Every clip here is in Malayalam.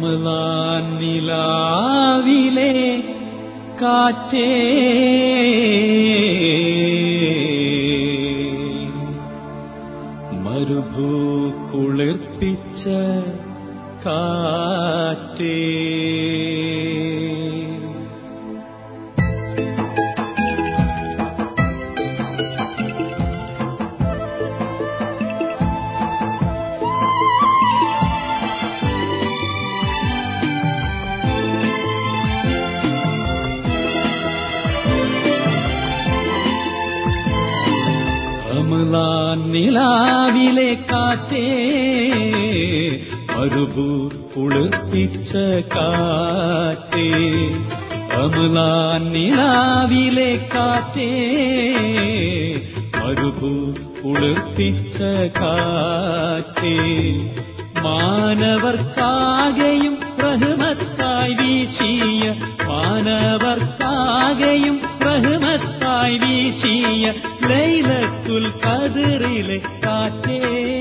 റമലാൻ നിലാവിലെ കാറ്റേ മരുഭൂ കുളിർപ്പിച്ച കാറ്റേ റമലാൻ നിലാവിലെ കാറ്റേ മരുഭൂർ കുളിർപ്പിച്ച കാറ്റേ റമലാൻ നിലാവിലെ കാറ്റേ മരുഭൂർ കുളിർപ്പിച്ച കാറ്റേ മാനവർക്കാകെയും റഹ്മത്തായി വീശിയ മാനവർക്കാകെയും റഹ്മത്തായി വീശിയ ലൈലത്തുൽ കതിറിലെ കാറ്റേ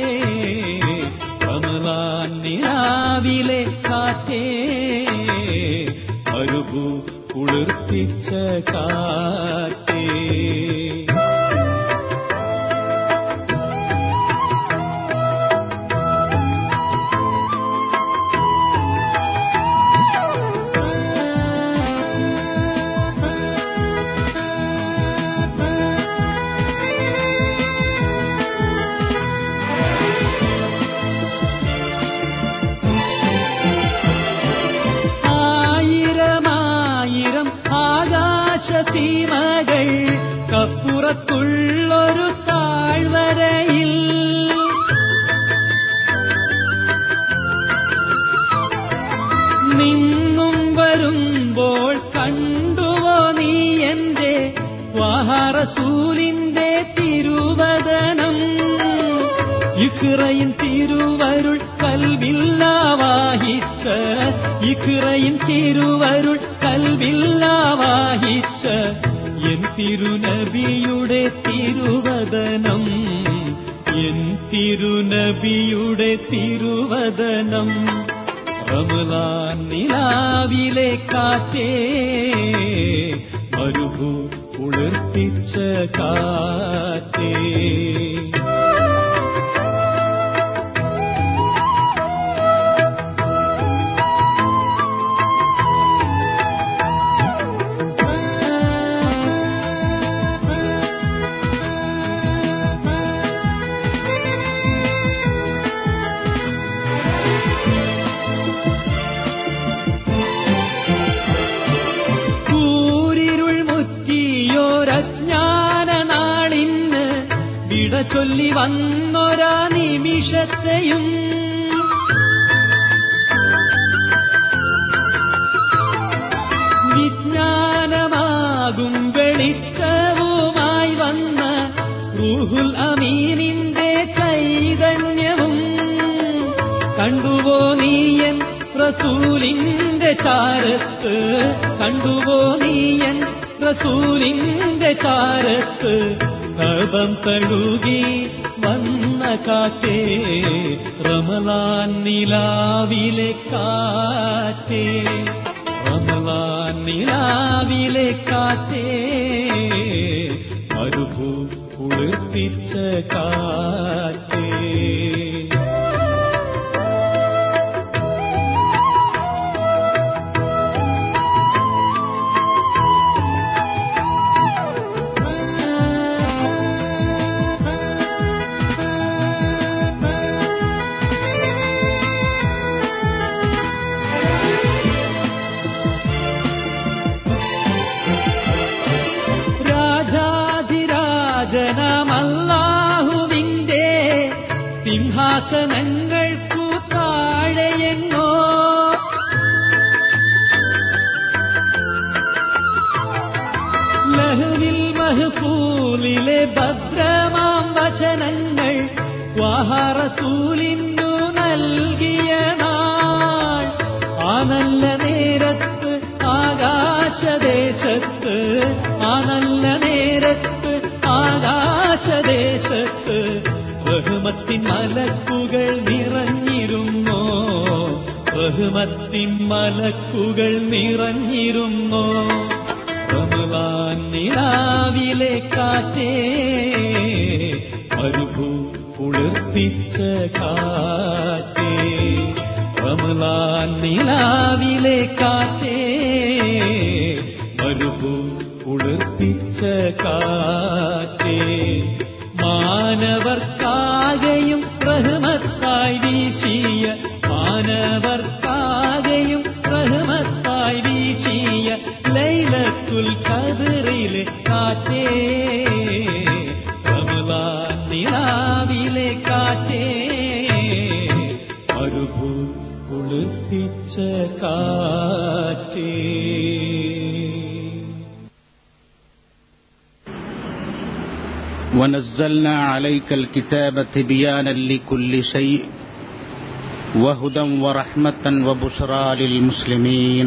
റമലാൻ നിലാവിലെ കാറ്റേ മരുഭൂ കുളിർപ്പിച്ച കാറ്റേ ആയിരമായിരം ആകാശസീമകൾ കപ്പുറത്തുള്ളൊരു താഴ്വരയിൽ നിന്നും വരുമ്പോൾ കണ്ടുവോ നീ എന്റെ വാഹറസൂലിന്റെ തിരുവദനം ഇഖ്റയിൻ തിരുവരുൾ കൽവില്ലാവാഹിച്ച ഇഖ്റയിൻ തിരുവരുൾ കൽവില്ലാവാഹിച്ച എൻ തിരുനബിയുടെ തിരുവദനം എൻ തിരുനബിയുടെ തിരുവദനം റമലാൻ നിലാവിലെ കാറ്റേ മരുഭൂ കുളിർപ്പിച്ച കാറ്റേ കൂരിരുൾ മുറ്റിയോരജ്ഞാന നാളിന്ന് വിട ചൊല്ലി വന്നൊരാ നിമിഷത്തെയും വിജ്ഞാനമാകും വെളിച്ചവുമായി വന്ന റൂഹുൽ അമീനിന്റെ ചൈതന്യവും കണ്ടുവോ നീയൻ റസൂലിന്റെ ചാരത്ത് കണ്ടുവോ നീയൻ റസൂലിന്റെ ചാരത്ത് കപം തഴുകി വന്ന കാറ്റേ റമലാൻ നിലാവിലെ കാറ്റേ റമലാൻ നിലാവിലെ കാറ്റേ മരുഭൂ കുളിർപ്പിച്ച കാറ്റേ രാജാധിരാജനമല്ലാഹുവിന്റെ സിംഹാസനങ്ങൾക്കു താഴെയെങ്ങോ ലഹുവിൽ മഹ്ഫൂലിലെ ഭദ്രമാം വചനങ്ങൾ വാഹറസൂലിനു നൽകിയ നാൾ ആ നല്ല നേരത്ത് ആകാശദേശത്ത് ആ നല്ല നേരത്ത് ആകാശദേശത്ത് റഹ്മത്തിൻ മലക്കുകൾ നിറഞ്ഞിരുന്നോ റഹ്മത്തിൻ മലക്കുകൾ നിറഞ്ഞിരുന്നു റമലാൻ നിലാവിലെ കാറ്റേ മരുഭൂ കുളിർപ്പിച്ച കാറ്റേ റമലാൻ നിലാവിലെ കാറ്റേ മരുഭൂ കുളിർപ്പിച്ച കാറ്റേ മാനവർക്കാകെയും റഹ്മത്തായി വീശിയ മാനവർക്കാകെയും റഹ്മത്തായി വീശിയ ലൈലത്തുൽ കതിറിലെ കാറ്റേ റമലാൻ നിലാവിലെ കാറ്റേ മരുഭൂ കുളിർപ്പിച്ച കാറ്റേ ونزلنا عليك الكتاب تبيانا لكل شيء وهدى ورحمة وبشرى للمسلمين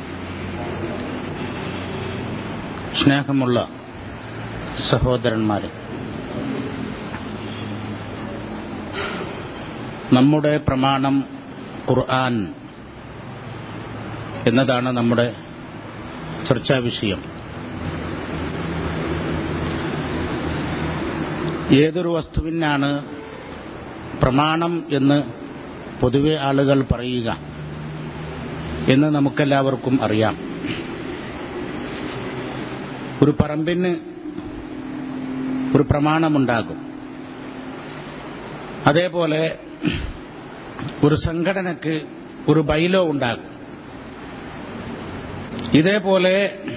സ്നേഹമുള്ള സഹോദരന്മാരെ നമ്മുടെ പ്രമാണം ഖുർആൻ എന്നതാണ് നമ്മുടെ ചർച്ചാ വിഷയം ഏതൊരു വസ്തുവിനാണ് പ്രമാണം എന്ന് പൊതുവെ ആളുകൾ പറയുക എന്ന് നമുക്കെല്ലാവർക്കും അറിയാം ഒരു പറമ്പിന് ഒരു പ്രമാണമുണ്ടാകും അതേപോലെ ഒരു സംഘടനക്ക് ഒരു ബൈലോ ഉണ്ടാകും ഇതേപോലെ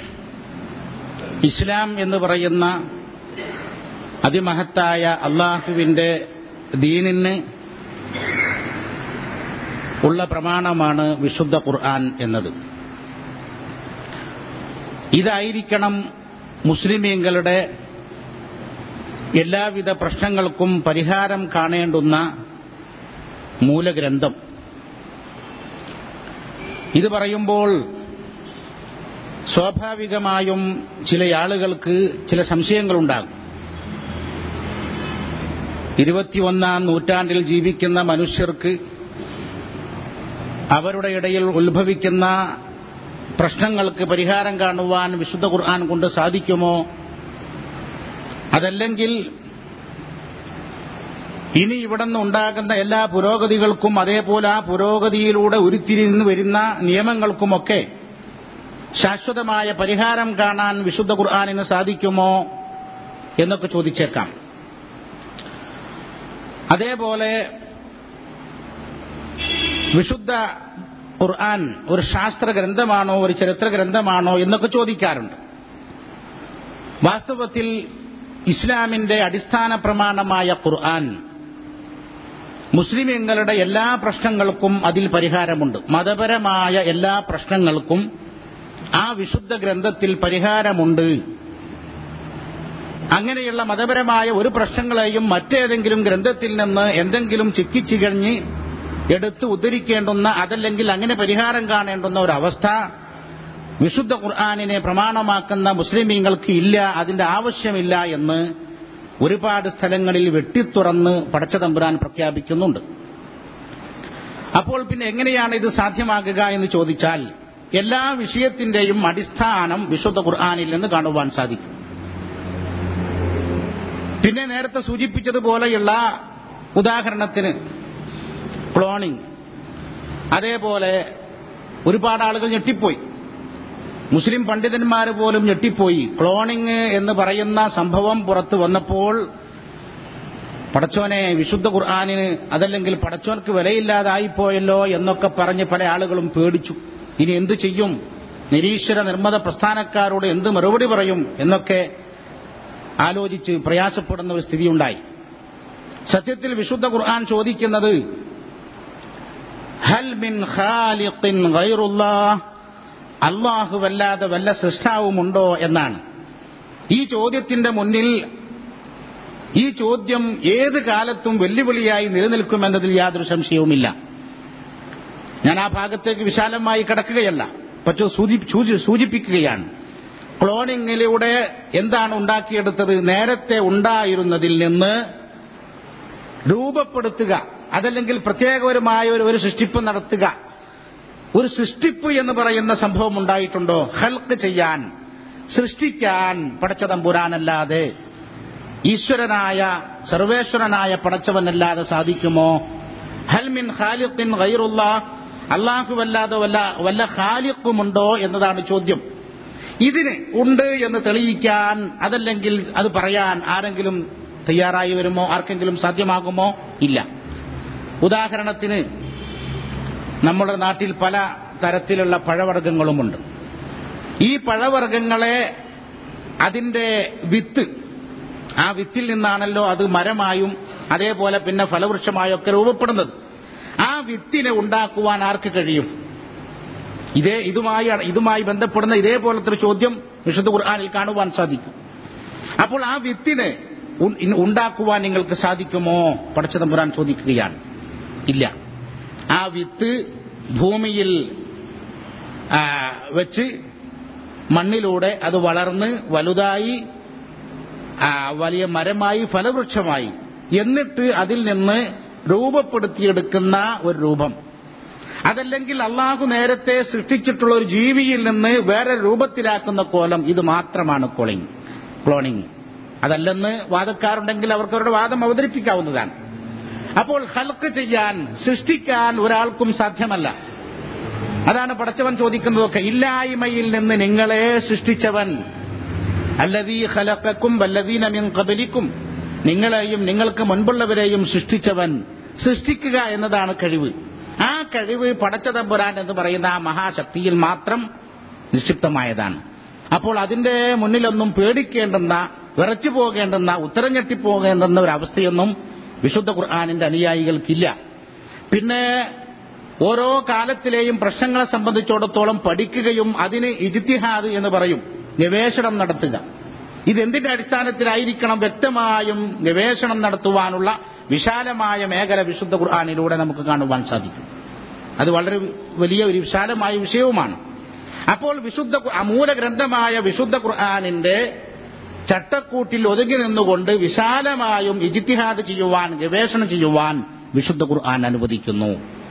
ഇസ്ലാം എന്ന് പറയുന്ന അതിമഹത്തായ അള്ളാഹുവിന്റെ ദീനിന് ഉള്ള പ്രമാണമാണ് വിശുദ്ധ ഖുർആൻ എന്നത് ഇതായിരിക്കണം മുസ്ലിമീങ്ങളുടെ എല്ലാവിധ പ്രശ്നങ്ങൾക്കും പരിഹാരം കാണേണ്ടുന്ന മൂലഗ്രന്ഥം ഇത് പറയുമ്പോൾ സ്വാഭാവികമായും ചില ആളുകൾക്ക് ചില സംശയങ്ങളുണ്ടാകും ഇരുപത്തിയൊന്നാം നൂറ്റാണ്ടിൽ ജീവിക്കുന്ന മനുഷ്യർക്ക് അവരുടെ ഇടയിൽ ഉത്ഭവിക്കുന്ന പ്രശ്നങ്ങൾക്ക് പരിഹാരം കാണുവാൻ വിശുദ്ധ ഖുർആൻ കൊണ്ട് സാധിക്കുമോ അതല്ലെങ്കിൽ ഇനി ഇവിടെ ഉണ്ടാകുന്ന എല്ലാ പുരോഗതികൾക്കും അതേപോലെ ആ പുരോഗതിയിലൂടെ ഉരുത്തിരിഞ്ഞു വരുന്ന നിയമങ്ങൾക്കുമൊക്കെ ശാശ്വതമായ പരിഹാരം കാണാൻ വിശുദ്ധ ഖുർആാനിന് സാധിക്കുമോ എന്നൊക്കെ ചോദിച്ചേക്കാം അതേപോലെ വിശുദ്ധ ഖുർആൻ ഒരു ശാസ്ത്ര ഗ്രന്ഥമാണോ ഒരു ചരിത്ര ഗ്രന്ഥമാണോ എന്നൊക്കെ ചോദിക്കാറുണ്ട് വാസ്തവത്തിൽ ഇസ്ലാമിന്റെ അടിസ്ഥാന പ്രമാണമായ ഖുർആൻ മുസ്ലിമീങ്ങളുടെ എല്ലാ പ്രശ്നങ്ങൾക്കും അതിൽ പരിഹാരമുണ്ട് മതപരമായ എല്ലാ പ്രശ്നങ്ങൾക്കും ആ വിശുദ്ധ ഗ്രന്ഥത്തിൽ പരിഹാരമുണ്ട് അങ്ങനെയുള്ള മതപരമായ ഒരു പ്രശ്നങ്ങളെയും മറ്റേതെങ്കിലും ഗ്രന്ഥത്തിൽ നിന്ന് എന്തെങ്കിലും ചിക്കിച്ചികഞ്ഞ് എടുത്ത് ഉദ്ധരിക്കേണ്ടുന്ന അതല്ലെങ്കിൽ അങ്ങനെ പരിഹാരം കാണേണ്ടുന്ന ഒരവസ്ഥ വിശുദ്ധ ഖുർആാനിനെ പ്രമാണമാക്കുന്ന മുസ്ലിമീങ്ങൾക്ക് ഇല്ല അതിന്റെ ആവശ്യമില്ല എന്ന് ഒരുപാട് സ്ഥലങ്ങളിൽ വെട്ടിത്തുറന്ന് പടച്ചതമ്പുരാൻ പ്രഖ്യാപിക്കുന്നുണ്ട് അപ്പോൾ പിന്നെ എങ്ങനെയാണ് ഇത് സാധ്യമാകുക എന്ന് ചോദിച്ചാൽ എല്ലാ വിഷയത്തിന്റെയും അടിസ്ഥാനം വിശുദ്ധ ഖുർആാനിൽ നിന്ന് കാണുവാൻ സാധിക്കും പിന്നെ നേരത്തെ സൂചിപ്പിച്ചതുപോലെയുള്ള ഉദാഹരണത്തിന് ക്ലോണിംഗ് അതേപോലെ ഒരുപാട് ആളുകൾ ഞെട്ടിപ്പോയി മുസ്ലിം പണ്ഡിതന്മാർ പോലും ഞെട്ടിപ്പോയി ക്ലോണിംഗ് എന്ന് പറയുന്ന സംഭവം പുറത്തു വന്നപ്പോൾ പടച്ചോനെ വിശുദ്ധ ഖുർആാനിന് അതല്ലെങ്കിൽ പടച്ചോർക്ക് വിലയില്ലാതായിപ്പോയല്ലോ എന്നൊക്കെ പറഞ്ഞ് പല ആളുകളും പേടിച്ചു ഇനി എന്തു ചെയ്യും നിരീശ്വര നിർമ്മത പ്രസ്ഥാനക്കാരോട് എന്ത് മറുപടി പറയും എന്നൊക്കെ ആലോചിച്ച് പ്രയാസപ്പെടുന്ന ഒരു സ്ഥിതിയുണ്ടായി സത്യത്തിൽ വിശുദ്ധ ഖുർആൻ ചോദിക്കുന്നത് ഹൽ മിൻ ഖാലിഖിൻ ഗൈറുല്ലാഹ് അള്ളാഹുവല്ലാതെ വല്ല സൃഷ്ടാവുമുണ്ടോ എന്നാണ് ഈ ചോദ്യത്തിന്റെ മുന്നിൽ ഈ ചോദ്യം ഏത് കാലത്തും വെല്ലുവിളിയായി നിലനിൽക്കുമെന്നതിൽ യാതൊരു സംശയവുമില്ല ഞാൻ ആ ഭാഗത്തേക്ക് വിശാലമായി കിടക്കുകയല്ല പക്ഷേ സൂചിപ്പിക്കുകയാണ് ക്ലോണിങ്ങിലൂടെ എന്താണ് ഉണ്ടാക്കിയെടുത്തത് നേരത്തെ ഉണ്ടായിരുന്നതിൽ നിന്ന് രൂപപ്പെടുത്തുക അതല്ലെങ്കിൽ പ്രത്യേകപരമായ ഒരു ഒരു സൃഷ്ടിപ്പ് നടത്തുക ഒരു സൃഷ്ടിപ്പ് എന്ന് പറയുന്ന സംഭവം ഉണ്ടായിട്ടുണ്ടോ ഹൽക്ക് ചെയ്യാൻ സൃഷ്ടിക്കാൻ പടച്ച തമ്പുരാനല്ലാതെ ഈശ്വരനായ സർവേശ്വരനായ പടച്ചവനല്ലാതെ സാധിക്കുമോ ഹൽമിൻ ഖാലിഖിൻ ഗൈറുള്ള അല്ലാഹുവല്ലാതെ വല്ല വല്ല ഖാലിഖുമുണ്ടോ എന്നതാണ് ചോദ്യം ഇതിന് ഉണ്ട് എന്ന് തെളിയിക്കാൻ അതല്ലെങ്കിൽ അത് പറയാൻ ആരെങ്കിലും തയ്യാറായി വരുമോ ആർക്കെങ്കിലും സാധ്യമാകുമോ ഇല്ല ഉദാഹരണത്തിന് നമ്മുടെ നാട്ടിൽ പല തരത്തിലുള്ള പഴവർഗ്ഗങ്ങളുമുണ്ട് ഈ പഴവർഗ്ഗങ്ങളെ അതിന്റെ വിത്ത് ആ വിത്തിൽ നിന്നാണല്ലോ അത് മരമായും അതേപോലെ പിന്നെ ഫലവൃക്ഷമായും ഒക്കെ രൂപപ്പെടുന്നത് ആ വിത്തിനെ ഉണ്ടാക്കുവാൻ ആർക്ക് കഴിയും ഇതേ ഇതുമായി ഇതുമായി ബന്ധപ്പെടുന്ന ഇതേപോലത്തെ ഒരു ചോദ്യം വിശുദ്ധ ഖുർആാനിൽ കാണുവാൻ സാധിക്കും അപ്പോൾ ആ വിത്തിനെ ഉ- ഇൻ- ഉണ്ടാക്കുവാൻ നിങ്ങൾക്ക് സാധിക്കുമോ പടച്ചതമ്പുരാൻ ചോദിക്കുകയാണ് ഇല്ല ആ വിത്ത് ഭൂമിയിൽ ആ, വെച്ച് മണ്ണിലൂടെ അത് വളർന്ന് വലുതായി ആ, വലിയ മരമായി ഫലവൃക്ഷമായി എന്നിട്ട് അതിൽ നിന്ന് രൂപപ്പെടുത്തിയെടുക്കുന്ന ഒരു രൂപം അതല്ലെങ്കിൽ അള്ളാഹു നേരത്തെ സൃഷ്ടിച്ചിട്ടുള്ള ഒരു ജീവിയിൽ നിന്ന് വേറെ രൂപത്തിലാക്കുന്ന കോലം ഇത് മാത്രമാണ് ക്ലോണിങ് ക്ലോണിങ് അതല്ലെന്ന് വാദക്കാരുണ്ടെങ്കിൽ അവർക്ക് അവരുടെ വാദം അവതരിപ്പിക്കാവുന്നതാണ് അപ്പോൾ ഹൽക്ക് ചെയ്യാൻ സൃഷ്ടിക്കാൻ ഒരാൾക്കും സാധ്യമല്ല അതാണ് പടച്ചവൻ ചോദിക്കുന്നതൊക്കെ ഇല്ലായ്മയിൽ നിന്ന് നിങ്ങളെ സൃഷ്ടിച്ചവൻ അല്ലതീ ഖലഖക്കും വല്ലദീന മിൻ ഖബലിക്കും നിങ്ങളെയും നിങ്ങൾക്ക് മുൻപുള്ളവരെയും സൃഷ്ടിച്ചവൻ സൃഷ്ടിക്കുക എന്നതാണ് കഴിവ് ആ കഴിവ് പടച്ചതമ്പുരാൻ എന്ന് പറയുന്ന ആ മഹാശക്തിയിൽ മാത്രം നിക്ഷിപ്തമായതാണ് അപ്പോൾ അതിന്റെ മുന്നിലൊന്നും പേടിക്കേണ്ടുന്ന വിറച്ചു പോകേണ്ടുന്ന ഉത്തരം ഞെട്ടിപ്പോകേണ്ടുന്ന ഒരു അവസ്ഥയൊന്നും വിശുദ്ധ ഖുർആാനിന്റെ അനുയായികൾക്കില്ല പിന്നെ ഓരോ കാലത്തിലെയും പ്രശ്നങ്ങളെ സംബന്ധിച്ചിടത്തോളം പഠിക്കുകയും അതിന് ഇജിത്തിഹാദ് എന്ന് പറയും ഗവേഷണം നടത്തുക ഇതെന്തിന്റെ അടിസ്ഥാനത്തിലായിരിക്കണം വ്യക്തമായും ഗവേഷണം നടത്തുവാനുള്ള വിശാലമായ മേഖല വിശുദ്ധ ഖുർആാനിലൂടെ നമുക്ക് കാണുവാൻ സാധിക്കും അത് വളരെ വലിയ ഒരു വിശാലമായ വിഷയവുമാണ് അപ്പോൾ വിശുദ്ധ ഖു- അമൂലഗ്രന്ഥമായ വിശുദ്ധ ഖുർആാനിന്റെ ചട്ടക്കൂട്ടിൽ ഒതുങ്ങി നിന്നുകൊണ്ട് വിശാലമായും ഇജിത്തിഹാദ് ചെയ്യുവാൻ ഗവേഷണം ചെയ്യുവാൻ വിശുദ്ധ ഖുർആൻ അനുവദിക്കുന്നു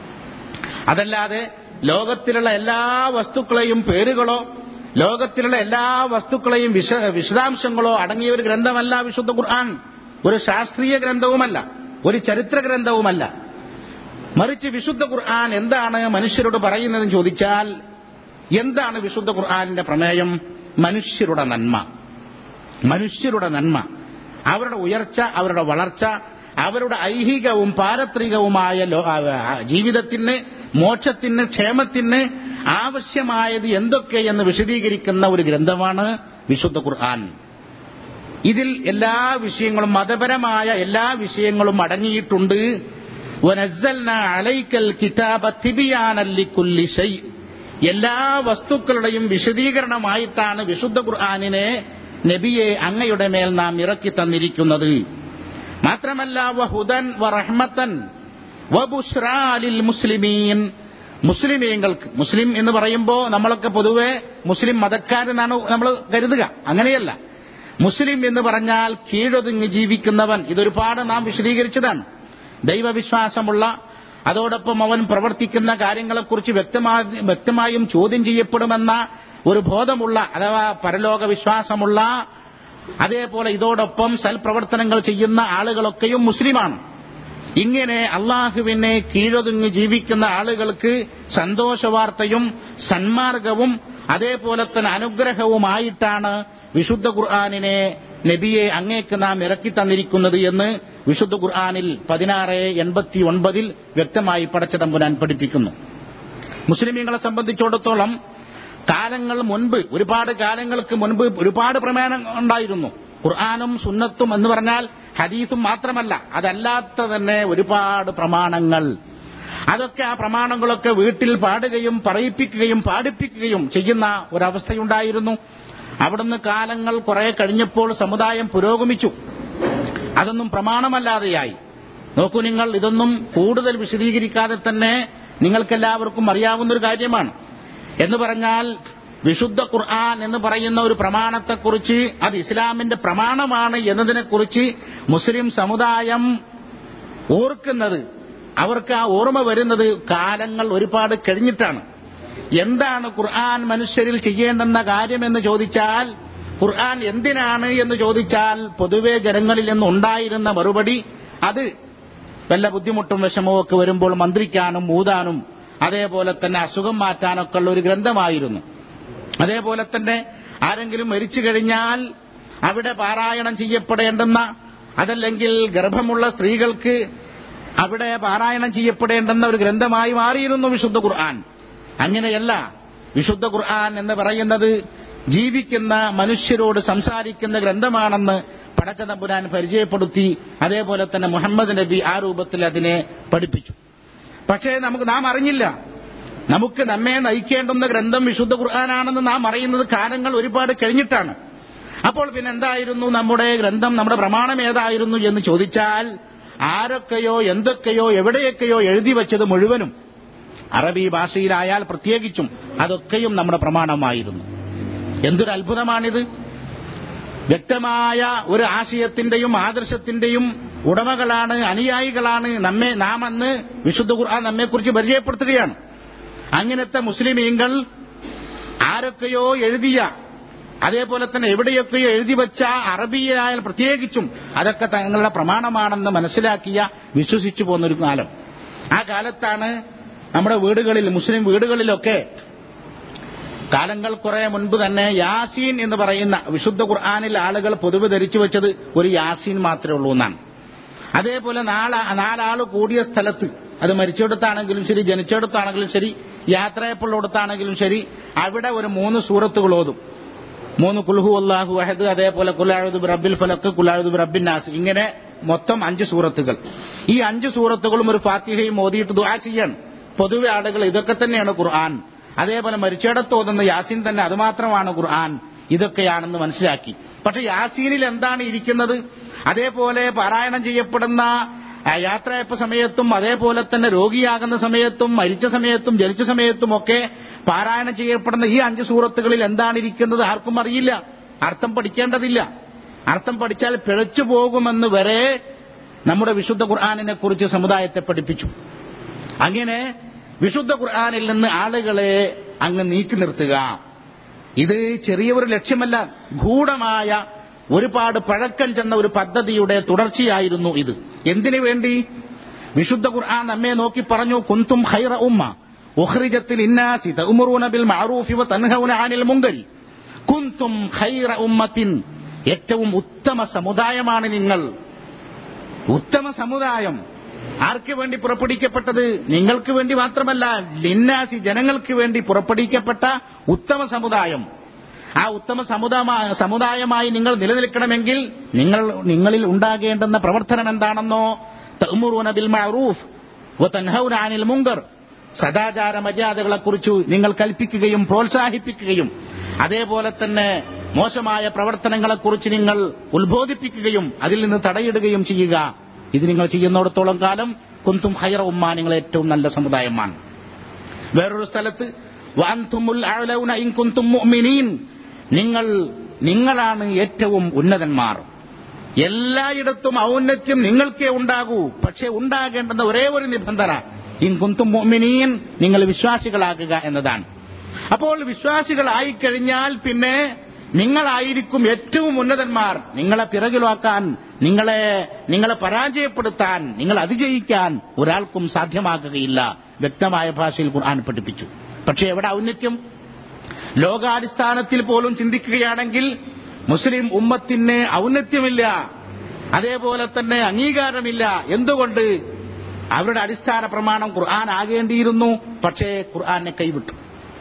അതല്ലാതെ ലോകത്തിലുള്ള എല്ലാ വസ്തുക്കളെയും പേരുകളോ ലോകത്തിലുള്ള എല്ലാ വസ്തുക്കളെയും വിശ വിശദാംശങ്ങളോ അടങ്ങിയ ഒരു ഗ്രന്ഥമല്ല വിശുദ്ധ ഖുർആൻ ഒരു ശാസ്ത്രീയ ഗ്രന്ഥവുമല്ല ഒരു ചരിത്ര ഗ്രന്ഥവുമല്ല മറിച്ച് വിശുദ്ധ ഖുർആൻ എന്താണ് മനുഷ്യരോട് പറയുന്നതെന്ന് ചോദിച്ചാൽ എന്താണ് വിശുദ്ധ ഖുർആാനിന്റെ പ്രമേയം മനുഷ്യരുടെ നന്മ മനുഷ്യരുടെ നന്മ അവരുടെ ഉയർച്ച അവരുടെ വളർച്ച അവരുടെ ഐഹികവും പാരത്രികവുമായ ലോ- ആ, ആ, ജീവിതത്തിന് മോക്ഷത്തിന് ക്ഷേമത്തിന് ആവശ്യമായത് എന്തൊക്കെ എന്ന് വിശദീകരിക്കുന്ന ഒരു ഗ്രന്ഥമാണ് വിശുദ്ധ ഖുർആൻ ഇതിൽ എല്ലാ വിഷയങ്ങളും മതപരമായ എല്ലാ വിഷയങ്ങളും അടങ്ങിയിട്ടുണ്ട് വനസ്സൽനാ അലൈക്കൽ കിതാബ തിബിയാനൻ ലിക്കുല്ലി ശൈ. എല്ലാ വസ്തുക്കളുടെയും വിശദീകരണമായിട്ടാണ് വിശുദ്ധ ഖുർആാനിനെ നബിയെ അങ്ങയുടെ മേൽ നാം ഇറക്കി തന്നിരിക്കുന്നത് മാത്രമല്ല വഹുദൻ വറഹ്മത്തൻ വബുഷ്റാലിൽ മുസ്ലിമീൻ മുസ്ലിമീങ്ങൾക്ക് മുസ്ലിം എന്ന് പറയുമ്പോൾ നമ്മളൊക്കെ പൊതുവെ മുസ്ലിം മതക്കാരെന്നാണ് നമ്മൾ കരുതുക അങ്ങനെയല്ല മുസ്ലിം എന്ന് പറഞ്ഞാൽ കീഴൊതുങ്ങി ജീവിക്കുന്നവൻ ഇതൊരുപാട് നാം വിശദീകരിച്ചതാണ് ദൈവവിശ്വാസമുള്ള അതോടൊപ്പം അവൻ പ്രവർത്തിക്കുന്ന കാര്യങ്ങളെക്കുറിച്ച് വ്യക്തമായി വ്യക്തമായും ചോദ്യം ചെയ്യപ്പെടുമെന്ന ഒരു ബോധമുള്ള അഥവാ പരലോക വിശ്വാസമുള്ള അതേപോലെ ഇതോടൊപ്പം സൽപ്രവർത്തനങ്ങൾ ചെയ്യുന്ന ആളുകളൊക്കെയും മുസ്ലിമാണ് ഇങ്ങനെ അള്ളാഹുവിനെ കീഴൊതുങ്ങി ജീവിക്കുന്ന ആളുകൾക്ക് സന്തോഷവാർത്തയും സന്മാർഗവും അതേപോലെ തന്നെ അനുഗ്രഹവുമായിട്ടാണ് വിശുദ്ധ ഖുർആാനിനെ നബിയെ അങ്ങേക്ക് നാം ഇറക്കി തന്നിരിക്കുന്നത് എന്ന് വിശുദ്ധ ഖുർആാനിൽ പതിനാറ് എൺപത്തി ഒൻപതിൽ വ്യക്തമായി പടച്ചതമ്പുരാൻ പഠിപ്പിക്കുന്നു മുസ്ലിമീങ്ങളെ സംബന്ധിച്ചിടത്തോളം കാലങ്ങൾ മുൻപ് ഒരുപാട് കാലങ്ങൾക്ക് മുൻപ് ഒരുപാട് പ്രമാണം ഉണ്ടായിരുന്നു ഖുർആാനും സുന്നത്തും എന്ന് പറഞ്ഞാൽ ഹദീസും മാത്രമല്ല അതല്ലാത്ത തന്നെ ഒരുപാട് പ്രമാണങ്ങൾ അതൊക്കെ ആ പ്രമാണങ്ങളൊക്കെ വീട്ടിൽ പാടുകയും പറയിപ്പിക്കുകയും പാടിപ്പിക്കുകയും ചെയ്യുന്ന ഒരവസ്ഥയുണ്ടായിരുന്നു അവിടുന്ന് കാലങ്ങൾ കുറെ കഴിഞ്ഞപ്പോൾ സമുദായം പുരോഗമിച്ചു അതൊന്നും പ്രമാണമല്ലാതെയായി നോക്കൂ നിങ്ങൾ ഇതൊന്നും കൂടുതൽ വിശദീകരിക്കാതെ തന്നെ നിങ്ങൾക്കെല്ലാവർക്കും അറിയാവുന്ന ഒരു കാര്യമാണ് എന്ന് പറഞ്ഞാൽ വിശുദ്ധ ഖുർആൻ എന്ന് പറയുന്ന ഒരു പ്രമാണത്തെക്കുറിച്ച് അത് ഇസ്ലാമിന്റെ പ്രമാണമാണ് എന്നതിനെക്കുറിച്ച് മുസ്ലിം സമുദായം ഓർക്കുന്നത് അവർക്ക് ആ ഓർമ്മ വരുന്നത് കാലങ്ങൾ ഒരുപാട് കഴിഞ്ഞിട്ടാണ് എന്താണ് ഖുർആൻ മനുഷ്യരിൽ ചെയ്യേണ്ടെന്ന കാര്യമെന്ന് ചോദിച്ചാൽ ഖുർആൻ എന്തിനാണ് എന്ന് ചോദിച്ചാൽ പൊതുവെ ജനങ്ങളിൽ നിന്ന് ഉണ്ടായിരുന്ന മറുപടി അത് വല്ല ബുദ്ധിമുട്ടും വിഷമവും ഒക്കെ വരുമ്പോൾ മന്ത്രിക്കാനും ഊതാനും അതേപോലെ തന്നെ അസുഖം മാറ്റാനൊക്കെ ഉള്ള ഒരു ഗ്രന്ഥമായിരുന്നു അതേപോലെ തന്നെ ആരെങ്കിലും മരിച്ചു കഴിഞ്ഞാൽ അവിടെ പാരായണം ചെയ്യപ്പെടേണ്ടുന്ന അതല്ലെങ്കിൽ ഗർഭമുള്ള സ്ത്രീകൾക്ക് അവിടെ പാരായണം ചെയ്യപ്പെടേണ്ടുന്ന ഒരു ഗ്രന്ഥമായി മാറിയിരുന്നു വിശുദ്ധ ഖുർആൻ അങ്ങനെയല്ല വിശുദ്ധ ഖുർആൻ എന്ന് പറയുന്നത് ജീവിക്കുന്ന മനുഷ്യരോട് സംസാരിക്കുന്ന ഗ്രന്ഥമാണെന്ന് പടച്ചതമ്പുരാൻ പരിചയപ്പെടുത്തി അതേപോലെ തന്നെ മുഹമ്മദ് നബി ആ രൂപത്തിൽ അതിനെ പഠിപ്പിച്ചു പക്ഷേ നമുക്ക് നാം അറിഞ്ഞില്ല നമുക്ക് നമ്മെ നയിക്കേണ്ടുന്ന ഗ്രന്ഥം വിശുദ്ധ ഖുർആനാണെന്ന് നാം അറിയുന്നത് കാലങ്ങൾ ഒരുപാട് കഴിഞ്ഞിട്ടാണ് അപ്പോൾ പിന്നെ എന്തായിരുന്നു നമ്മുടെ ഗ്രന്ഥം നമ്മുടെ പ്രമാണം ഏതായിരുന്നു എന്ന് ചോദിച്ചാൽ ആരൊക്കെയോ എന്തൊക്കെയോ എവിടെയൊക്കെയോ എഴുതി വച്ചത് മുഴുവനും അറബി ഭാഷയിലായാൽ പ്രത്യേകിച്ചും അതൊക്കെയും നമ്മുടെ പ്രമാണമായിരുന്നു എന്തൊരു അത്ഭുതമാണിത് വ്യക്തമായ ഒരു ആശയത്തിന്റെയും ആദർശത്തിന്റെയും ഉടമകളാണ് അനുയായികളാണ് നമ്മെ നാം അന്ന് വിശുദ്ധ ഖുർആൻ നമ്മെക്കുറിച്ച് പരിചയപ്പെടുത്തുകയാണ് അങ്ങനത്തെ മുസ്ലിമീങ്ങൾ ആരൊക്കെയോ എഴുതിയ അതേപോലെ തന്നെ എവിടെയൊക്കെയോ എഴുതി വച്ച അറബിയായാൽ പ്രത്യേകിച്ചും അതൊക്കെ തങ്ങളുടെ പ്രമാണമാണെന്ന് മനസ്സിലാക്കിയ വിശ്വസിച്ചു പോന്നൊരു കാലം ആ കാലത്താണ് നമ്മുടെ വീടുകളിൽ മുസ്ലിം വീടുകളിലൊക്കെ കാലങ്ങൾ കുറെ മുൻപ് തന്നെ യാസീൻ എന്ന് പറയുന്ന വിശുദ്ധ ഖുർആാനിൽ ആളുകൾ പൊതുവെ ധരിച്ചു വെച്ചത് ഒരു യാസീൻ മാത്രമേ ഉള്ളൂ എന്നാണ് അതേപോലെ നാല നാലാള് കൂടിയ സ്ഥലത്ത് അത് മരിച്ചെടുത്താണെങ്കിലും ശരി ജനിച്ചെടുത്താണെങ്കിലും ശരി യാത്രയപ്പുള്ളിടത്താണെങ്കിലും ശരി അവിടെ ഒരു മൂന്ന് സൂറത്തുകൾ ഓതും മൂന്ന് കുൽഹു അള്ളാഹു അഹദ് അതേപോലെ കുലാഴുദ് റബ്ബിൽ ഫലക്ക് കുലാഴുദ് റബ്ബിൻ നാസ് ഇങ്ങനെ മൊത്തം അഞ്ച് സൂറത്തുകൾ ഈ അഞ്ച് സൂറത്തുകളും ഒരു ഫാത്തിഹയും ഓതിയിട്ട് ദുആ ചെയ്യാണ് പൊതുവെ ആളുകൾ ഇതൊക്കെ തന്നെയാണ് ഖുർആൻ അതേപോലെ മരിച്ചിടത്ത് ഓതുന്ന യാസീൻ തന്നെ അതുമാത്രമാണ് ഖുർആൻ ഇതൊക്കെയാണെന്ന് മനസ്സിലാക്കി പക്ഷെ യാസീനിൽ എന്താണ് ഇരിക്കുന്നത് അതേപോലെ പാരായണം ചെയ്യപ്പെടുന്ന ആ, യാത്രയപ്പ സമയത്തും അതേപോലെ തന്നെ രോഗിയാകുന്ന സമയത്തും മരിച്ച സമയത്തും ജനിച്ച സമയത്തും ഒക്കെ പാരായണം ചെയ്യപ്പെടുന്ന ഈ അഞ്ച് സൂറത്തുകളിൽ എന്താണ് ഇരിക്കുന്നത് ആർക്കും അറിയില്ല അർത്ഥം പഠിക്കേണ്ടതില്ല അർത്ഥം പഠിച്ചാൽ പിഴച്ചു പോകുമെന്ന് വരെ നമ്മുടെ വിശുദ്ധ ഖുർആാനിനെ കുറിച്ച് സമുദായത്തെ പഠിപ്പിച്ചു അങ്ങനെ വിശുദ്ധ ഖുർആാനിൽ നിന്ന് ആളുകളെ അങ്ങ് നീക്കി നിർത്തുക ഇത് ചെറിയ ഒരു ലക്ഷ്യമല്ല ഗൂഢമായ ഒരുപാട് പഴക്കം ചെന്ന ഒരു പദ്ധതിയുടെ തുടർച്ചയായിരുന്നു ഇത് എന്തിനു വേണ്ടി വിശുദ്ധ ഖുർആൻ നമ്മെ നോക്കി പറഞ്ഞു കുന്തും ഖൈറ ഉമ്മ ഉഖ്രിജത്തിൽ ഇന്നാസി തഅ്മുറൂന ബിൽ മഅറൂഫി വ തൻഹൗന അനിൽ മുങ്കരി കുന്തും ഖൈറ ഉമ്മത്തിൻ ഏറ്റവും ഉത്തമ സമുദായമാണ് നിങ്ങൾ ഉത്തമ സമുദായം ആർക്ക് വേണ്ടി പുറപ്പെടുവിക്കപ്പെട്ടത് നിങ്ങൾക്ക് വേണ്ടി മാത്രമല്ല ലിന്നാസി ജനങ്ങൾക്ക് വേണ്ടി പുറപ്പെടുവിക്കപ്പെട്ട ഉത്തമ സമുദായം ആ ഉത്തമ സമുദായ സമുദായമായി നിങ്ങൾ നിലനിൽക്കണമെങ്കിൽ നിങ്ങൾ നിങ്ങളിൽ ഉണ്ടാകേണ്ടുന്ന പ്രവർത്തനം എന്താണെന്നോ തഅ്മുറൂന ബിൽ മഅറൂഫ് വ തൻഹൗന അനിൽ മുങ്കർ സദാചാര മര്യാദകളെക്കുറിച്ച് നിങ്ങൾ കൽപ്പിക്കുകയും പ്രോത്സാഹിപ്പിക്കുകയും അതേപോലെ തന്നെ മോശമായ പ്രവർത്തനങ്ങളെക്കുറിച്ച് നിങ്ങൾ ഉത്ബോധിപ്പിക്കുകയും അതിൽ നിന്ന് തടയിടുകയും ചെയ്യുക ഇത് നിങ്ങൾ ചെയ്യുന്നിടത്തോളം കാലം കുന്തും ഹൈറ ഉമ്മ നിങ്ങൾ ഏറ്റവും നല്ല സമുദായമാണ് വേറൊരു സ്ഥലത്ത് വഅൻതുമുൽ അഅലൗന ഇൻ കുന്തും മുഅ്മിനീൻ നിങ്ങൾ നിങ്ങളാണ് ഏറ്റവും ഉന്നതന്മാർ എല്ലായിടത്തും ഔന്നത്യം നിങ്ങൾക്കേ ഉണ്ടാകൂ പക്ഷേ ഉണ്ടാകേണ്ടുന്ന ഒരേ ഒരു നിബന്ധന ഇൻ കുന്തും മുഅ്മിനീൻ നിങ്ങൾ വിശ്വാസികളാകുക എന്നതാണ് അപ്പോൾ വിശ്വാസികളായിക്കഴിഞ്ഞാൽ പിന്നെ നിങ്ങളായിരിക്കും ഏറ്റവും ഉന്നതന്മാർ നിങ്ങളെ പിറകിലാക്കാൻ നിങ്ങളെ നിങ്ങളെ പരാജയപ്പെടുത്താൻ നിങ്ങൾ അതിജയിക്കാൻ ഒരാൾക്കും സാധ്യമാകുകയില്ല വ്യക്തമായ ഭാഷയിൽ ഖുർആൻ പഠിപ്പിച്ചു പക്ഷേ എവിടെ ഔന്നത്യം ലോകാടിസ്ഥാനത്തിൽ പോലും ചിന്തിക്കുകയാണെങ്കിൽ മുസ്ലിം ഉമ്മത്തിന് ഔന്നത്യമില്ല അതേപോലെ തന്നെ അംഗീകാരമില്ല എന്തുകൊണ്ട് അവരുടെ അടിസ്ഥാന പ്രമാണം ഖുർആൻ ആകേണ്ടിയിരുന്നു പക്ഷേ ഖുർആനെ കൈവിട്ടു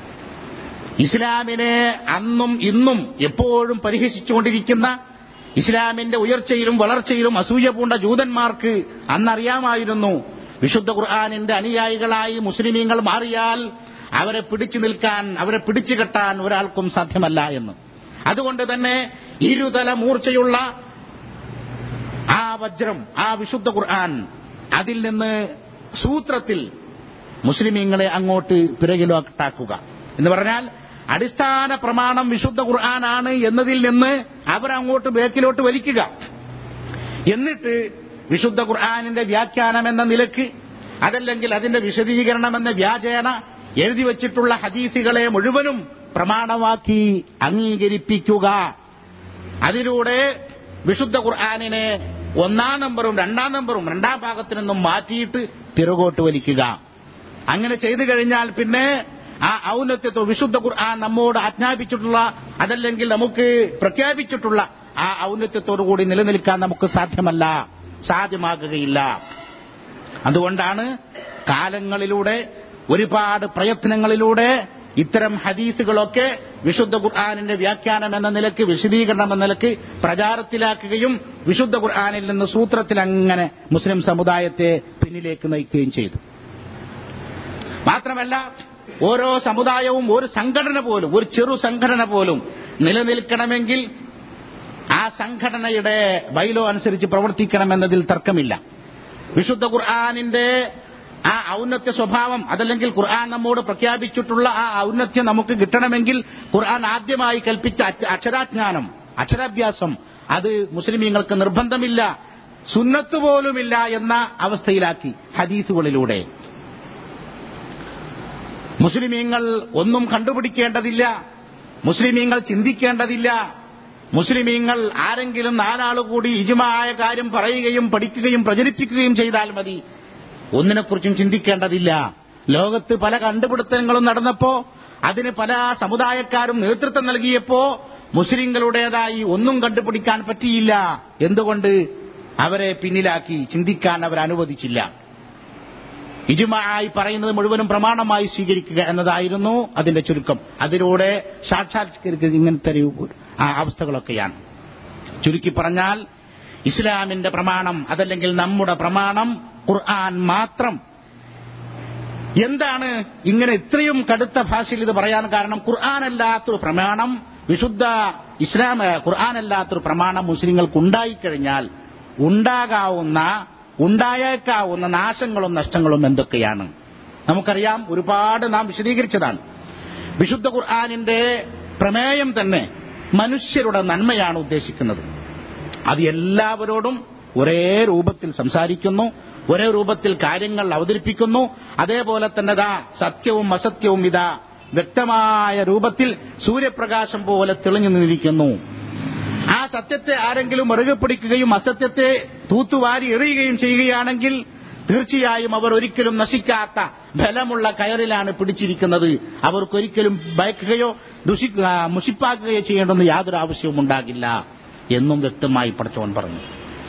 ഇസ്ലാമിനെ അന്നും ഇന്നും എപ്പോഴും പരിഹസിച്ചുകൊണ്ടിരിക്കുന്ന ഇസ്ലാമിന്റെ ഉയർച്ചയിലും വളർച്ചയിലും അസൂയ പൂണ്ട ജൂതന്മാർക്ക് അന്നറിയാമായിരുന്നു വിശുദ്ധ ഖുർആാനിന്റെ അനുയായികളായി മുസ്ലിമീങ്ങൾ മാറിയാൽ അവരെ പിടിച്ചു നിൽക്കാൻ അവരെ പിടിച്ചു കെട്ടാൻ ഒരാൾക്കും സാധ്യമല്ല എന്ന് അതുകൊണ്ട് തന്നെ ഇരുതല മൂർച്ചയുള്ള ആ വജ്രം ആ വിശുദ്ധ ഖുർആൻ അതിൽ നിന്ന് സൂത്രത്തിൽ മുസ്ലിമീങ്ങളെ അങ്ങോട്ട് പിറകിലോട്ടാക്കുക എന്ന് പറഞ്ഞാൽ അടിസ്ഥാന പ്രമാണം വിശുദ്ധ ഖുർആനാണ് എന്നതിൽ നിന്ന് അവരങ്ങോട്ട് ബേക്കിലോട്ട് വലിക്കുക എന്നിട്ട് വിശുദ്ധ ഖുർആാനിന്റെ വ്യാഖ്യാനം എന്ന നിലക്ക് അതല്ലെങ്കിൽ അതിന്റെ വിശദീകരണം എന്ന വ്യാജേന എഴുതി വച്ചിട്ടുള്ള ഹദീസുകളെ മുഴുവനും പ്രമാണമാക്കി അംഗീകരിപ്പിക്കുക അതിലൂടെ വിശുദ്ധ ഖുർആാനിനെ ഒന്നാം നമ്പറും രണ്ടാം നമ്പറും രണ്ടാം ഭാഗത്തു നിന്നും മാറ്റിയിട്ട് പിറകോട്ട് വലിക്കുക അങ്ങനെ ചെയ്തു കഴിഞ്ഞാൽ പിന്നെ ആ ഔന്നത്യത്വം വിശുദ്ധ ഖുർആൻ നമ്മോട് ആജ്ഞാപിച്ചിട്ടുള്ള അതല്ലെങ്കിൽ നമുക്ക് പ്രഖ്യാപിച്ചിട്ടുള്ള ആ ഔന്നത്യത്തോടു കൂടി നിലനിൽക്കാൻ നമുക്ക് സാധ്യമല്ല സാധ്യമാകുകയില്ല അതുകൊണ്ടാണ് കാലങ്ങളിലൂടെ ഒരുപാട് പ്രയത്നങ്ങളിലൂടെ ഇത്തരം ഹദീസുകളൊക്കെ വിശുദ്ധ ഖുർആാനിന്റെ വ്യാഖ്യാനം എന്ന നിലക്ക് വിശദീകരണം എന്ന നിലക്ക് പ്രചാരത്തിലാക്കുകയും വിശുദ്ധ ഖുർആാനിൽ നിന്ന് സൂത്രത്തിൽ അങ്ങനെ മുസ്ലിം സമുദായത്തെ പിന്നിലേക്ക് നയിക്കുകയും ചെയ്തു മാത്രമല്ല ഓരോ സമുദായവും ഒരു സംഘടന പോലും ഒരു ചെറു സംഘടന പോലും നിലനിൽക്കണമെങ്കിൽ ആ സംഘടനയുടെ ബൈലോ അനുസരിച്ച് പ്രവർത്തിക്കണമെന്നതിൽ തർക്കമില്ല വിശുദ്ധ ഖുർആാനിന്റെ ആ ഔന്നത്യ സ്വഭാവം അതല്ലെങ്കിൽ ഖുർആൻ നമ്മോട് പ്രഖ്യാപിച്ചിട്ടുള്ള ആ ഔന്നത്യം നമുക്ക് കിട്ടണമെങ്കിൽ ഖുർആൻ ആദ്യമായി കൽപ്പിച്ച അക്ഷ- അക്ഷരാജ്ഞാനം അക്ഷരാഭ്യാസം അത് മുസ്ലിമീങ്ങൾക്ക് നിർബന്ധമില്ല സുന്നത്ത് പോലുമില്ല എന്ന അവസ്ഥയിലാക്കി ഹദീസുകളിലൂടെ മുസ്ലിമീങ്ങൾ ഒന്നും കണ്ടുപിടിക്കേണ്ടതില്ല മുസ്ലിമീങ്ങൾ ചിന്തിക്കേണ്ടതില്ല മുസ്ലിമീങ്ങൾ ആരെങ്കിലും നാലാള് കൂടി ഇജുമായ കാര്യം പറയുകയും പഠിക്കുകയും പ്രചരിപ്പിക്കുകയും ചെയ്താൽ മതി ഒന്നിനെക്കുറിച്ചും ചിന്തിക്കേണ്ടതില്ല ലോകത്ത് പല കണ്ടുപിടുത്തങ്ങളും നടന്നപ്പോ അതിന് പല സമുദായക്കാരും നേതൃത്വം നൽകിയപ്പോ മുസ്ലിങ്ങളുടേതായി ഒന്നും കണ്ടുപിടിക്കാൻ പറ്റിയില്ല എന്തുകൊണ്ട് അവരെ പിന്നിലാക്കി ചിന്തിക്കാൻ അവർ അനുവദിച്ചില്ല ഇജുമായി പറയുന്നത് മുഴുവനും പ്രമാണമായി സ്വീകരിക്കുക എന്നതായിരുന്നു അതിന്റെ ചുരുക്കം അതിലൂടെ സാക്ഷാത്കരിക്കുക ഇങ്ങനത്തെ ഒരു ആ അവസ്ഥകളൊക്കെയാണ് ചുരുക്കി പറഞ്ഞാൽ ഇസ്ലാമിന്റെ പ്രമാണം അതല്ലെങ്കിൽ നമ്മുടെ പ്രമാണം ഖുർആൻ മാത്രം എന്താണ് ഇങ്ങനെ ഇത്രയും കടുത്ത ഭാഷയിൽ ഇത് പറയാൻ കാരണം ഖുർആാനല്ലാത്തൊരു പ്രമാണം വിശുദ്ധ ഇസ്ലാം ഖുർആാനല്ലാത്തൊരു പ്രമാണം മുസ്ലിങ്ങൾക്ക് ഉണ്ടായിക്കഴിഞ്ഞാൽ ഉണ്ടാകാവുന്ന ഉണ്ടായേക്കാവുന്ന നാശങ്ങളും നഷ്ടങ്ങളും എന്തൊക്കെയാണ് നമുക്കറിയാം ഒരുപാട് നാം വിശദീകരിച്ചതാണ് വിശുദ്ധ ഖുർആാനിന്റെ പ്രമേയം തന്നെ മനുഷ്യരുടെ നന്മയാണ് ഉദ്ദേശിക്കുന്നത് അത് എല്ലാവരോടും ഒരേ രൂപത്തിൽ സംസാരിക്കുന്നു ഒരേ രൂപത്തിൽ കാര്യങ്ങൾ അവതരിപ്പിക്കുന്നു അതേപോലെ തന്നെ ദാ സത്യവും അസത്യവും ഇതാ വ്യക്തമായ രൂപത്തിൽ സൂര്യപ്രകാശം പോലെ തെളിഞ്ഞു നിന്നിരിക്കുന്നു ആ സത്യത്തെ ആരെങ്കിലും മുറുകെ പിടിക്കുകയും അസത്യത്തെ തൂത്തുവാരി എറിയുകയും ചെയ്യുകയാണെങ്കിൽ തീർച്ചയായും അവർ ഒരിക്കലും നശിക്കാത്ത ബലമുള്ള കയറിലാണ് പിടിച്ചിരിക്കുന്നത് അവർക്കൊരിക്കലും ഭയക്കുകയോ ദുഷി ആ, മുഷിപ്പാക്കുകയോ ചെയ്യേണ്ടെന്ന് യാതൊരു ആവശ്യവും ഉണ്ടാകില്ല എന്നും വ്യക്തമായി പഠിച്ചവൻ പറഞ്ഞു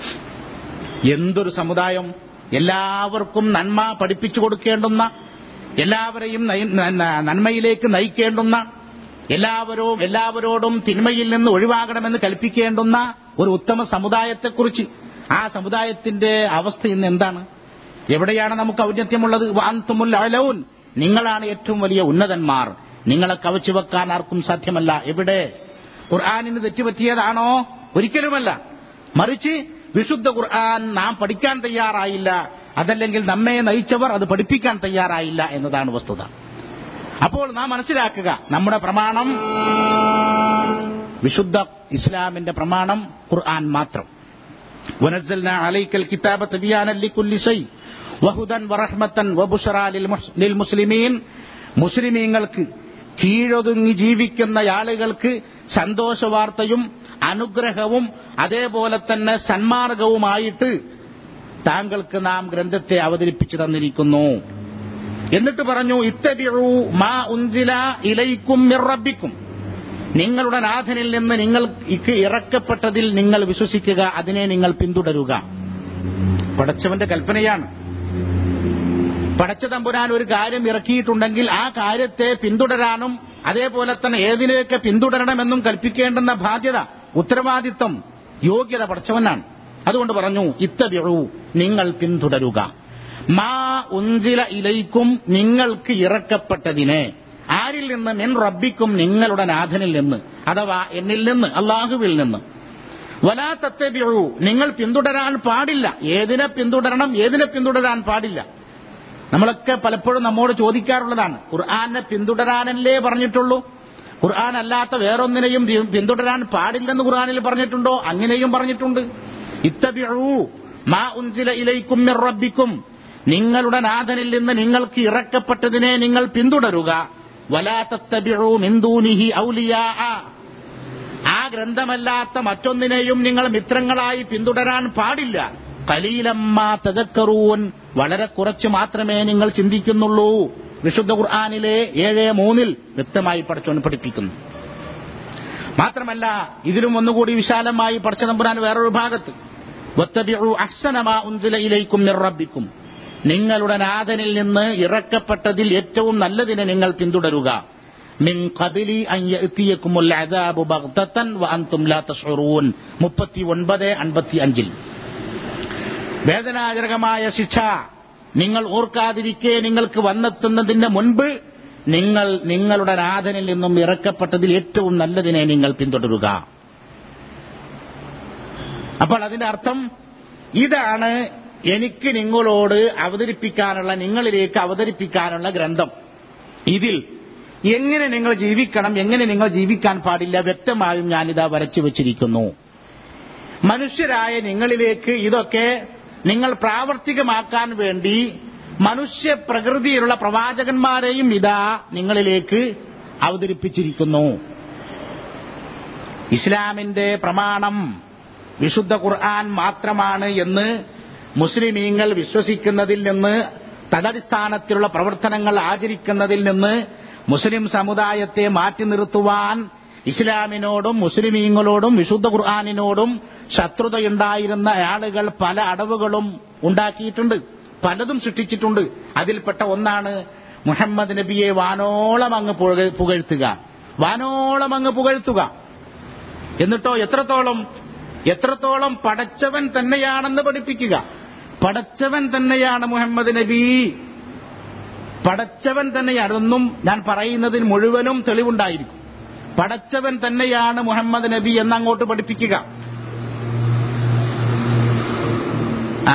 എന്തൊരു സമുദായം എല്ലാവർക്കും നന്മ പഠിപ്പിച്ചു കൊടുക്കേണ്ടുന്ന എല്ലാവരെയും നയി- ന- ന- നന്മയിലേക്ക് നയിക്കേണ്ടുന്ന എല്ലാവരും എല്ലാവരോടും തിന്മയിൽ നിന്ന് ഒഴിവാകണമെന്ന് കൽപ്പിക്കേണ്ടുന്ന ഒരു ഉത്തമ സമുദായത്തെക്കുറിച്ച് ആ സമുദായത്തിന്റെ അവസ്ഥ ഇന്ന് എന്താണ് എവിടെയാണ് നമുക്ക് ഔന്നത്യമുള്ളത് വാന്തുമുൽ അലൗൻ നിങ്ങളാണ് ഏറ്റവും വലിയ ഉന്നതന്മാർ നിങ്ങളെ കവച്ചു വെക്കാൻ ആർക്കും സാധ്യമല്ല എവിടെ ഖുർആാനിന് തെറ്റുപറ്റിയതാണോ ഒരിക്കലുമല്ല മറിച്ച് വിശുദ്ധ ഖുർആൻ നാം പഠിക്കാൻ തയ്യാറായില്ല അതല്ലെങ്കിൽ നമ്മെ നയിച്ചവർ അത് പഠിപ്പിക്കാൻ തയ്യാറായില്ല എന്നതാണ് വസ്തുത അപ്പോൾ നാം മനസ്സിലാക്കുക നമ്മുടെ പ്രമാണം വിശുദ്ധ ഇസ്ലാമിന്റെ പ്രമാണം ഖുർആൻ മാത്രം ونزلنا عليك الكتاب تبيانا لكل شيء وهدى ورحمة وبشرى للمح- للمسلمين മുസ്ലിമീങ്ങൾക്ക് കീഴൊതുങ്ങി ജീവിക്കുന്ന ആളുകൾക്ക് സന്തോഷവാർത്തയും അനുഗ്രഹവും അതേപോലെ തന്നെ സന്മാർഗവുമായിട്ട് താങ്കൾക്ക് നാം ഗ്രന്ഥത്തെ അവതരിപ്പിച്ചു തന്നിരിക്കുന്നു എന്നിട്ട് പറഞ്ഞു ഇത്തബിഴു മാ ഉഞ്ചില ഇലയിക്കും മിറബിക്കും നിങ്ങളുടെ നാഥനിൽ നിന്ന് നിങ്ങൾക്ക് ഇറക്കപ്പെട്ടതിൽ നിങ്ങൾ വിശ്വസിക്കുക അതിനെ നിങ്ങൾ പിന്തുടരുക പടച്ചവന്റെ കൽപ്പനയാണ് പടച്ച തമ്പുരാൻ ഒരു കാര്യം ഇറക്കിയിട്ടുണ്ടെങ്കിൽ ആ കാര്യത്തെ പിന്തുടരാനും അതേപോലെ തന്നെ ഏതിനെയൊക്കെ പിന്തുടരണമെന്നും കൽപ്പിക്കേണ്ടുന്ന ബാധ്യത ഉത്തരവാദിത്വം യോഗ്യത പടച്ചവനാണ് അതുകൊണ്ട് പറഞ്ഞു ഇത്തബിഴു നിങ്ങൾ പിന്തുടരുക മാ ഉഞ്ചില ഇലയിക്കും നിങ്ങൾക്ക് ഇറക്കപ്പെട്ടതിനെ ആരിൽ നിന്ന് മെൻ റബ്ബിക്കും നിങ്ങളുടെ നാഥനിൽ നിന്ന് അഥവാ എന്നിൽ നിന്ന് അള്ളാഹുവിൽ നിന്ന് വലാ തത്തബിഴു നിങ്ങൾ പിന്തുടരാൻ പാടില്ല ഏതിനെ പിന്തുടരണം ഏതിനെ പിന്തുടരാൻ പാടില്ല നമ്മളൊക്കെ പലപ്പോഴും നമ്മോട് ചോദിക്കാറുള്ളതാണ് ഖുർആാനെ പിന്തുടരാനല്ലേ പറഞ്ഞിട്ടുള്ളൂ ഖുർആൻ അല്ലാത്ത വേറൊന്നിനെയും പി- പിന്തുടരാൻ പാടില്ലെന്ന് ഖുർആനിൽ പറഞ്ഞിട്ടുണ്ടോ അങ്ങനെയും പറഞ്ഞിട്ടുണ്ട് ഇത്തബിഴു മാ ഉൻസില ഇലൈക്കും മിർ റബ്ബിക്കും നിങ്ങളുടെ നാഥനിൽ നിന്ന് നിങ്ങൾക്ക് ഇറക്കപ്പെട്ടതിനെ നിങ്ങൾ പിന്തുടരുക വലാത്തബിഴു മിന്ദൂനിഹി ഔലിയാ ആ ഗ്രന്ഥമല്ലാത്ത മറ്റൊന്നിനെയും നിങ്ങൾ മിത്രങ്ങളായി പിന്തുടരാൻ പാടില്ല കലീലമ്മ തദക്കറൂൻ വളരെ കുറച്ച് മാത്രമേ നിങ്ങൾ ചിന്തിക്കുന്നുള്ളൂ വിശുദ്ധ ഖുർആാനിലെ ഏഴ് മൂന്നിൽ വ്യക്തമായി പഠിച്ചോൻ പഠിപ്പിക്കുന്നു മാത്രമല്ല ഇതിലും ഒന്നുകൂടി വിശാലമായി പഠിച്ചതമ്പുരാൻ വേറൊരു ഭാഗത്ത് വത്തബിഉ അഹ്സനമാ ഉൻസില ഇലൈക്കും മിർ റബ്ബിക്കും നിങ്ങളുടെ നാഥനിൽ നിന്ന് ഇറക്കപ്പെട്ടതിൽ ഏറ്റവും നല്ലതിനെ നിങ്ങൾ പിന്തുടരുക മിൻ ഖബിലി അൻ യഅതിയക്കുമുൽ അദാബു ബഗ്തതൻ വ അൻതും ലാ തശ്ഉറൂൻ 39 55 വേദനാജനകമായ ശിക്ഷ നിങ്ങൾ ഓർക്കാതിരിക്കെ നിങ്ങൾക്ക് വന്നെത്തുന്നതിന് മുൻപ് നിങ്ങൾ നിങ്ങളുടെ നാഥനിൽ നിന്നും ഇറക്കപ്പെട്ടതിൽ ഏറ്റവും നല്ലതിനെ നിങ്ങൾ പിന്തുടരുക അപ്പോൾ അതിന്റെ അർത്ഥം ഇതാണ് എനിക്ക് നിങ്ങളോട് അവതരിപ്പിക്കാനുള്ള നിങ്ങളിലേക്ക് അവതരിപ്പിക്കാനുള്ള ഗ്രന്ഥം ഇതിൽ എങ്ങനെ നിങ്ങൾ ജീവിക്കണം എങ്ങനെ നിങ്ങൾ ജീവിക്കാൻ പാടില്ല വ്യക്തമായും ഞാനിതാ വരച്ചു വച്ചിരിക്കുന്നു മനുഷ്യരായ നിങ്ങളിലേക്ക് ഇതൊക്കെ നിങ്ങൾ പ്രാവർത്തികമാക്കാൻ വേണ്ടി മനുഷ്യ പ്രകൃതിയിലുള്ള പ്രവാചകന്മാരെയും ഇതാ നിങ്ങളിലേക്ക് അവതരിപ്പിച്ചിരിക്കുന്നു ഇസ്ലാമിന്റെ പ്രമാണം വിശുദ്ധ ഖുർആൻ മാത്രമാണ് എന്ന് മുസ്ലിമീങ്ങൾ വിശ്വസിക്കുന്നതിൽ നിന്ന് തദടിസ്ഥാനത്തിലുള്ള പ്രവർത്തനങ്ങൾ ആചരിക്കുന്നതിൽ നിന്ന് മുസ്ലിം സമുദായത്തെ മാറ്റി നിർത്തുവാൻ ഇസ്ലാമിനോടും മുസ്ലിമീങ്ങളോടും വിശുദ്ധ ഖുർആാനിനോടും ശത്രുതയുണ്ടായിരുന്ന ആളുകൾ പല അടവുകളും ഉണ്ടാക്കിയിട്ടുണ്ട് പലതും സൃഷ്ടിച്ചിട്ടുണ്ട് അതിൽപ്പെട്ട ഒന്നാണ് മുഹമ്മദ് നബിയെ വാനോളം അങ്ങ് പുക- പുകഴ്ത്തുക വാനോളം അങ്ങ് പുകഴ്ത്തുക എന്നിട്ടോ എത്രത്തോളം എത്രത്തോളം പടച്ചവൻ തന്നെയാണെന്ന് പഠിപ്പിക്കുക പടച്ചവൻ തന്നെയാണ് മുഹമ്മദ് നബി പടച്ചവൻ തന്നെയാണ് ഇതൊന്നും ഞാൻ പറയുന്നതിന് മുഴുവനും തെളിവുണ്ടായിരിക്കും പടച്ചവൻ തന്നെയാണ് മുഹമ്മദ് നബി എന്നങ്ങോട്ട് പഠിപ്പിക്കുക ആ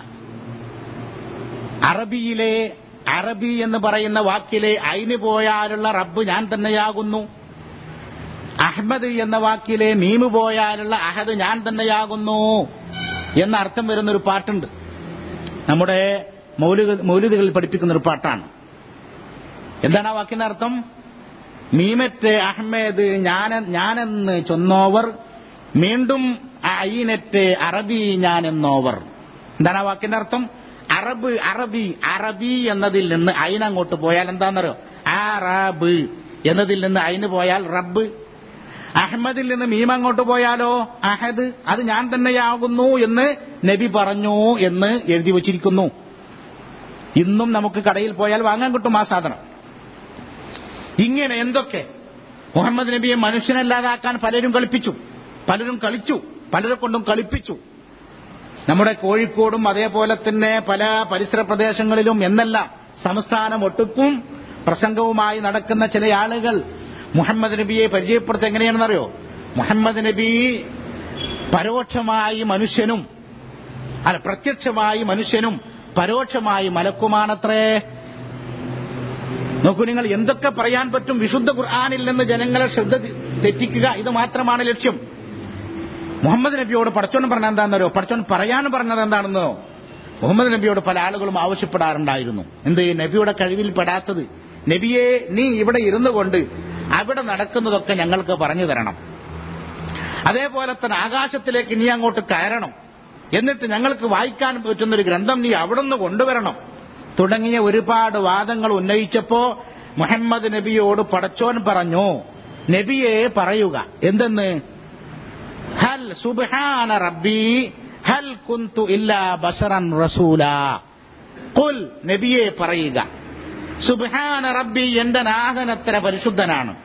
അറബിയിലെ അറബി എന്ന് പറയുന്ന വാക്കിലെ അയിന് പോയാലുള്ള റബ്ബ് ഞാൻ തന്നെയാകുന്നു അഹമ്മദ് എന്ന വാക്കിലെ മീമ് പോയാലുള്ള അഹദ് ഞാൻ തന്നെയാകുന്നു എന്ന അർത്ഥം വരുന്നൊരു പാട്ടുണ്ട് നമ്മുടെ മൗലിക മൗലികകളിൽ പഠിപ്പിക്കുന്ന ഒരു പാട്ടാണ് എന്താണ് ആ വാക്കിന്റെ അർത്ഥം മീമറ്റ് അഹമ്മദ് ഞാൻ ഞാനെന്ന് ചൊന്നോവർ വീണ്ടും അയിനറ്റ് അറബി ഞാനെന്നോവർ എന്താണ് ആ വാക്കിന്റെ അർത്ഥം അറബ് അറബി അറബി എന്നതിൽ നിന്ന് അയിനങ്ങോട്ട് പോയാൽ എന്താണെന്നറിയോ അറബ് എന്നതിൽ നിന്ന് അയിന് പോയാൽ റബ്ബ് അഹമ്മദിൽ നിന്ന് മീം അങ്ങോട്ട് പോയാലോ അഹദ് അത് ഞാൻ തന്നെയാകുന്നു എന്ന് നബി പറഞ്ഞു എന്ന് എഴുതി വച്ചിരിക്കുന്നു ഇന്നും നമുക്ക് കടയിൽ പോയാൽ വാങ്ങാൻ കിട്ടും ആ സാധനം ഇങ്ങനെ എന്തൊക്കെ മുഹമ്മദ് നബിയെ മനുഷ്യനല്ലാതാക്കാൻ പലരും കളിപ്പിച്ചു പലരും കളിച്ചു പലരെ കൊണ്ടും കളിപ്പിച്ചു നമ്മുടെ കോഴിക്കോടും അതേപോലെ തന്നെ പല പരിസര പ്രദേശങ്ങളിലും എന്നല്ല സംസ്ഥാനം ഒട്ടുക്കും പ്രസംഗവുമായി നടക്കുന്ന ചില ആളുകൾ മുഹമ്മദ് നബിയെ പരിചയപ്പെടുത്ത എങ്ങനെയാണെന്നറിയോ മുഹമ്മദ് നബി പരോക്ഷമായി മനുഷ്യനും അല്ല പ്രത്യക്ഷമായി മനുഷ്യനും പരോക്ഷമായി മലക്കുമാണത്രേ നോക്കൂ നിങ്ങൾ എന്തൊക്കെ പറയാൻ പറ്റും വിശുദ്ധ ഖുർആാനിൽ നിന്ന് ജനങ്ങളെ ശ്രദ്ധ തെറ്റിക്കുക ഇത് മാത്രമാണ് ലക്ഷ്യം മുഹമ്മദ് നബിയോട് പടച്ചോൻ പറഞ്ഞ എന്താണെന്നോ പടച്ചോൻ പറയാൻ പറഞ്ഞത് എന്താണെന്നോ മുഹമ്മദ് നബിയോട് പല ആളുകളും ആവശ്യപ്പെടാറുണ്ടായിരുന്നു എന്ത് നബിയുടെ കഴിവിൽ പെടാത്തത് നബിയെ നീ ഇവിടെ ഇരുന്നു കൊണ്ട് അവിടെ നടക്കുന്നതൊക്കെ ഞങ്ങൾക്ക് പറഞ്ഞു തരണം അതേപോലെ തന്നെ ആകാശത്തിലേക്ക് നീ അങ്ങോട്ട് കയറണം എന്നിട്ട് ഞങ്ങൾക്ക് വായിക്കാൻ പറ്റുന്ന ഒരു ഗ്രന്ഥം നീ അവിടുന്ന് കൊണ്ടുവരണം തുടങ്ങിയ ഒരുപാട് വാദങ്ങൾ ഉന്നയിച്ചപ്പോ മുഹമ്മദ് നബിയോട് പടച്ചോൻ പറഞ്ഞു നബിയെ പറയുക എന്തെന്ന് ഹൽ സുബ്ഹാന റബ്ബി ഹൽ കുന്തു ഇല്ലാ ബഷറൻ റസൂല കുൽ നബിയെ പറയുക സുബ്ഹാന റബ്ബി എന്റെ നാഥൻ എത്ര പരിശുദ്ധനാണ്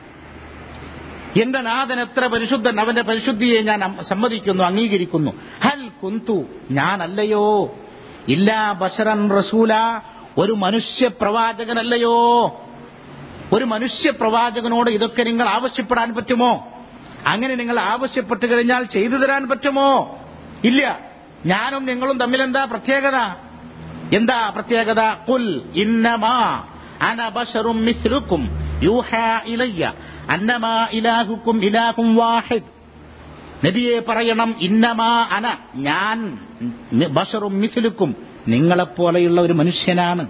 എന്റെ നാഥൻ എത്ര പരിശുദ്ധൻ അവന്റെ പരിശുദ്ധിയെ ഞാൻ അം- സമ്മതിക്കുന്നു അംഗീകരിക്കുന്നു ഹൽ കുന്തു ഞാനല്ലയോ ഇല്ലാ ബഷറൻ റസൂല ഒരു മനുഷ്യ പ്രവാചകനല്ലയോ ഒരു മനുഷ്യ പ്രവാചകനോട് ഇതൊക്കെ നിങ്ങൾ ആവശ്യപ്പെടാൻ പറ്റുമോ അങ്ങനെ നിങ്ങൾ ആവശ്യപ്പെട്ട് കഴിഞ്ഞാൽ ചെയ്തു തരാൻ പറ്റുമോ ഇല്ല ഞാനും നിങ്ങളും തമ്മിൽ എന്താ പ്രത്യേകത എന്താ പ്രത്യേകത കുൽ ഇന്നമാ അന ബശറും മിസ്ലുക്കും യൂഹാ ഇലയ്യ അന്നമാ ഇലാഹുക്കും ഇലാഹും വാഹിദ് നബിയെ പറയണം ഇന്നമാ അന ഞാൻ ബഷറും മിസ്ലുക്കും നിങ്ങളെപ്പോലെയുള്ള ഒരു മനുഷ്യനാണ്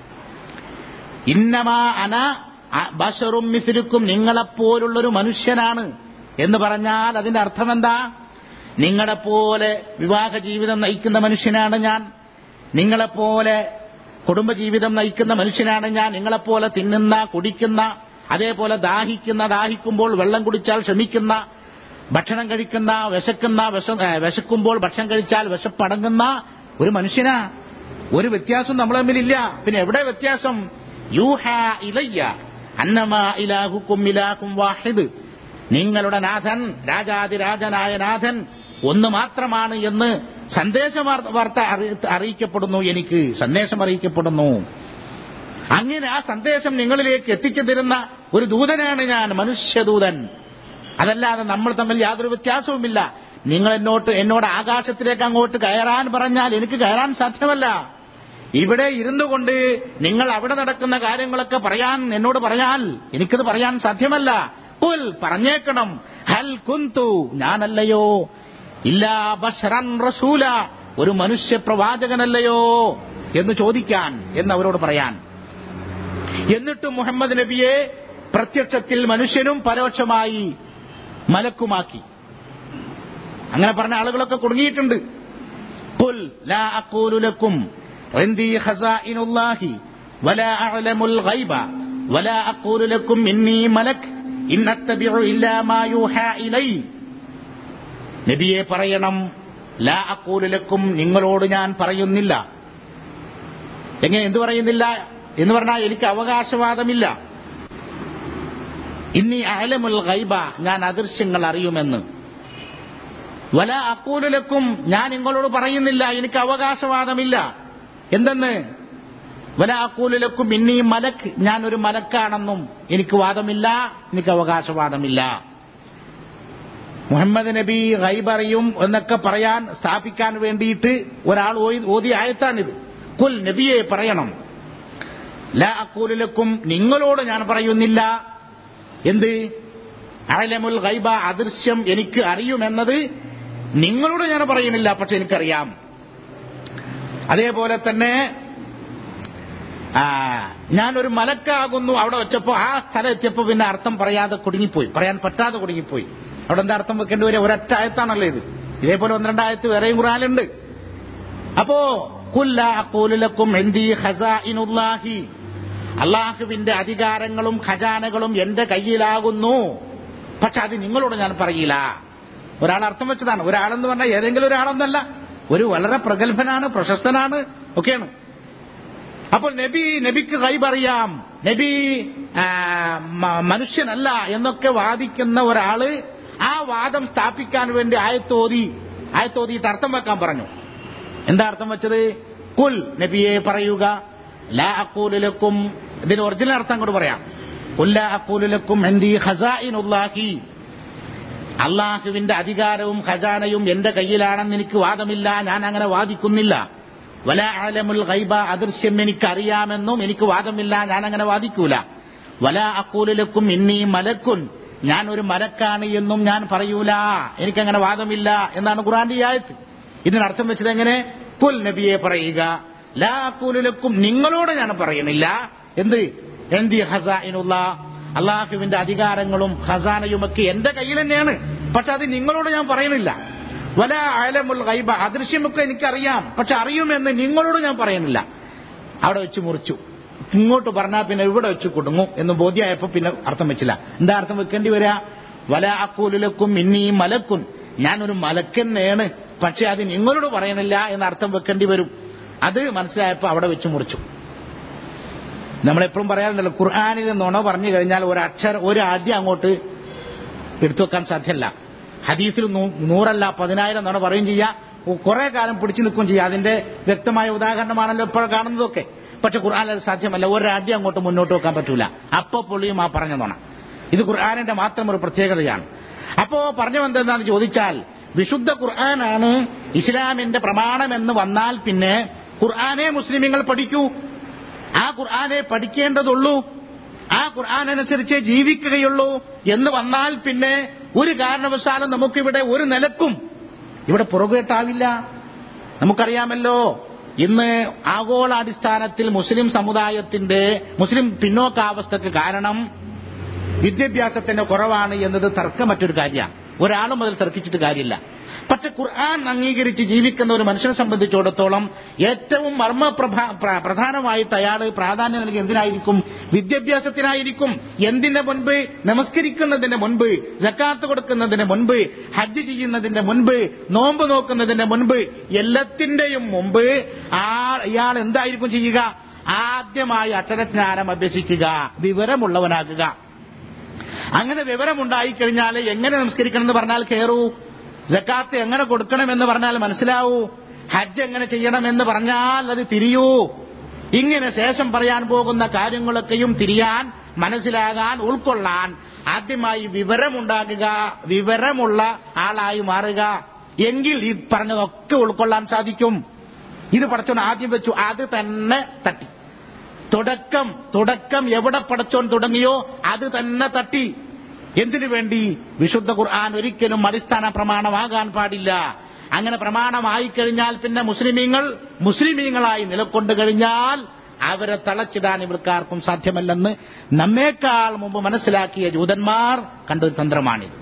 ഇന്നമാ അന അ- ബശറും മിസിലുക്കും നിങ്ങളെപ്പോലുള്ളൊരു മനുഷ്യനാണ് എന്ന് പറഞ്ഞാൽ അതിന്റെ അർത്ഥം എന്താ നിങ്ങളെപ്പോലെ വിവാഹ ജീവിതം നയിക്കുന്ന മനുഷ്യനാണ് ഞാൻ നിങ്ങളെപ്പോലെ കുടുംബജീവിതം നയിക്കുന്ന മനുഷ്യനാണ് ഞാൻ നിങ്ങളെപ്പോലെ തിന്നുന്ന കുടിക്കുന്ന അതേപോലെ ദാഹിക്കുന്ന ദാഹിക്കുമ്പോൾ വെള്ളം കുടിച്ചാൽ ക്ഷമിക്കുന്ന ഭക്ഷണം കഴിക്കുന്ന വിശക്കുന്ന വിശ ഏ, വിശക്കുമ്പോൾ ഭക്ഷണം കഴിച്ചാൽ വിശപ്പടങ്ങുന്ന ഒരു മനുഷ്യനാ ഒരു വ്യത്യാസം നമ്മൾ തമ്മിലില്ല പിന്നെ എവിടെ വ്യത്യാസം യൂഹ ഇലയ്യ അന്നമാ ഇലാഹുക്കും ഇലാഹും വാഹിദ് നിങ്ങളുടെ നാഥൻ രാജാതിരാജനായ നാഥൻ ഒന്ന് മാത്രമാണ് എന്ന് സന്ദേശ വാർത്ത വാർത്ത അറി- അറിയിക്കപ്പെടുന്നു എനിക്ക് സന്ദേശം അറിയിക്കപ്പെടുന്നു അങ്ങനെ ആ സന്ദേശം നിങ്ങളിലേക്ക് എത്തിച്ചു തരുന്ന ഒരു ദൂതനാണ് ഞാൻ മനുഷ്യദൂതൻ അതല്ലാതെ നമ്മൾ തമ്മിൽ യാതൊരു വ്യത്യാസവുമില്ല നിങ്ങൾ എന്നോട്ട് എന്നോട് ആകാശത്തിലേക്ക് അങ്ങോട്ട് കയറാൻ പറഞ്ഞാൽ എനിക്ക് കയറാൻ സാധ്യമല്ല ഇവിടെ ഇരുന്നു കൊണ്ട് നിങ്ങൾ അവിടെ നടക്കുന്ന കാര്യങ്ങളൊക്കെ പറയാൻ എന്നോട് പറയാൻ എനിക്കത് പറയാൻ സാധ്യമല്ല പുൽ പറഞ്ഞേക്കണം ഹൽ കുന്തു ഞാനല്ലയോ ഇല്ലാ ബഷറൻ റസൂല ഒരു മനുഷ്യ പ്രവാചകനല്ലയോ എന്ന് ചോദിക്കാൻ എന്ന് അവരോട് പറയാൻ എന്നിട്ട് മുഹമ്മദ് നബിയെ പ്രത്യക്ഷത്തിൽ മനുഷ്യനും പരോക്ഷമായി മലക്കുമാക്കി അങ്ങനെ പറഞ്ഞ ആളുകളൊക്കെ കുടുങ്ങിയിട്ടുണ്ട് قل لا أقول لكم عندي خزائن الله ولا أعلم الغيب ولا أقول لكم إني ملك إن أتبع إلا ما يوحى إلي നബിയെ പറയണം ലാ അക്കൂലക്കും നിങ്ങളോട് ഞാൻ പറയുന്നില്ല എങ്ങനെ എന്ത് പറയുന്നില്ല എന്ന് പറഞ്ഞാൽ എനിക്ക് അവകാശവാദമില്ല ഇനി അലമുൽ ഗൈബ ഞാൻ അദൃശ്യങ്ങൾ അറിയുമെന്ന് വല അക്കൂലക്കും ഞാൻ നിങ്ങളോട് പറയുന്നില്ല എനിക്ക് അവകാശവാദമില്ല എന്തെന്ന് വല അക്കൂലക്കും ഇന്നീ മലക്ക് ഞാൻ ഒരു മലക്കാണെന്നും എനിക്ക് വാദമില്ല എനിക്ക് അവകാശവാദമില്ല മുഹമ്മദ് നബി ഗൈബ് അറിയും എന്നൊക്കെ പറയാൻ സ്ഥാപിക്കാൻ വേണ്ടിയിട്ട് ഒരാൾ ഓതി- ഓതിയ ആയത്താണിത് കുൽ നബിയെ പറയണം ലാ അക്കൂലക്കും നിങ്ങളോട് ഞാൻ പറയുന്നില്ല എന്ത് അലമുൽ ഗൈബ അദൃശ്യം എനിക്ക് അറിയുമെന്നത് നിങ്ങളോട് ഞാൻ പറയുന്നില്ല പക്ഷെ എനിക്കറിയാം അതേപോലെ തന്നെ ആ, ഞാനൊരു മലക്കാകുന്നു അവിടെ വെച്ചപ്പോ ആ സ്ഥലം എത്തിയപ്പോ പിന്നെ അർത്ഥം പറയാതെ കുടുങ്ങിപ്പോയി പറയാൻ പറ്റാതെ കുടുങ്ങിപ്പോയി അവിടെ എന്താ അർത്ഥം വെക്കേണ്ടി വരിക ഒരൊറ്റ ആയത്താണല്ലോ ഇത് ഇതേപോലെ ഒന്ന് രണ്ടായത്ത് വേറെയും ഖുറാനുണ്ട് അപ്പോ കുല്ല അക്കൂലക്കും എന്തി ഖസാഇനുല്ലാഹി അള്ളാഹുവിന്റെ അധികാരങ്ങളും ഖജാനകളും എന്റെ കയ്യിലാകുന്നു പക്ഷെ അത് നിങ്ങളോട് ഞാൻ പറയില്ല ഒരാൾ അർത്ഥം വെച്ചതാണ് ഒരാളെന്ന് പറഞ്ഞാൽ ഏതെങ്കിലും ഒരാളെന്നല്ല ഒരു വളരെ പ്രഗത്ഭനാണ് പ്രശസ്തനാണ് ഒക്കെയാണ് അപ്പോൾ നബി നബിക്ക് ഗൈബ് അറിയാം നബി ആ, മ- മനുഷ്യനല്ല എന്നൊക്കെ വാദിക്കുന്ന ഒരാള് ആ വാദം സ്ഥാപിക്കാൻ വേണ്ടി ആയത്തോതി ആയത്തോതിയിട്ട് അർത്ഥം വെക്കാൻ പറഞ്ഞു എന്താ അർത്ഥം വെച്ചത് കുൽ നബിയെ പറയുക ലാ അക്കൂലക്കും ഇതിന് ഒറിജിനൽ അർത്ഥം അങ്ങോട്ട് പറയാം കുല്ല അക്കൂലക്കും എന്തി ഖസാഇനുല്ലാഹി അള്ളാഹുവിന്റെ അധികാരവും ഖജാനയും എന്റെ കയ്യിലാണെന്ന് എനിക്ക് വാദമില്ല ഞാൻ അങ്ങനെ വാദിക്കുന്നില്ല വല ആലമുൽ ഗൈബ അദൃശ്യം എനിക്കറിയാമെന്നും എനിക്ക് വാദമില്ല ഞാൻ അങ്ങനെ വാദിക്കൂല വല അക്കൂലക്കും ഇന്നീ മലക്കുൻ ഞാൻ ഒരു മലക്കാണ് എന്നും ഞാൻ പറയൂല എനിക്കങ്ങനെ വാദമില്ല എന്നാണ് ഖുറാന്റെ ഈ ആയത്ത് ഇതിനർത്ഥം വെച്ചത് എങ്ങനെ കുൽ നബിയെ പറയുക ലാ അക്കൂലക്കും നിങ്ങളോട് ഞാൻ പറയണില്ല എന്ത് എന്തി ഹസാഇനുള്ള അള്ളാഹുവിന്റെ അധികാരങ്ങളും ഖസാനയുമൊക്കെ എന്റെ കയ്യിൽ തന്നെയാണ് പക്ഷെ അത് നിങ്ങളോട് ഞാൻ പറയണില്ല വല അലമുൽ ഗൈബ അദൃശ്യമൊക്കെ എനിക്കറിയാം പക്ഷെ അറിയുമെന്ന് നിങ്ങളോട് ഞാൻ പറയുന്നില്ല അവിടെ വെച്ച് മുറിച്ചു ഇങ്ങോട്ട് പറഞ്ഞാൽ പിന്നെ ഇവിടെ വെച്ച് കുടുങ്ങും എന്ന് ബോധ്യമായപ്പോ പിന്നെ അർത്ഥം വെച്ചില്ല എന്താ അർത്ഥം വെക്കേണ്ടി വരിക വല അക്കൂലിലക്കും ഇന്നീ മലക്കും ഞാനൊരു മലക്കെന്നേണ് പക്ഷെ അത് നിങ്ങളോട് പറയണില്ല എന്ന അർത്ഥം വെക്കേണ്ടി വരും അത് മനസ്സിലായപ്പോ അവിടെ വെച്ച് മുറിച്ചു നമ്മളെപ്പോഴും പറയാറുണ്ടല്ലോ ഖുർആാനിൽ നുണ പറഞ്ഞു കഴിഞ്ഞാൽ ഒരു അക്ഷരം ഒരു ആദ്യം അങ്ങോട്ട് എടുത്തു വെക്കാൻ സാധ്യമല്ല ഹദീസിൽ നൂ- നൂറല്ല പതിനായിരം നുണ പറയും ചെയ്യാം കുറെ കാലം പിടിച്ചു നിൽക്കുകയും ചെയ്യാം അതിന്റെ വ്യക്തമായ ഉദാഹരണമാണല്ലോ ഇപ്പോൾ കാണുന്നതൊക്കെ പക്ഷെ ഖുർആാനിൽ അത് സാധ്യമല്ല ഒരാദ്യം അങ്ങോട്ട് മുന്നോട്ട് വെക്കാൻ പറ്റൂല അപ്പൊ പൊള്ളിയും ആ പറഞ്ഞ നുണ ഇത് ഖുർആാനിന്റെ മാത്രം ഒരു പ്രത്യേകതയാണ് അപ്പോ പറഞ്ഞു എന്തെന്നാന്ന് ചോദിച്ചാൽ വിശുദ്ധ ഖുർആനാണ് ഇസ്ലാമിന്റെ പ്രമാണമെന്ന് വന്നാൽ പിന്നെ ഖുർആനെ മുസ്ലിമീങ്ങൾ പഠിക്കൂ ആ ഖുർആനെ പഠിക്കേണ്ടതുള്ളൂ ആ ഖുർആൻ അനുസരിച്ച് ജീവിക്കുകയുള്ളൂ എന്ന് വന്നാൽ പിന്നെ ഒരു കാരണവശാലും നമുക്കിവിടെ ഒരു നിലക്കും ഇവിടെ പുറകോട്ടാവില്ല നമുക്കറിയാമല്ലോ ഇന്ന് ആഗോളാടിസ്ഥാനത്തിൽ മുസ്ലിം സമുദായത്തിന്റെ മുസ്ലിം പിന്നോക്കാവസ്ഥക്ക് കാരണം വിദ്യാഭ്യാസത്തിന്റെ കുറവാണ് എന്നത് തർക്കമറ്റൊരു കാര്യമാണ് ഒരാളും അതിൽ തർക്കിച്ചിട്ട് കാര്യമില്ല പക്ഷെ ഖുർആൻ അംഗീകരിച്ച് ജീവിക്കുന്ന ഒരു മനുഷ്യനെ സംബന്ധിച്ചിടത്തോളം ഏറ്റവും മർമ്മപ്രഭ പ്ര- പ്രധാനമായിട്ട് അയാൾ പ്രാധാന്യം നൽകി എന്തിനായിരിക്കും വിദ്യാഭ്യാസത്തിനായിരിക്കും എന്തിന്റെ മുൻപ് നമസ്കരിക്കുന്നതിന് മുൻപ് ജക്കാത്ത് കൊടുക്കുന്നതിന് മുൻപ് ഹജ്ജ് ചെയ്യുന്നതിന്റെ മുൻപ് നോമ്പ് നോക്കുന്നതിന്റെ മുൻപ് എല്ലാത്തിന്റെയും മുമ്പ് ആ ഇയാൾ എന്തായിരിക്കും ചെയ്യുക ആദ്യമായി അക്ഷരജ്ഞാനം അഭ്യസിക്കുക വിവരമുള്ളവനാകുക അങ്ങനെ വിവരമുണ്ടായിക്കഴിഞ്ഞാൽ എങ്ങനെ നമസ്കരിക്കണം എന്ന് പറഞ്ഞാൽ കയറൂ ജക്കാത്ത് എങ്ങനെ കൊടുക്കണമെന്ന് പറഞ്ഞാൽ മനസ്സിലാവൂ ഹജ്ജ് എങ്ങനെ ചെയ്യണമെന്ന് പറഞ്ഞാൽ അത് തിരിയൂ ഇങ്ങനെ ശേഷം പറയാൻ പോകുന്ന കാര്യങ്ങളൊക്കെയും തിരിയാൻ മനസ്സിലാകാൻ ഉൾക്കൊള്ളാൻ ആദ്യമായി വിവരമുണ്ടാകുക വിവരമുള്ള ആളായി മാറുക എങ്കിൽ ഈ പറഞ്ഞതൊക്കെ ഉൾക്കൊള്ളാൻ സാധിക്കും ഇത് പടച്ചോൻ ആദ്യം വെച്ചു അത് തന്നെ തട്ടി തുടക്കം തുടക്കം എവിടെ പടച്ചോൻ തുടങ്ങിയോ അത് തന്നെ തട്ടി എന്തിനു വേണ്ടി വിശുദ്ധ ഖുർആൻ ഒരിക്കലും അടിസ്ഥാന പ്രമാണമാകാൻ പാടില്ല അങ്ങനെ പ്രമാണമായി കഴിഞ്ഞാൽ പിന്നെ മുസ്ലിമീങ്ങൾ മുസ്ലിമീങ്ങളായി നിലക്കൊണ്ടു കഴിഞ്ഞാൽ അവരെ തളച്ചിടാൻ ഇവർക്കാർക്കും സാധ്യമല്ലെന്ന് നമ്മേക്കാൾ മുമ്പ് മനസ്സിലാക്കിയ ജൂതന്മാർ കണ്ടൊരു തന്ത്രമാണിത്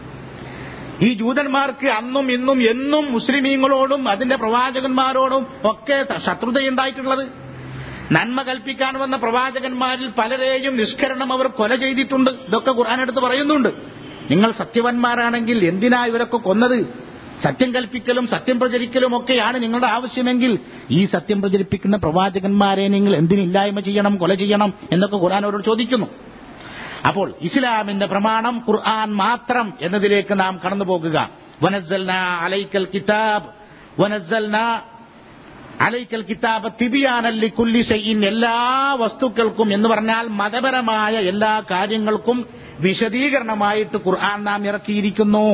ഈ ജൂതന്മാർക്ക് അന്നും ഇന്നും എന്നും മുസ്ലിമീങ്ങളോടും അതിന്റെ പ്രവാചകന്മാരോടും ഒക്കെ ത- ശത്രുതയുണ്ടായിട്ടുള്ളത് നന്മ കൽപ്പിക്കാൻ വന്ന പ്രവാചകന്മാരിൽ പലരെയും നിഷ്കരണം അവർ കൊല ചെയ്തിട്ടുണ്ട് ഇതൊക്കെ ഖുർആൻ എടുത്ത് പറയുന്നുണ്ട് നിങ്ങൾ സത്യവന്മാരാണെങ്കിൽ എന്തിനാ ഇവരൊക്കെ കൊന്നത് സത്യം കൽപ്പിക്കലും സത്യം പ്രചരിക്കലും ഒക്കെയാണ് നിങ്ങളുടെ ആവശ്യമെങ്കിൽ ഈ സത്യം പ്രചരിപ്പിക്കുന്ന പ്രവാചകന്മാരെ നിങ്ങൾ എന്തിനില്ലായ്മ ചെയ്യണം കൊല ചെയ്യണം എന്നൊക്കെ ഖുർആൻ അവരോട് ചോദിക്കുന്നു അപ്പോൾ ഇസ്ലാമിന്റെ പ്രമാണം ഖുർആൻ മാത്രം എന്നതിലേക്ക് നാം കടന്നു പോകുക വനസ്സൽന അലൈക്കൽ കിതാബ് വനസ്സൽന അലൈക്കൽ കിതാബ് തിബിയാനല്ലി കുല്ലി ഷൈഇൻ എല്ലാ വസ്തുക്കൾക്കും എന്ന് പറഞ്ഞാൽ മതപരമായ എല്ലാ കാര്യങ്ങൾക്കും വിശദീകരണമായിട്ട് ഖുർആൻ നാം ഇറക്കിയിരിക്കുന്നു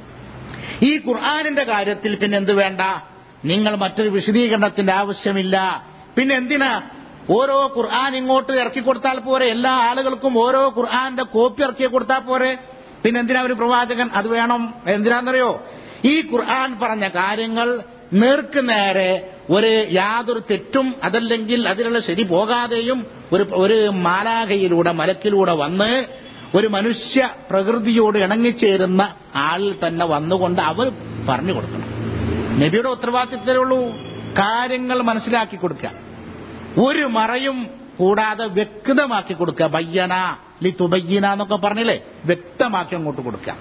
ഈ ഖുർആാനിന്റെ കാര്യത്തിൽ പിന്നെ എന്ത് വേണ്ട നിങ്ങൾ മറ്റൊരു വിശദീകരണത്തിന്റെ ആവശ്യമില്ല പിന്നെ എന്തിനാ ഓരോ ഖുർആൻ ഇങ്ങോട്ട് ഇറക്കി കൊടുത്താൽ പോരെ എല്ലാ ആളുകൾക്കും ഓരോ ഖുർആന്റെ കോപ്പി ഇറക്കി കൊടുത്താൽ പോരെ പിന്നെ എന്തിനാ ഒരു പ്രവാചകൻ അത് വേണം എന്തിനാന്നറിയോ ഈ ഖുർആൻ പറഞ്ഞ കാര്യങ്ങൾ നേർക്ക് നേരെ ഒരു യാതൊരു തെറ്റും അതല്ലെങ്കിൽ അതിലുള്ള ശരി പോകാതെയും ഒരു ഒരു മാലാകയിലൂടെ മലക്കിലൂടെ വന്ന് ഒരു മനുഷ്യ പ്രകൃതിയോട് ഇണങ്ങിച്ചേരുന്ന ആളിൽ തന്നെ വന്നുകൊണ്ട് അവർ പറഞ്ഞു കൊടുക്കണം നബിയുടെ ഉത്തരവാദിത്തത്തിലേ ഉള്ളൂ കാര്യങ്ങൾ മനസ്സിലാക്കി കൊടുക്കുക ഒരു മറയും കൂടാതെ വ്യക്തമാക്കി കൊടുക്കുക ബയ്യന ലി തുബയ്യന എന്നൊക്കെ പറഞ്ഞില്ലേ വ്യക്തമാക്കി അങ്ങോട്ട് കൊടുക്കുക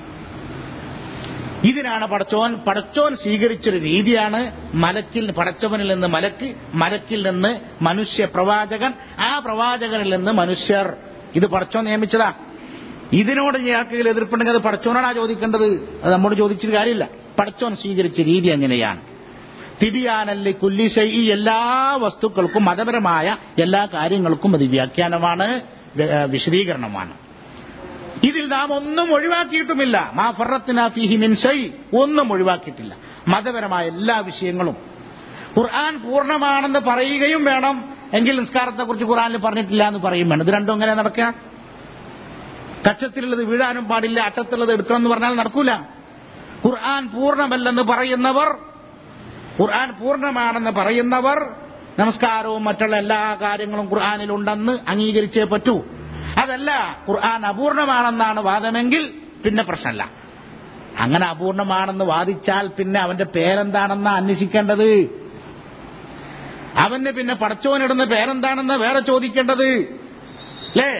ഇതിനാണ് പടച്ചോൻ പടച്ചോൻ സ്വീകരിച്ചൊരു രീതിയാണ് മലക്കിൽ പടച്ചവനിൽ നിന്ന് മലക്ക് മലക്കിൽ നിന്ന് മനുഷ്യ പ്രവാചകൻ ആ പ്രവാചകനിൽ നിന്ന് മനുഷ്യർ ഇത് പടച്ചോൻ നിയമിച്ചതാ ഇതിനോട് ഇയാൾക്ക് എതിർപ്പുണ്ടെങ്കിൽ അത് പടച്ചോനാണ് ചോദിക്കേണ്ടത് അത് നമ്മോട് ചോദിച്ചിട്ട് കാര്യമില്ല പടച്ചോൻ സ്വീകരിച്ച രീതി എങ്ങനെയാണ് തിബിയാനല്ലി കുല്ലിശൈ ഈ എല്ലാ വസ്തുക്കൾക്കും മതപരമായ എല്ലാ കാര്യങ്ങൾക്കും അത് വ്യാഖ്യാനമാണ് വ- വിശദീകരണമാണ് ഇതിൽ നാം ഒന്നും ഒഴിവാക്കിയിട്ടുമില്ല മാ ഫറത്തിന ഫീഹി മിൻ ഷൈ ഒന്നും ഒഴിവാക്കിയിട്ടില്ല മതപരമായ എല്ലാ വിഷയങ്ങളും ഖുർആൻ പൂർണ്ണമാണെന്ന് പറയുകയും വേണം എങ്കിൽ നിസ്കാരത്തെ കുറിച്ച് ഖുർആനിൽ പറഞ്ഞിട്ടില്ല എന്ന് പറയും വേണം ഇത് രണ്ടും എങ്ങനെ നടക്കുക കക്ഷത്തിലുള്ളത് വീഴാനും പാടില്ല അറ്റത്തുള്ളത് എടുക്കണം എന്ന് പറഞ്ഞാൽ നടക്കൂല ഖുർആൻ പൂർണ്ണമല്ലെന്ന് പറയുന്നവർ ഖുർആൻ പൂർണ്ണമാണെന്ന് പറയുന്നവർ നമസ്കാരവും മറ്റുള്ള എല്ലാ കാര്യങ്ങളും ഖുർആനിലുണ്ടെന്ന് അംഗീകരിച്ചേ പറ്റൂ അതല്ല ഖുർആൻ അപൂർണമാണെന്നാണ് വാദമെങ്കിൽ പിന്നെ പ്രശ്നമല്ല അങ്ങനെ അപൂർണമാണെന്ന് വാദിച്ചാൽ പിന്നെ അവന്റെ പേരെന്താണെന്ന് അന്വേഷിക്കേണ്ടത് അവന് പിന്നെ പടച്ചോനിടുന്ന പേരെന്താണെന്ന് വേറെ ചോദിക്കേണ്ടത് അല്ലേ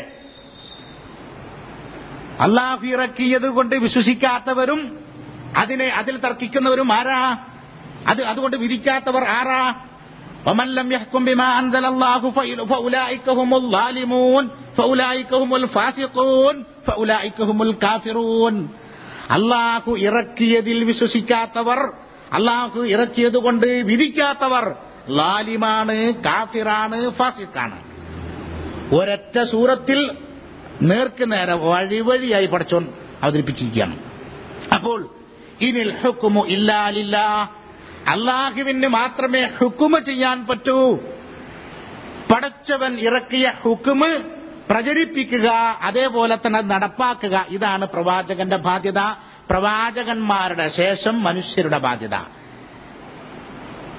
അള്ളാഹു ഇറക്കിയത് കൊണ്ട് വിശ്വസിക്കാത്തവരും അതിനെ അതിൽ തർക്കിക്കുന്നവരും ആരാ അത് അതുകൊണ്ട് വിധിക്കാത്തവർ ആരാ ومن لم يحكم بما أنزل الله فإل- فأولئك هم الظالمون فأولئك هم الفاسقون فأولئك هم الكافرون അള്ളാഹു ഇറക്കിയതിൽ വിശ്വസിക്കാത്തവർ അള്ളാഹു ഇറക്കിയത് കൊണ്ട് വിധിക്കാത്തവർ ലാലിമാണ് കാഫിറാണ് ഫാസിക്കാണ് ഒരൊറ്റ സൂറത്തിൽ നേർക്ക് നേരെ വഴി വഴിയായി പഠിച്ചോൻ അവതരിപ്പിച്ചിരിക്കുകയാണ് അപ്പോൾ ഇനിൽ ഹുക്കുമു ഇല്ലാലില്ല അള്ളാഹുവിന് മാത്രമേ ഹുക്കുമ ചെയ്യാൻ പറ്റൂ പടച്ചവൻ ഇറക്കിയ ഹുക്കുമ് പ്രചരിപ്പിക്കുക അതേപോലെ തന്നെ നടപ്പാക്കുക ഇതാണ് പ്രവാചകന്റെ ബാധ്യത പ്രവാചകന്മാരുടെ ശേഷം മനുഷ്യരുടെ ബാധ്യത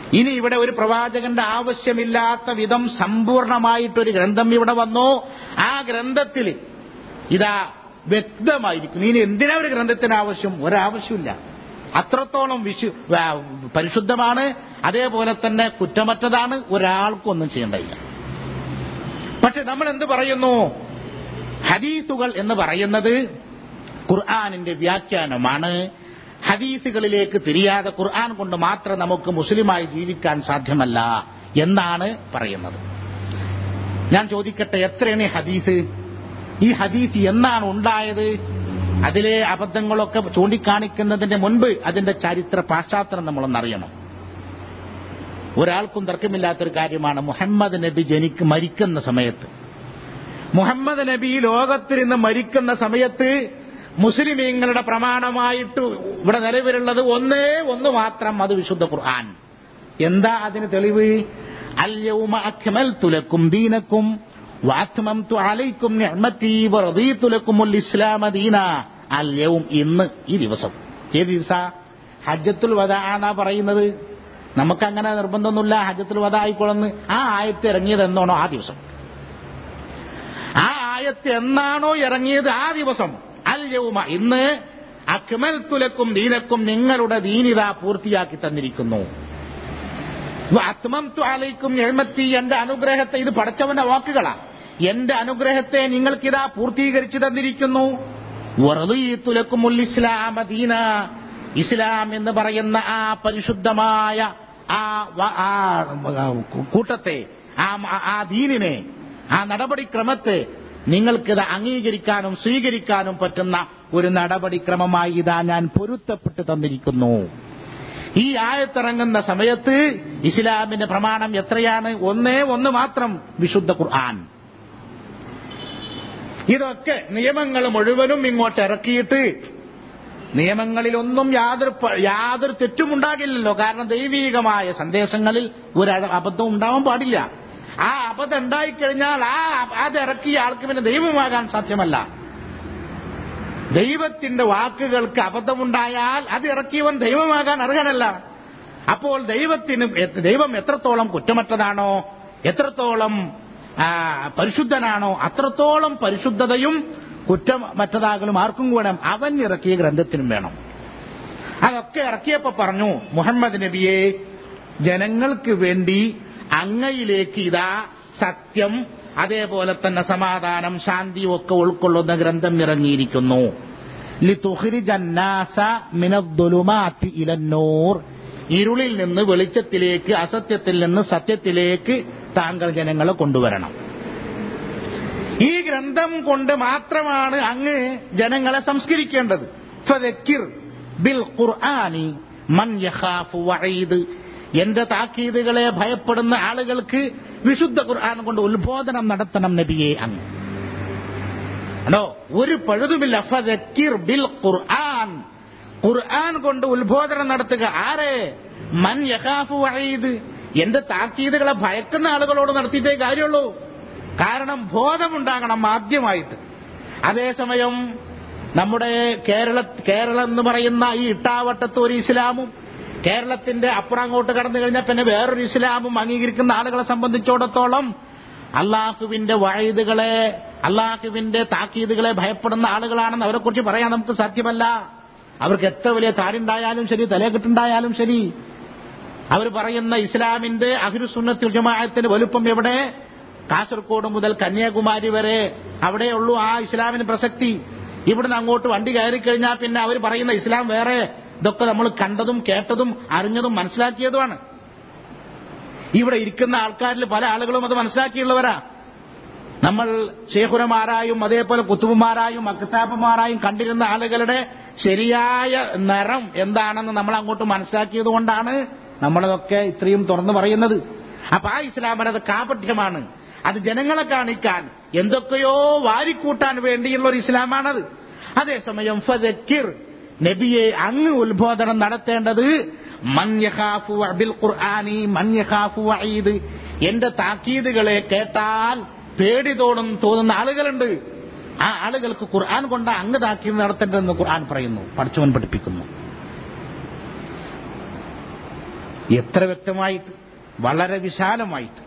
ഇനി ഇവിടെ ഒരു പ്രവാചകന്റെ ആവശ്യമില്ലാത്ത വിധം സമ്പൂർണമായിട്ടൊരു ഗ്രന്ഥം ഇവിടെ വന്നു ആ ഗ്രന്ഥത്തിൽ ഇതാ വ്യക്തമായിരിക്കും ഇനി എന്തിനാ ഒരു ഗ്രന്ഥത്തിന് ആവശ്യം ഒരാവശ്യമില്ല അത്രത്തോളം വിശു ആ, പരിശുദ്ധമാണ് അതേപോലെ തന്നെ കുറ്റമറ്റതാണ് ഒരാൾക്കും ഒന്നും ചെയ്യേണ്ടതില്ല പക്ഷെ നമ്മൾ എന്ത് പറയുന്നു ഹദീസുകൾ എന്ന് പറയുന്നത് ഖുർആാനിന്റെ വ്യാഖ്യാനമാണ് ഹദീസുകളിലേക്ക് തിരിയാതെ ഖുർആൻ കൊണ്ട് മാത്രം നമുക്ക് മുസ്ലിമായി ജീവിക്കാൻ സാധ്യമല്ല എന്നാണ് പറയുന്നത് ഞാൻ ചോദിക്കട്ടെ എത്രയാണ് ഈ ഹദീസ് ഈ ഹദീസ് എന്നാണ് ഉണ്ടായത് അതിലെ അബദ്ധങ്ങളൊക്കെ ചൂണ്ടിക്കാണിക്കുന്നതിന്റെ മുൻപ് അതിന്റെ ചരിത്ര പാശ്ചാത്തലം നമ്മളൊന്നറിയണം ഒരാൾക്കും തർക്കമില്ലാത്തൊരു കാര്യമാണ് മുഹമ്മദ് നബി ജനിക്ക് മരിക്കുന്ന സമയത്ത് മുഹമ്മദ് നബി ലോകത്തിൽ നിന്ന് മരിക്കുന്ന സമയത്ത് മുസ്ലിമീങ്ങളുടെ പ്രമാണമായിട്ട് ഇവിടെ നിലവിലുള്ളത് ഒന്നേ ഒന്ന് മാത്രം അത് വിശുദ്ധ ഖുർആൻ എന്താ അതിന് തെളിവ് അല്യവുമ അക്മൽതു ലക്കും ദീനക്കും വാത്മംതു അലൈക്കും നിഅ്മതി വറദീതു ലക്കുമുൽ ഇസ്ലാമ ദീന അല്യവും ഇന്ന് ഈ ദിവസം ഏത് ദിവസ ഹജ്ജത്തുൽ വദാ എന്നാ പറയുന്നത് നമുക്കങ്ങനെ നിർബന്ധമൊന്നുമില്ല ഹജ്ജത്തുൽ വദാ ആയിക്കൊള്ളുന്നു ആ ആയത്ത് ഇറങ്ങിയത് എന്നാണോ ആ ദിവസം ആ ആയത്ത് എന്നാണോ ഇറങ്ങിയത് ആ ദിവസം അൽ യൗമ ഇന്ന് അക്മൽ തുലക്കും ദീനക്കും നിങ്ങളുടെ ദീനിത പൂർത്തിയാക്കി തന്നിരിക്കുന്നു അത്മംതു അലൈക്കും എഴുമത്തി എന്റെ അനുഗ്രഹത്തെ ഇത് പടച്ചവന്റെ വാക്കുകളാ എന്റെ അനുഗ്രഹത്തെ നിങ്ങൾക്കിതാ പൂർത്തീകരിച്ചു തന്നിരിക്കുന്നു വറദീതുലക്കുമുൽ ഇസ്ലാമ ദീന ഇസ്ലാം എന്ന് പറയുന്ന ആ പരിശുദ്ധമായ ആ വ- ആ കൂട്ടത്തെ ആ ആ ദീനിനെ ആ നടപടിക്രമത്തെ നിങ്ങൾക്കിത് അംഗീകരിക്കാനും സ്വീകരിക്കാനും പറ്റുന്ന ഒരു നടപടിക്രമമായി ഇതാ ഞാൻ പൊരുത്തപ്പെട്ട് തന്നിരിക്കുന്നു ഈ ആയത്തിറങ്ങുന്ന സമയത്ത് ഇസ്ലാമിന്റെ പ്രമാണം എത്രയാണ് ഒന്നേ ഒന്ന് മാത്രം വിശുദ്ധ ഖുർആൻ ഇതൊക്കെ നിയമങ്ങൾ മുഴുവനും ഇങ്ങോട്ട് ഇറക്കിയിട്ട് നിയമങ്ങളിലൊന്നും യാതൊരു പ- യാതൊരു തെറ്റുമുണ്ടാകില്ലല്ലോ കാരണം ദൈവീകമായ സന്ദേശങ്ങളിൽ ഒരു അഴ- അബദ്ധം ഉണ്ടാവാൻ പാടില്ല ആ അബദ്ധം ഉണ്ടായിക്കഴിഞ്ഞാൽ ആ അത് ഇറക്കിയ ആൾക്ക് പിന്നെ ദൈവമാകാൻ സാധ്യമല്ല ദൈവത്തിന്റെ വാക്കുകൾക്ക് അബദ്ധമുണ്ടായാൽ അത് ഇറക്കിയവൻ ദൈവമാകാൻ അർഹനല്ല അപ്പോൾ ദൈവത്തിന് എ- ദൈവം എത്രത്തോളം കുറ്റമറ്റതാണോ എത്രത്തോളം ആ, പരിശുദ്ധനാണോ അത്രത്തോളം പരിശുദ്ധതയും കുറ്റമറ്റതാകലും ആർക്കും വേണം അവൻ ഇറക്കിയ ഗ്രന്ഥത്തിനും വേണം അതൊക്കെ ഇറക്കിയപ്പോ പറഞ്ഞു മുഹമ്മദ് നബിയെ ജനങ്ങൾക്ക് വേണ്ടി അങ്ങയിലേക്ക് ഇതാ സത്യം അതേപോലെ തന്നെ സമാധാനം ശാന്തിയും ഒക്കെ ഉൾക്കൊള്ളുന്ന ഗ്രന്ഥം ഇറങ്ങിയിരിക്കുന്നു ലിതുഖ്രിജ النَّاسَ മിന الظُّلُمَاتِ ഇല النُّورِ ഇരുളിൽ നിന്ന് വെളിച്ചത്തിലേക്ക് അസത്യത്തിൽ നിന്ന് സത്യത്തിലേക്ക് താങ്കൾ ജനങ്ങളെ കൊണ്ടുവരണം ഈ ഗ്രന്ഥം കൊണ്ട് മാത്രമാണ് അങ്ങ് ജനങ്ങളെ സംസ്കരിക്കേണ്ടത് ഫദക്കിർ ബിൽ ഖുർആനി മൻ യഖാഫു വഈദ് എന്റെ താക്കീതുകളെ ഭയപ്പെടുന്ന ആളുകൾക്ക് വിശുദ്ധ ഖുർആൻ കൊണ്ട് ഉത്ബോധനം നടത്തണം നബിയെ അങ്ങ് ആണോ ഒരു പഴുതുമില്ല ഫദക്കിർ ബിൽ ഖുർആൻ ഖുർആൻ കൊണ്ട് ഉത്ബോധനം നടത്തുക ആരെ മൻ യഖാഫു വഈദ് എന്റെ താക്കീതുകളെ ഭയക്കുന്ന ആളുകളോട് നടത്തിയിട്ടേ കാര്യമുള്ളൂ കാരണം ബോധമുണ്ടാകണം ആദ്യമായിട്ട് അതേസമയം നമ്മുടെ കേരള കേരളം എന്ന് പറയുന്ന ഈ ഇട്ടാവട്ടത്ത് ഒരു ഇസ്ലാമും കേരളത്തിന്റെ അപ്പുറം അങ്ങോട്ട് കടന്നു കഴിഞ്ഞാൽ പിന്നെ വേറൊരു ഇസ്ലാമും അംഗീകരിക്കുന്ന ആളുകളെ സംബന്ധിച്ചിടത്തോളം അള്ളാഹുവിന്റെ വഴുതുകളെ അള്ളാഹുവിന്റെ താക്കീതുകളെ ഭയപ്പെടുന്ന ആളുകളാണെന്ന് അവരെ കുറിച്ച് പറയാൻ നമുക്ക് സാധ്യമല്ല അവർക്ക് എത്ര വലിയ താരുണ്ടായാലും ശരി തലകെട്ടുണ്ടായാലും ശരി അവർ പറയുന്ന ഇസ്ലാമിന്റെ അഹിരുസുന്നത്തിൽ ജമാഅത്തിന്റെ വലുപ്പം എവിടെ കാസർഗോഡ് മുതൽ കന്യാകുമാരി വരെ അവിടെയുള്ളൂ ആ ഇസ്ലാമിന് പ്രസക്തി ഇവിടുന്ന് അങ്ങോട്ട് വണ്ടി കയറി കഴിഞ്ഞാൽ പിന്നെ അവർ പറയുന്ന ഇസ്ലാം വേറെ ഇതൊക്കെ നമ്മൾ കണ്ടതും കേട്ടതും അറിഞ്ഞതും മനസ്സിലാക്കിയതുമാണ് ഇവിടെ ഇരിക്കുന്ന ആൾക്കാരിൽ പല ആളുകളും അത് മനസ്സിലാക്കിയുള്ളവരാ നമ്മൾ ഷേഖുരമാരായും അതേപോലെ കുത്തുബുമാരായും അക്താബുമാരായും കണ്ടിരുന്ന ആളുകളുടെ ശരിയായ നിറം എന്താണെന്ന് നമ്മൾ അങ്ങോട്ട് മനസ്സിലാക്കിയത് കൊണ്ടാണ് നമ്മളതൊക്കെ ഇത്രയും തുറന്നു പറയുന്നത് അപ്പൊ ആ ഇസ്ലാമിനത് കാപഠ്യമാണ് അത് ജനങ്ങളെ കാണിക്കാൻ എന്തൊക്കെയോ വാരിക്കൂട്ടാൻ വേണ്ടിയുള്ള ഒരു ഇസ്ലാമാണത് അതേസമയം ഫദക്കിർ നബിയെ അങ്ങ് ഉത്ബോധനം നടത്തേണ്ടത് മൻ യഖാഫു ബിൽ ഖുർആനി മൻ യഖാഫു വഈദ് എന്റെ താക്കീതുകളെ കേട്ടാൽ പേടി തോന്നും തോന്നുന്ന ആളുകളുണ്ട് ആ ആളുകൾക്ക് ഖുർആൻ കൊണ്ട് അങ്ങ് താക്കീത് നടത്തേണ്ടതെന്ന് ഖുർആൻ പറയുന്നു പഠിച്ചവൻ പഠിപ്പിക്കുന്നു എത്ര വ്യക്തമായിട്ട് വളരെ വിശാലമായിട്ട്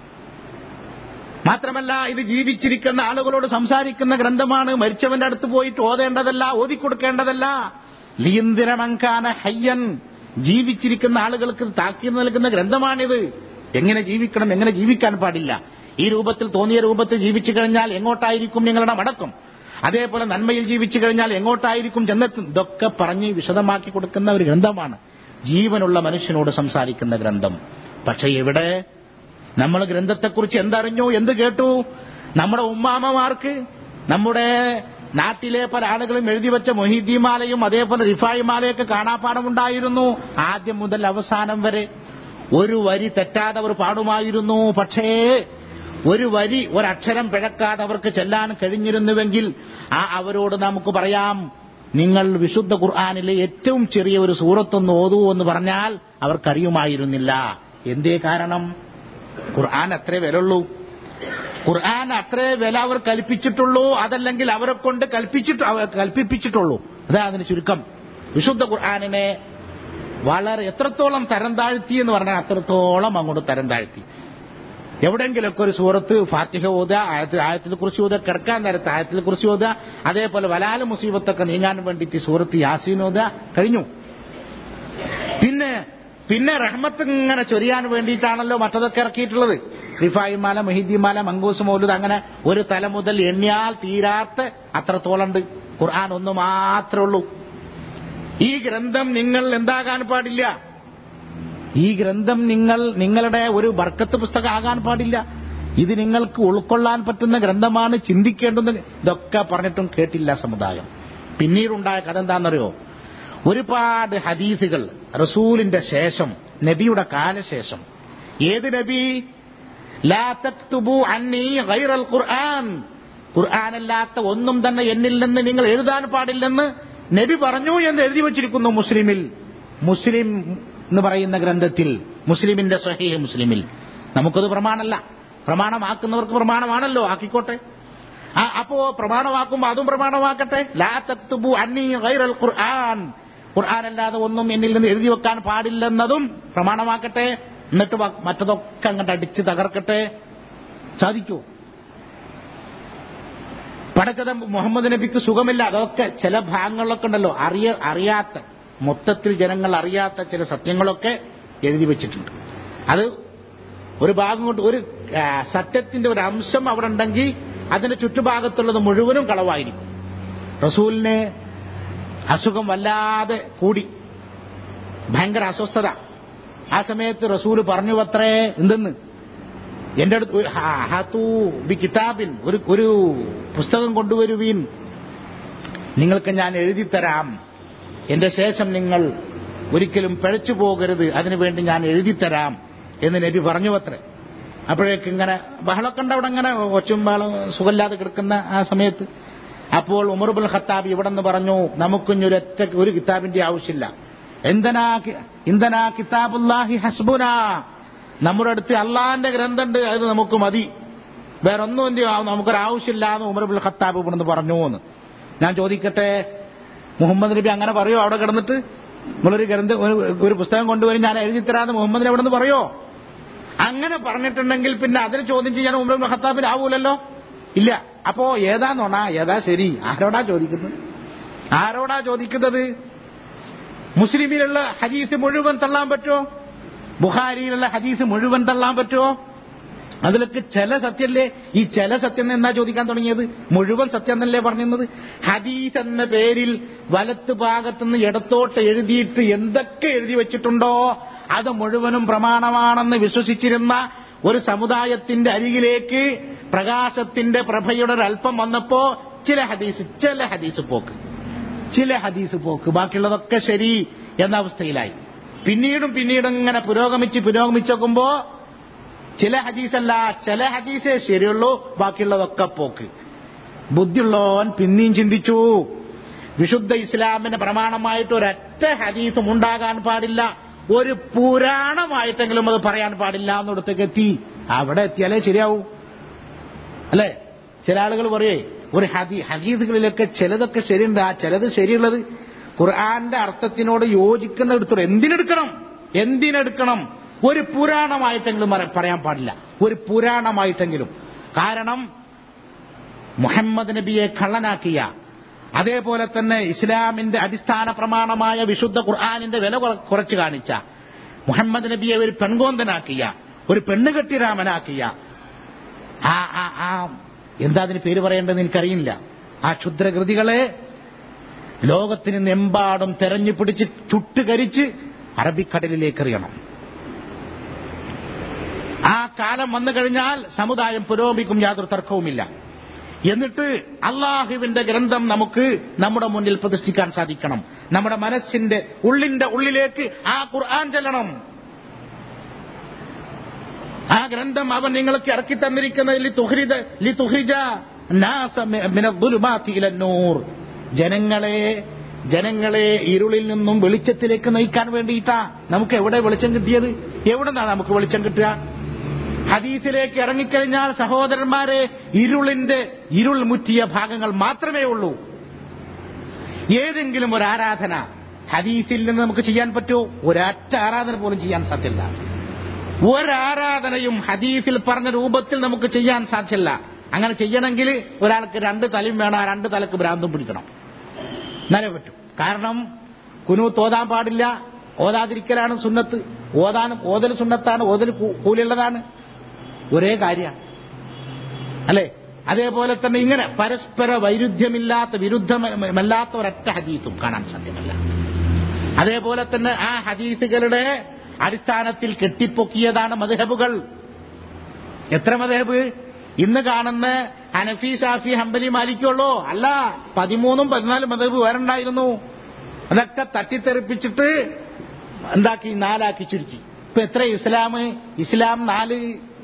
മാത്രമല്ല ഇത് ജീവിച്ചിരിക്കുന്ന ആളുകളോട് സംസാരിക്കുന്ന ഗ്രന്ഥമാണ് മരിച്ചവന്റെ അടുത്ത് പോയിട്ട് ഓതേണ്ടതല്ല ഓതിക്കൊടുക്കേണ്ടതല്ല ലിയന്തിരമങ്കാന ഹയ്യൻ ജീവിച്ചിരിക്കുന്ന ആളുകൾക്ക് താക്കീത് നൽകുന്ന ഗ്രന്ഥമാണിത് എങ്ങനെ ജീവിക്കണം എങ്ങനെ ജീവിക്കാൻ പാടില്ല ഈ രൂപത്തിൽ തോന്നിയ രൂപത്തിൽ ജീവിച്ചു കഴിഞ്ഞാൽ എങ്ങോട്ടായിരിക്കും നിങ്ങളുടെ മടക്കം അതേപോലെ നന്മയിൽ ജീവിച്ചു കഴിഞ്ഞാൽ എങ്ങോട്ടായിരിക്കും ചെന്നെത്തും ഇതൊക്കെ പറഞ്ഞ് വിശദമാക്കി കൊടുക്കുന്ന ഒരു ഗ്രന്ഥമാണ് ജീവനുള്ള മനുഷ്യനോട് സംസാരിക്കുന്ന ഗ്രന്ഥം പക്ഷെ എവിടെ നമ്മൾ ഗ്രന്ഥത്തെക്കുറിച്ച് എന്തറിഞ്ഞു എന്ത് കേട്ടു നമ്മുടെ ഉമ്മാമമാർക്ക് നമ്മുടെ നാട്ടിലെ പല ആളുകളും എഴുതി വെച്ച മൊഹീദ്ദിമാലയും അതേപോലെ റിഫായി മാലയൊക്കെ കാണാപ്പാടമുണ്ടായിരുന്നു ആദ്യം മുതൽ അവസാനം വരെ ഒരു വരി തെറ്റാതെ അവർ പാടുമായിരുന്നു പക്ഷേ ഒരു വരി ഒരക്ഷരം പിഴക്കാതെ അവർക്ക് ചെല്ലാൻ കഴിഞ്ഞിരുന്നുവെങ്കിൽ ആ അവരോട് നമുക്ക് പറയാം നിങ്ങൾ വിശുദ്ധ ഖുർആാനിലെ ഏറ്റവും ചെറിയ ഒരു സൂറത്തൊന്ന് ഓതൂ എന്ന് പറഞ്ഞാൽ അവർക്കറിയുമായിരുന്നില്ല എന്തേ കാരണം ഖുർആൻ അത്രേ വിലയുള്ളൂ ഖുർആൻ അത്രേ വില അവർ കൽപ്പിച്ചിട്ടുള്ളൂ അതല്ലെങ്കിൽ അവരെ കൊണ്ട് കൽപ്പിച്ചിട്ട് അവ- കൽപ്പിപ്പിച്ചിട്ടുള്ളൂ അതാ അതിന് ചുരുക്കം വിശുദ്ധ ഖുർആാനിനെ വളരെ എത്രത്തോളം തരം താഴ്ത്തി എന്ന് പറഞ്ഞാൽ അത്രത്തോളം അങ്ങോട്ട് തരം താഴ്ത്തി എവിടെയെങ്കിലൊക്കെ ഒരു സൂറത്ത് ഫാത്തിഹ ഓതുക ആയത്തിൽ ആയത്തിനെ കുറിച്ച് ഓതുക കിടക്കാൻ നേരത്ത് ആയത്തിനെ കുറിച്ച് ഓതുക അതേപോലെ വലാല മുസീബത്തൊക്കെ നീങ്ങാൻ വേണ്ടിയിട്ട് സൂറത്ത് യാസീൻ ഓതുക കഴിഞ്ഞു പിന്നെ പിന്നെ റഹ്മത്ത് ഇങ്ങനെ ചൊരിയാൻ വേണ്ടിയിട്ടാണല്ലോ മറ്റതൊക്കെ ഇറക്കിയിട്ടുള്ളത് റിഫായിമാല മൊഹിദ്ദിമാല മങ്കൂസ് മൗലൂദ് അങ്ങനെ ഒരു തല മുതൽ എണ്ണിയാൽ തീരാത്ത അത്രത്തോളം ഉണ്ട് ഖുർആൻ ഒന്ന് മാത്രമേ ഉള്ളൂ ഈ ഗ്രന്ഥം നിങ്ങൾ എന്താകാൻ പാടില്ല ഈ ഗ്രന്ഥം നിങ്ങൾ നിങ്ങളുടെ ഒരു ബർക്കത്ത് പുസ്തകം ആകാൻ പാടില്ല ഇത് നിങ്ങൾക്ക് ഉൾക്കൊള്ളാൻ പറ്റുന്ന ഗ്രന്ഥമാണ് ചിന്തിക്കേണ്ടുന്ന ഇതൊക്കെ പറഞ്ഞിട്ടും കേട്ടില്ല സമുദായം പിന്നീടുണ്ടായ കഥ എന്താണെന്നറിയോ ഒരുപാട് ഹദീസുകൾ റസൂലിന്റെ ശേഷം നബിയുടെ കാലശേഷം ഏത് നബി ലാ തക്തുബു അന്നി ഗൈറൽ ഖുർആൻ ഖുർആനല്ലാത്ത ഒന്നും തന്നെ എന്നിൽ നിന്ന് നിങ്ങൾ എഴുതാൻ പാടില്ലെന്ന് നബി പറഞ്ഞു എന്ന് എഴുതി വച്ചിരിക്കുന്നു മുസ്ലിമിൽ മുസ്ലിം എന്ന് പറയുന്ന ഗ്രന്ഥത്തിൽ മുസ്ലിമിന്റെ സഹീഹ് മുസ്ലിമിൽ നമുക്കത് പ്രമാണമല്ല പ്രമാണമാക്കുന്നവർക്ക് പ്രമാണമാണല്ലോ ആക്കിക്കോട്ടെ ആ, അപ്പോ പ്രമാണമാക്കുമ്പോ അതും പ്രമാണമാക്കട്ടെ ലാ തക്തുബു അന്നി ഗൈറൽ ഖുർആൻ ഖുർആൻ അല്ലാതെ ഒന്നും എന്നിൽ നിന്ന് എഴുതി വെക്കാൻ പാടില്ലെന്നതും പ്രമാണമാക്കട്ടെ എന്നിട്ട് വ- മറ്റതൊക്കെ അങ്ങോട്ട് അടിച്ച് തകർക്കട്ടെ സാധിക്കൂ പടച്ചത മുഹമ്മദ് നബിക്ക് സുഖമില്ല അതൊക്കെ ചില ഭാഗങ്ങളിലൊക്കെ ഉണ്ടല്ലോ അറിയ അറിയാത്ത മൊത്തത്തിൽ ജനങ്ങൾ അറിയാത്ത ചില സത്യങ്ങളൊക്കെ എഴുതി വെച്ചിട്ടുണ്ട് അത് ഒരു ഭാഗം കൊണ്ട് ഒരു ആ, സത്യത്തിന്റെ ഒരു അംശം അവിടെ ഉണ്ടെങ്കിൽ അതിന്റെ ചുറ്റുഭാഗത്തുള്ളത് മുഴുവനും കളവായിരിക്കും റസൂലിന് അസുഖം വല്ലാതെ കൂടി ഭയങ്കര അസ്വസ്ഥത ആ സമയത്ത് റസൂല് പറഞ്ഞു അത്രേ എന്തെന്ന് എന്റെ അടുത്ത് ഒരു ഹ- ഹതൂ ബി കിതാബിൻ ഒരു ഒരു പുസ്തകം കൊണ്ടുവരുവീൻ നിങ്ങൾക്ക് ഞാൻ എഴുതി തരാം എന്റെ ശേഷം നിങ്ങൾ ഒരിക്കലും പിഴച്ചു പോകരുത് അതിനുവേണ്ടി ഞാൻ എഴുതി തരാം എന്ന് നബി പറഞ്ഞു അത്രേ അപ്പോഴേക്ക് ഇങ്ങനെ ബഹളമൊക്കെ ഉണ്ട് അവിടെ ഇങ്ങനെ ഒച്ചും ബഹളം സുഖമില്ലാതെ കിടക്കുന്ന ആ സമയത്ത് അപ്പോൾ ഉമർബുൽ ഖത്താബ് ഇവിടെ നിന്ന് പറഞ്ഞു നമുക്കിഞ്ഞൊരൊറ്റ ഒരു കിതാബിന്റെ ആവശ്യമില്ല എന്തിനാ കി- ഇന്ദനാ കിതാബുല്ലാഹി ഹസ്ബുന നമ്മുടെ അടുത്ത് അള്ളാന്റെ ഗ്രന്ഥമുണ്ട് അത് നമുക്ക് മതി വേറെ ഒന്നും എന്ത് ചെയ്യാം, നമുക്കൊരാവശ്യമില്ല എന്ന് ഉമർബുൽ ഖത്താബ് ഇവിടെ നിന്ന് പറഞ്ഞു എന്ന് ഞാൻ ചോദിക്കട്ടെ മുഹമ്മദ് നബി അങ്ങനെ പറയോ അവിടെ കിടന്നിട്ട് നിങ്ങളൊരു ഗ്രന്ഥ ഒരു- ഒരു പുസ്തകം കൊണ്ടുവരും ഞാൻ എഴുതി തരാന്ന് മുഹമ്മദ് നബി അവിടെ നിന്ന് പറയോ അങ്ങനെ പറഞ്ഞിട്ടുണ്ടെങ്കിൽ പിന്നെ അതിന് ചോദ്യം ചെയ്യാൻ ഉമർ ഖത്താബിന് ആവൂലല്ലോ ഇല്ല അപ്പോ ഏതാ നോണ ഏതാ ശരി ആരോടാ ചോദിക്കുന്നത് ആരോടാ ചോദിക്കുന്നത് മുസ്ലിമിലുള്ള ഹദീസ് മുഴുവൻ തള്ളാൻ പറ്റുമോ ബുഹാരിയിലുള്ള ഹദീസ് മുഴുവൻ തള്ളാൻ പറ്റുമോ അതിലൊക്കെ ചില സത്യല്ലേ ഈ ചില സത്യം എന്നാ ചോദിക്കാൻ തുടങ്ങിയത് മുഴുവൻ സത്യം എന്നല്ലേ പറഞ്ഞിരുന്നത് ഹദീസ് എന്ന പേരിൽ വലത്ത് ഭാഗത്തുനിന്ന് ഇടത്തോട്ട് എഴുതിയിട്ട് എന്തൊക്കെ എഴുതി വെച്ചിട്ടുണ്ടോ അത് മുഴുവനും പ്രമാണമാണെന്ന് വിശ്വസിച്ചിരുന്ന ഒരു സമുദായത്തിന്റെ അരികിലേക്ക് പ്രകാശത്തിന്റെ പ്രഭയുടെ ഒരു അല്പം വന്നപ്പോ ചില ഹദീസ് ചില ഹദീസ് പോക്ക് ചില ഹദീസ് പോക്ക് ബാക്കിയുള്ളതൊക്കെ ശരി എന്ന അവസ്ഥയിലായി പിന്നീടും പിന്നീടും ഇങ്ങനെ പുരോഗമിച്ച് പുരോഗമിച്ച് നോക്കുമ്പോ ചില ഹദീസല്ല ചില ഹദീസേ ശരിയുള്ളൂ ബാക്കിയുള്ളതൊക്കെ പോക്ക് ബുദ്ധിയുള്ളവൻ പിന്നെയും ചിന്തിച്ചു വിശുദ്ധ ഇസ്ലാമിന് പ്രമാണമായിട്ട് ഒരൊറ്റ ഹദീസും ഉണ്ടാകാൻ പാടില്ല ഒരു പുരാണമായിട്ടെങ്കിലും അത് പറയാൻ പാടില്ല എന്നിടത്തേക്ക് എത്തി അവിടെ എത്തിയാലേ ശരിയാവൂ അല്ലേ ചില ആളുകൾ പറയേ ഒരു ഹദീ ഹദീദുകളിലൊക്കെ ചിലതൊക്കെ ശരിയുണ്ട് ആ ചിലത് ശരിയുള്ളത് ഖുർആന്റെ അർത്ഥത്തിനോട് യോജിക്കുന്ന എടുത്തോളൂ എന്തിനെടുക്കണം എന്തിനെടുക്കണം ഒരു പുരാണമായിട്ടെങ്കിലും പറ- പറയാൻ പാടില്ല ഒരു പുരാണമായിട്ടെങ്കിലും കാരണം മുഹമ്മദ് നബിയെ കള്ളനാക്കിയ അതേപോലെ തന്നെ ഇസ്ലാമിന്റെ അടിസ്ഥാന പ്രമാണമായ വിശുദ്ധ ഖുർആാനിന്റെ വില കുറ- കുറച്ച് കാണിച്ച മുഹമ്മദ് നബിയെ ഒരു പെൺകോന്തനാക്കിയ ഒരു പെണ്ണുകെട്ടിരാമനാക്കിയ ആ ആ ആ എന്താ അതിന് പേര് പറയേണ്ടതെന്ന് എനിക്കറിയില്ല ആ ക്ഷുദ്രകൃതികളെ ലോകത്തിന് എമ്പാടും തെരഞ്ഞു പിടിച്ച് ചുട്ടുകരിച്ച് അറബിക്കടലിലേക്ക് എറിയണം ആ കാലം വന്നു കഴിഞ്ഞാൽ സമുദായം പുരോഗമിക്കും യാതൊരു തർക്കവുമില്ല എന്നിട്ട് അള്ളാഹുവിന്റെ ഗ്രന്ഥം നമുക്ക് നമ്മുടെ മുന്നിൽ പ്രതിഷ്ഠിക്കാൻ സാധിക്കണം നമ്മുടെ മനസ്സിന്റെ ഉള്ളിന്റെ ഉള്ളിലേക്ക് ആ ഖുർആൻ ചെല്ലണം ആ ഗ്രന്ഥം അവൻ നിങ്ങൾക്ക് ഇറക്കി തന്നിരിക്കുന്നത് ലിതുഹ്രിജ ലിതുഹ്രിജ നാസ മി- മിനദ്ദുലുമാത്തി ഇലന്നൂർ ജനങ്ങളെ ജനങ്ങളെ ഇരുളിൽ നിന്നും വെളിച്ചത്തിലേക്ക് നയിക്കാൻ വേണ്ടിയിട്ടാ നമുക്ക് എവിടെ വെളിച്ചം കിട്ടിയത് എവിടെ നിന്നാണ് നമുക്ക് വെളിച്ചം കിട്ടുക ഹദീസിലേക്ക് ഇറങ്ങിക്കഴിഞ്ഞാൽ സഹോദരന്മാരെ ഇരുളിന്റെ ഇരുൾ മുറ്റിയ ഭാഗങ്ങൾ മാത്രമേ ഉള്ളൂ ഏതെങ്കിലും ഒരു ആരാധന ഹദീസിൽ നിന്ന് നമുക്ക് ചെയ്യാൻ പറ്റുമോ ഒരൊറ്റ ആരാധന പോലും ചെയ്യാൻ സാധ്യല്ല ഒരാരാധനയും ഹദീസിൽ പറഞ്ഞ രൂപത്തിൽ നമുക്ക് ചെയ്യാൻ സാധ്യല്ല അങ്ങനെ ചെയ്യണമെങ്കിൽ ഒരാൾക്ക് രണ്ട് തലയും വേണം ആ രണ്ട് തലക്ക് ഭ്രാന്തും പിടിക്കണം എന്നാലേ പറ്റും കാരണം കുനു തോതാൻ പാടില്ല ഓതാതിരിക്കലാണ് സുന്നത്ത് ഓതാനും ഓതൽ സുന്നത്താണ് ഓതൽ കൂ- കൂലിയുള്ളതാണ് ഒരേ കാര്യമാണ് അല്ലേ അതേപോലെ തന്നെ ഇങ്ങനെ പരസ്പര വൈരുദ്ധ്യമില്ലാത്ത വിരുദ്ധമല്ലാത്ത ഒരൊറ്റ ഹദീസും കാണാൻ സാധ്യമല്ല അതേപോലെ തന്നെ ആ ഹദീസുകളുടെ അടിസ്ഥാനത്തിൽ കെട്ടിപ്പൊക്കിയതാണ് മധുഹബുകൾ എത്ര മധുഹബ് ഇന്ന് കാണുന്ന ഹനഫി ഷാഫി ഹംബലി മാലിക്കുള്ളൂ അല്ല പതിമൂന്നും പതിനാലും മധുഹബ് വേറുണ്ടായിരുന്നു അതൊക്കെ തട്ടിത്തെറിപ്പിച്ചിട്ട് എന്താക്കി നാലാക്കി ചുരുക്കി ഇപ്പൊ എത്ര ഇസ്ലാം ഇസ്ലാം നാല്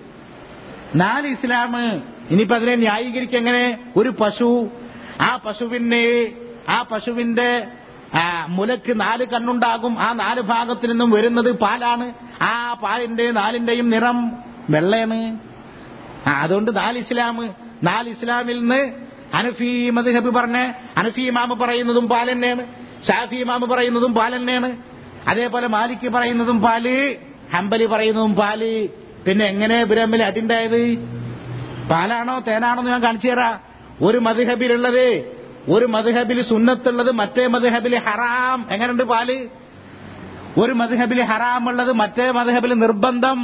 നാല് ഇസ്ലാം ഇനിയിപ്പോ അതിനെ ന്യായീകരിക്കുക എങ്ങനെ ഒരു പശു ആ പശുവിന് ആ പശുവിന്റെ ആ, മുലക്ക് നാല് കണ്ണുണ്ടാകും ആ നാല് ഭാഗത്തു നിന്നും വരുന്നത് പാലാണ് ആ പാലിന്റെ നാലിന്റെയും നിറം വെള്ളയാണ് ആ, അതുകൊണ്ട് നാല് ഇസ്ലാം നാല് ഇസ്ലാമിൽ നിന്ന് അനഫി മദ്ഹബ് പറഞ്ഞ് അനഫി ഇമാമ് പറയുന്നതും പാൽ തന്നെയാണ് ഷാഫി ഇമാമ് പറയുന്നതും പാൽ തന്നെയാണ് അതേപോലെ മാലിക് പറയുന്നതും പാല് ഹംബലി പറയുന്നതും പാല് പിന്നെ എങ്ങനെ ബ്രഹ്മിൽ അടിണ്ടായത് പാലാണോ തേനാണോ എന്ന് ഞാൻ കാണിച്ചു തരാം ഒരു മദ്ഹബിലുള്ളത് ഒരു മദ്ഹബിൽ സുന്നത്തുള്ളത് മറ്റേ മദ്ഹബിൽ ഹറാം എങ്ങനെയുണ്ട് പാല് ഒരു മദ്ഹബിൽ ഹറാം ഉള്ളത് മറ്റേ മദ്ഹബിൽ നിർബന്ധം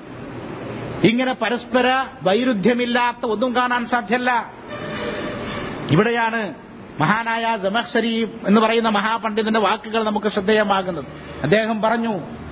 ഇങ്ങനെ പരസ്പര വൈരുദ്ധ്യമില്ലാത്ത ഒന്നും കാണാൻ സാധ്യല്ല ഇവിടെയാണ് മഹാനായ ജമഖ്ശരി എന്ന് പറയുന്ന മഹാപണ്ഡിതന്റെ വാക്കുകൾ നമുക്ക് ശ്രദ്ധേയമാകുന്നത് അദ്ദേഹം പറഞ്ഞു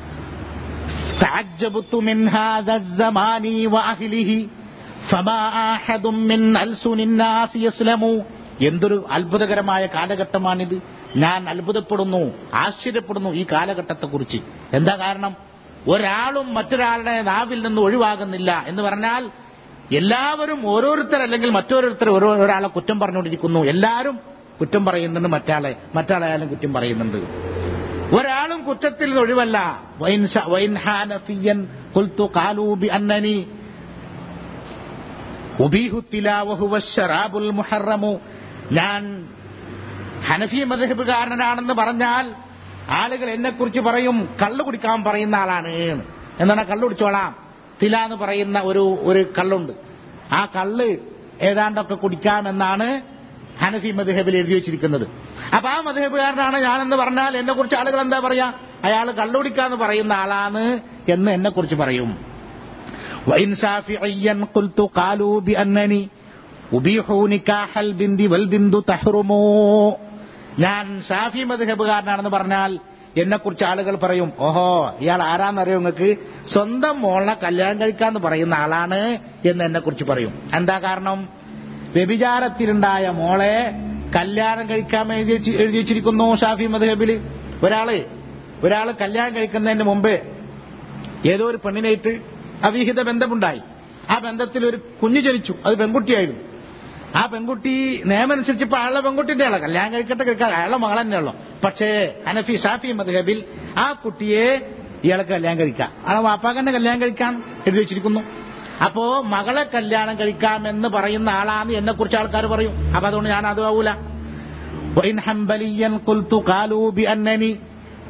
تعجبت من هذا الزمان وأهله فما أحد من ألسن الناس يسلم എന്തൊരു അത്ഭുതകരമായ കാലഘട്ടമാണിത് ഞാൻ അത്ഭുതപ്പെടുന്നു ആശ്ചര്യപ്പെടുന്നു ഈ കാലഘട്ടത്തെക്കുറിച്ച് എന്താ കാരണം ഒരാളും മറ്റൊരാളുടെ നാവിൽ നിന്ന് ഒഴിവാകുന്നില്ല എന്ന് പറഞ്ഞാൽ എല്ലാവരും ഓരോരുത്തർ അല്ലെങ്കിൽ മറ്റോരോരുത്തർ ഓരോ ഒരാളെ കുറ്റം പറഞ്ഞുകൊണ്ടിരിക്കുന്നു എല്ലാവരും കുറ്റം പറയുന്നുണ്ട് മറ്റാളെ മറ്റാളായാലും കുറ്റം പറയുന്നുണ്ട് ഒരാളും കുറ്റത്തിൽ നിന്ന് ഒഴിവല്ല വൈൻ ശ- വൈൻ ഹാനഫിയൻ ഖുൽതു ഖാലൂ ബിഅന്നനി ഉബീഹു തിലാവഹു വശ്ശറാബുൽ മുഹറമു ഞാൻ ഹനഫി മദ്ഹബുകാരനാണെന്ന് പറഞ്ഞാൽ ആളുകൾ എന്നെക്കുറിച്ച് പറയും കള്ളു കുടിക്കാൻ പറയുന്ന ആളാണ് എന്ന്. എന്താണ് കള്ളു കുടിച്ചോളാം തില എന്ന് പറയുന്ന ഒരു ഒരു കള്ളുണ്ട് ആ കള്ള് ഏതാണ്ടൊക്കെ കുടിക്കാമെന്നാണ് ഹനഫി മദ്ഹബിൽ എഴുതി വെച്ചിരിക്കുന്നത് അപ്പൊ ആ മദ്ഹബുകാരനാണ് ഞാനെന്ന് പറഞ്ഞാൽ എന്നെ കുറിച്ച് ആളുകൾ എന്താ പറയാ അയാൾ കള്ളു കുടിക്കാന്ന് പറയുന്ന ആളാണ് എന്ന് എന്നെ കുറിച്ച് പറയും وإن شافعيا قلت قالوا بأنني أبيح نكاح البند والبند تحرم ഞാൻ ഷാഫി മദ്ഹബുകാരനാണെന്ന് പറഞ്ഞാൽ എന്നെക്കുറിച്ച് ആളുകൾ പറയും ഓഹോ ഇയാൾ ആരാന്നറിയോ നിങ്ങൾക്ക് സ്വന്തം മോളെ കല്യാണം കഴിക്കാന്ന് പറയുന്ന ആളാണ് എന്ന് എന്നെക്കുറിച്ച് പറയും എന്താ കാരണം വ്യഭിചാരത്തിലുണ്ടായ മോളെ കല്യാണം കഴിക്കാൻ എഴുതി വെച്ച്- എഴുതി വെച്ചിരിക്കുന്നു ഷാഫി മദ്ഹബില് ഒരാള് ഒരാള് കല്യാണം കഴിക്കുന്നതിന് മുമ്പ് ഏതോ ഒരു പെണ്ണിനായിട്ട് അവിഹിത ബന്ധമുണ്ടായി ആ ബന്ധത്തിൽ ഒരു കുഞ്ഞു ജനിച്ചു അത് പെൺകുട്ടിയായിരുന്നു ആ പെൺകുട്ടി നിയമം അനുസരിച്ച് ഇപ്പൊ അയാളുടെ പെൺകുട്ടിന്റെ ആളെ കല്യാണം കഴിക്കട്ടെ കഴിക്കാതെ അയാളുടെ മകൾ തന്നെയുള്ളൂ പക്ഷേ ഹനഫി ഷാഫി മദ്ഹബിൽ ആ കുട്ടിയെ ഇയാൾക്ക് കല്യാണം കഴിക്കാം ആ വാപ്പാക്കന്നെ കല്യാണം കഴിക്കാൻ എഴുതി വെച്ചിരിക്കുന്നു അപ്പോ മകളെ കല്യാണം കഴിക്കാമെന്ന് പറയുന്ന ആളാണ് എന്നെ കുറിച്ച് ആൾക്കാർ പറയും അപ്പൊ അതുകൊണ്ട് ഞാൻ അത് ആവൂല وإن حنبليا قلت قالوا بأنني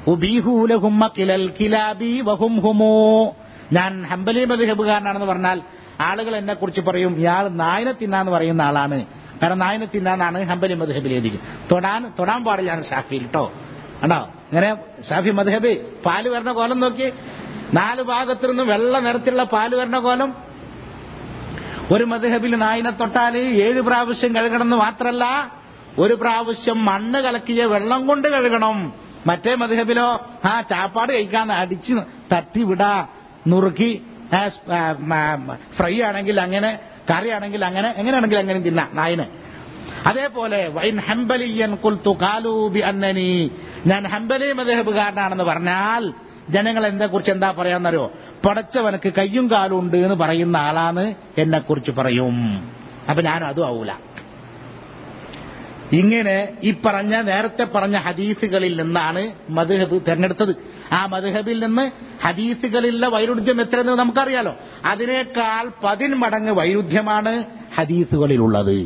ഉബീഹൂലഹുമ്മ കിലൽ കിലാബി വഹും ഹുമോ ഞാൻ ഹംബലി മദ്ഹബുകാരനാണെന്ന് പറഞ്ഞാൽ ആളുകൾ എന്നെ കുറിച്ച് പറയും ഇയാൾ നായനെ തിന്നാന്ന് പറയുന്ന ആളാണ് കാരണം നായനെ തിന്നാന്നാണ് ഹംബലി മദ്ഹബിൽ എഴുതി തൊടാൻ തൊടാൻ പാടില്ല ഷാഫിയിൽ കേട്ടോ കണ്ടോ ഇങ്ങനെ ഷാഫി മദ്ഹബ് പാല് വരണ കോലം നോക്കി നാല് ഭാഗത്തു നിന്നും വെള്ള നിറത്തിലുള്ള പാല് വരണ കോലം ഒരു മദ്ഹബിൽ നായിനെ തൊട്ടാൽ ഏഴ് പ്രാവശ്യം കഴുകണമെന്ന് മാത്രല്ല ഒരു പ്രാവശ്യം മണ്ണ് കലക്കിയ വെള്ളം കൊണ്ട് കഴുകണം മറ്റേ മദ്ഹബിലോ ആ ചാപ്പാട് കഴിക്കാന്ന് അടിച്ച് തട്ടി വിടാ നുറുക്കി ആ, ആ, മ- ഫ്രൈ ആണെങ്കിൽ അങ്ങനെ കറി ആണെങ്കിൽ അങ്ങനെ എങ്ങനെയാണെങ്കിൽ അങ്ങനെ തിന്നാം നായിന് അതേപോലെ വൈൻ ഹംബലിയൻ കുൽത്തു കാലൂബി അന്നനി ഞാൻ ഹംബലി മദേഹബുകാരനാണെന്ന് പറഞ്ഞാൽ ജനങ്ങൾ എന്നെ കുറിച്ച് എന്താ പറയാന്നറിയോ പടച്ചവനക്ക് കയ്യും കാലും ഉണ്ട് എന്ന് പറയുന്ന ആളാണ് എന്നെ കുറിച്ച് പറയും അപ്പൊ ഞാൻ അതും ആവൂല ഇങ്ങനെ ഈ പറഞ്ഞ നേരത്തെ പറഞ്ഞ ഹദീസുകളിൽ നിന്നാണ് മദ്ഹബ് തെരഞ്ഞെടുത്തത് ആ മദ്ഹബിൽ നിന്ന് ഹദീസുകളിലെ വൈരുദ്ധ്യം എത്രയെന്ന് നമുക്കറിയാലോ അതിനേക്കാൾ പതിന്മടങ്ങ് വൈരുദ്ധ്യമാണ് ഹദീസുകളിലുള്ളത്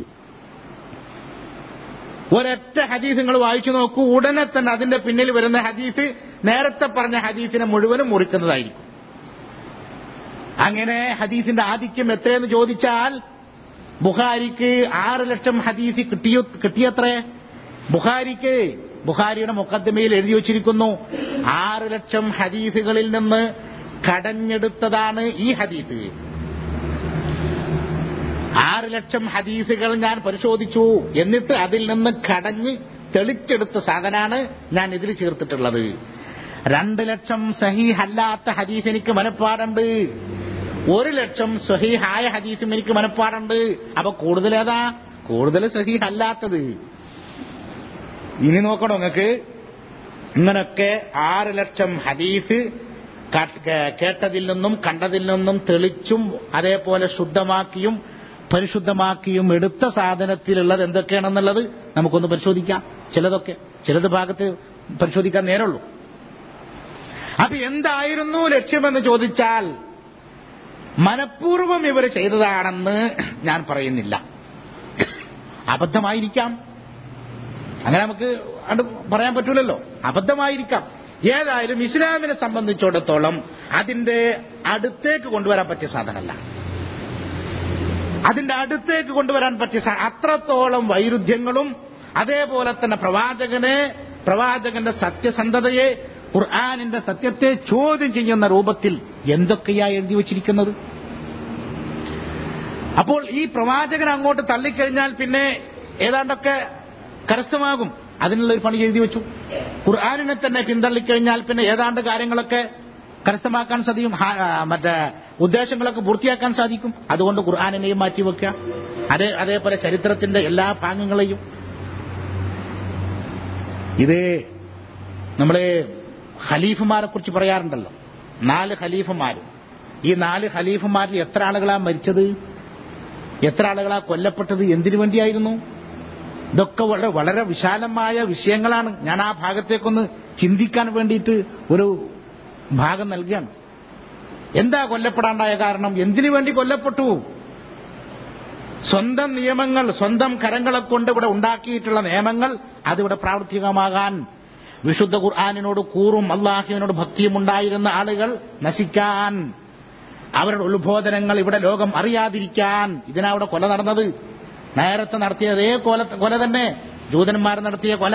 ഒരൊറ്റ ഹദീസ് നിങ്ങൾ വായിച്ചു നോക്കൂ ഉടനെ തന്നെ അതിന്റെ പിന്നിൽ വരുന്ന ഹദീസ് നേരത്തെ പറഞ്ഞ ഹദീസിനെ മുഴുവനും മുറിക്കുന്നതായിരിക്കും അങ്ങനെ ഹദീസിന്റെ ആധിക്യം എത്രയെന്ന് ചോദിച്ചാൽ ബുഖാരിക്ക് ആറ് ലക്ഷം ഹദീസ് കിട്ടിയോ കിട്ടിയത്രേ ബുഖാരിക്ക് ബുഖാരിയുടെ മുക്കദ്മയിൽ എഴുതി വച്ചിരിക്കുന്നു ആറ് ലക്ഷം ഹദീസുകളിൽ നിന്ന് കടഞ്ഞെടുത്തതാണ് ഈ ഹദീസ് ആറ് ലക്ഷം ഹദീസുകൾ ഞാൻ പരിശോധിച്ചു എന്നിട്ട് അതിൽ നിന്ന് കടഞ്ഞ് തെളിച്ചെടുത്ത സാധനാണ് ഞാൻ ഇതിൽ ചേർത്തിട്ടുള്ളത് രണ്ട് ലക്ഷം സഹീഹല്ലാത്ത ഹദീസ് എനിക്ക് മനപ്പാടുണ്ട് ഒരു ലക്ഷം സഹീഹായ ഹദീസും എനിക്ക് മനപ്പാടുണ്ട് അപ്പൊ കൂടുതൽ ഏതാ കൂടുതൽ സഹീഹല്ലാത്തത് ഇനി നോക്കണോ നിങ്ങൾക്ക് ഇങ്ങനൊക്കെ ആറ് ലക്ഷം ഹദീസ് ക- കേ- കേട്ടതിൽ നിന്നും കണ്ടതിൽ നിന്നും തെളിച്ചും അതേപോലെ ശുദ്ധമാക്കിയും പരിശുദ്ധമാക്കിയും എടുത്ത സാധനത്തിലുള്ളത് എന്തൊക്കെയാണെന്നുള്ളത് നമുക്കൊന്ന് പരിശോധിക്കാം ചിലതൊക്കെ ചിലത് ഭാഗത്ത് പരിശോധിക്കാൻ നേരമുള്ളൂ അപ്പൊ എന്തായിരുന്നു ലക്ഷ്യമെന്ന് ചോദിച്ചാൽ മനഃപൂർവ്വം ഇവർ ചെയ്തതാണെന്ന് ഞാൻ പറയുന്നില്ല അബദ്ധമായിരിക്കാം അങ്ങനെ നമുക്ക് അത് പറയാൻ പറ്റൂലല്ലോ അബദ്ധമായിരിക്കാം ഏതായാലും ഇസ്ലാമിനെ സംബന്ധിച്ചിടത്തോളം അതിന്റെ അടുത്തേക്ക് കൊണ്ടുവരാൻ പറ്റിയ സാധനമല്ല അതിന്റെ അടുത്തേക്ക് കൊണ്ടുവരാൻ പറ്റിയ സാ- അത്രത്തോളം വൈരുദ്ധ്യങ്ങളും അതേപോലെ തന്നെ പ്രവാചകനെ പ്രവാചകന്റെ സത്യസന്ധതയെ ഖുർആാനിന്റെ സത്യത്തെ ചോദ്യം ചെയ്യുന്ന രൂപത്തിൽ എന്തൊക്കെയാ എഴുതി വച്ചിരിക്കുന്നത് അപ്പോൾ ഈ പ്രവാചകൻ അങ്ങോട്ട് തള്ളിക്കഴിഞ്ഞാൽ പിന്നെ ഏതാണ്ടൊക്കെ കരസ്ഥമാകും അതിനുള്ള ഒരു പണി എഴുതി വെച്ചു ഖുർആാനിനെ തന്നെ പിന്തള്ളിക്കഴിഞ്ഞാൽ പിന്നെ ഏതാണ്ട് കാര്യങ്ങളൊക്കെ കരസ്ഥമാക്കാൻ സാധിക്കും ഹാ- ആ, മറ്റേ ഉദ്ദേശങ്ങളൊക്കെ പൂർത്തിയാക്കാൻ സാധിക്കും അതുകൊണ്ട് ഖുർആാനിനെയും മാറ്റിവെക്കുക അതേ അതേപോലെ ചരിത്രത്തിന്റെ എല്ലാ ഭാഗങ്ങളെയും ഇത് നമ്മള് ഖലീഫുമാരെ കുറിച്ച് പറയാറുണ്ടല്ലോ നാല് ഖലീഫുമാര് ഈ നാല് ഖലീഫുമാരിൽ എത്ര ആളുകളാ മരിച്ചത് എത്ര ആളുകളാ കൊല്ലപ്പെട്ടത് എന്തിനു വേണ്ടിയായിരുന്നു ഇതൊക്കെ വളരെ വളരെ വിശാലമായ വിഷയങ്ങളാണ് ഞാൻ ആ ഭാഗത്തേക്കൊന്ന് ചിന്തിക്കാൻ വേണ്ടിയിട്ട് ഒരു ഭാഗം നൽകുകയാണ് എന്താ കൊല്ലപ്പെടാണ്ടായ കാരണം എന്തിനു വേണ്ടി കൊല്ലപ്പെട്ടു സ്വന്തം നിയമങ്ങൾ സ്വന്തം കരങ്ങളെ കൊണ്ട് ഇവിടെ ഉണ്ടാക്കിയിട്ടുള്ള നിയമങ്ങൾ അതിവിടെ പ്രാവർത്തികമാകാൻ വിശുദ്ധ ഖുർആാനിനോട് കൂറും അള്ളാഹുവിനോട് ഭക്തിയും ഉണ്ടായിരുന്ന ആളുകൾ നശിക്കാൻ അവരുടെ ഉത്ബോധനങ്ങൾ ഇവിടെ ലോകം അറിയാതിരിക്കാൻ ഇതിനവിടെ കൊല നടന്നത് നേരത്തെ നടത്തിയ അതേ കൊല കൊല തന്നെ ജൂതന്മാർ നടത്തിയ കൊല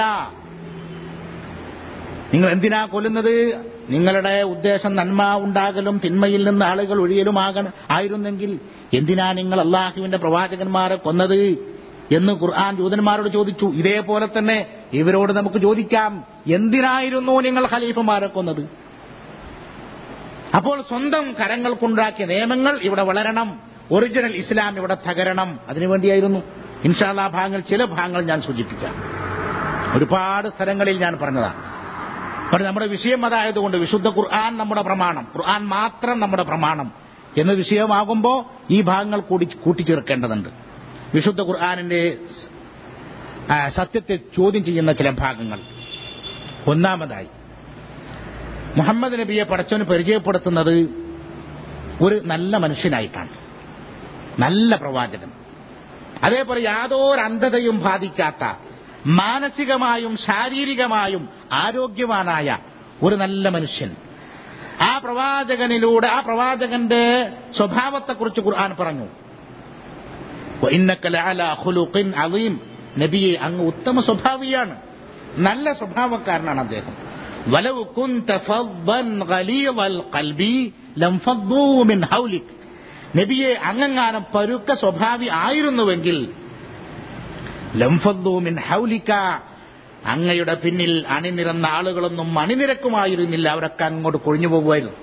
നിങ്ങൾ എന്തിനാ കൊല്ലുന്നത് നിങ്ങളുടെ ഉദ്ദേശം നന്മ ഉണ്ടാകലും തിന്മയിൽ നിന്ന് ആളുകൾ ഒഴിയലുമാകണം ആയിരുന്നെങ്കിൽ എന്തിനാ നിങ്ങൾ അള്ളാഹുവിന്റെ പ്രവാചകന്മാരെ കൊന്നത് എന്ന് ഖുർആൻ ജൂതന്മാരോട് ചോദിച്ചു ഇതേപോലെ തന്നെ ഇവരോട് നമുക്ക് ചോദിക്കാം എന്തിനായിരുന്നു നിങ്ങൾ ഖലീഫമാരെ കൊന്നത് അപ്പോൾ സ്വന്തം കരങ്ങൾ കൊണ്ടുണ്ടാക്കിയ നിയമങ്ങൾ ഇവിടെ വളരണം ഒറിജിനൽ ഇസ്ലാം ഇവിടെ തകരണം അതിനുവേണ്ടിയായിരുന്നു ഇൻഷാല്ലാ ഭാഗങ്ങൾ ചില ഭാഗങ്ങൾ ഞാൻ സൂചിപ്പിക്കാം ഒരുപാട് സ്ഥലങ്ങളിൽ ഞാൻ പറഞ്ഞതാണ് പക്ഷെ നമ്മുടെ വിഷയം അതായതുകൊണ്ട് വിശുദ്ധ ഖുർആൻ നമ്മുടെ പ്രമാണം ഖുർആൻ മാത്രം നമ്മുടെ പ്രമാണം എന്ന വിഷയമാകുമ്പോൾ ഈ ഭാഗങ്ങൾ കൂടി കൂട്ടിച്ചേർക്കേണ്ടതുണ്ട് വിശുദ്ധ ഖുർആാനിന്റെ ആ, സത്യത്തെ ചോദ്യം ചെയ്യുന്ന ചില ഭാഗങ്ങൾ ഒന്നാമതായി മുഹമ്മദ് നബിയെ പടച്ചവന് പരിചയപ്പെടുത്തുന്നത് ഒരു നല്ല മനുഷ്യനായിട്ടാണ് നല്ല പ്രവാചകൻ അതേപോലെ യാതൊരു അന്ധതയും ബാധിക്കാത്ത മാനസികമായും ശാരീരികമായും ആരോഗ്യവാനായ ഒരു നല്ല മനുഷ്യൻ ആ പ്രവാചകനിലൂടെ ആ പ്രവാചകന്റെ സ്വഭാവത്തെക്കുറിച്ച് ഖുർആൻ പറഞ്ഞു അലീം നബിയെ അങ്ങ് ഉത്തമ സ്വഭാവിയാണ് നല്ല സ്വഭാവക്കാരനാണ് അദ്ദേഹം വലവ് കുന്ത ഫദ്ദൻ ഗലീദൽ ഖൽബി ലം ഫദ്ദൂ മിൻ ഹൗലിക് നബിയെ അങ്ങങ്ങാനം പരുക്ക സ്വഭാവി ആയിരുന്നുവെങ്കിൽ ലം ഫദ്ദൂ മിൻ ഹൗലിക അങ്ങയുടെ പിന്നിൽ അണിനിരന്ന ആളുകളൊന്നും അണിനിരക്കുമായിരുന്നില്ല അവരൊക്കെ അങ്ങോട്ട് കൊഴിഞ്ഞു പോകുമായിരുന്നു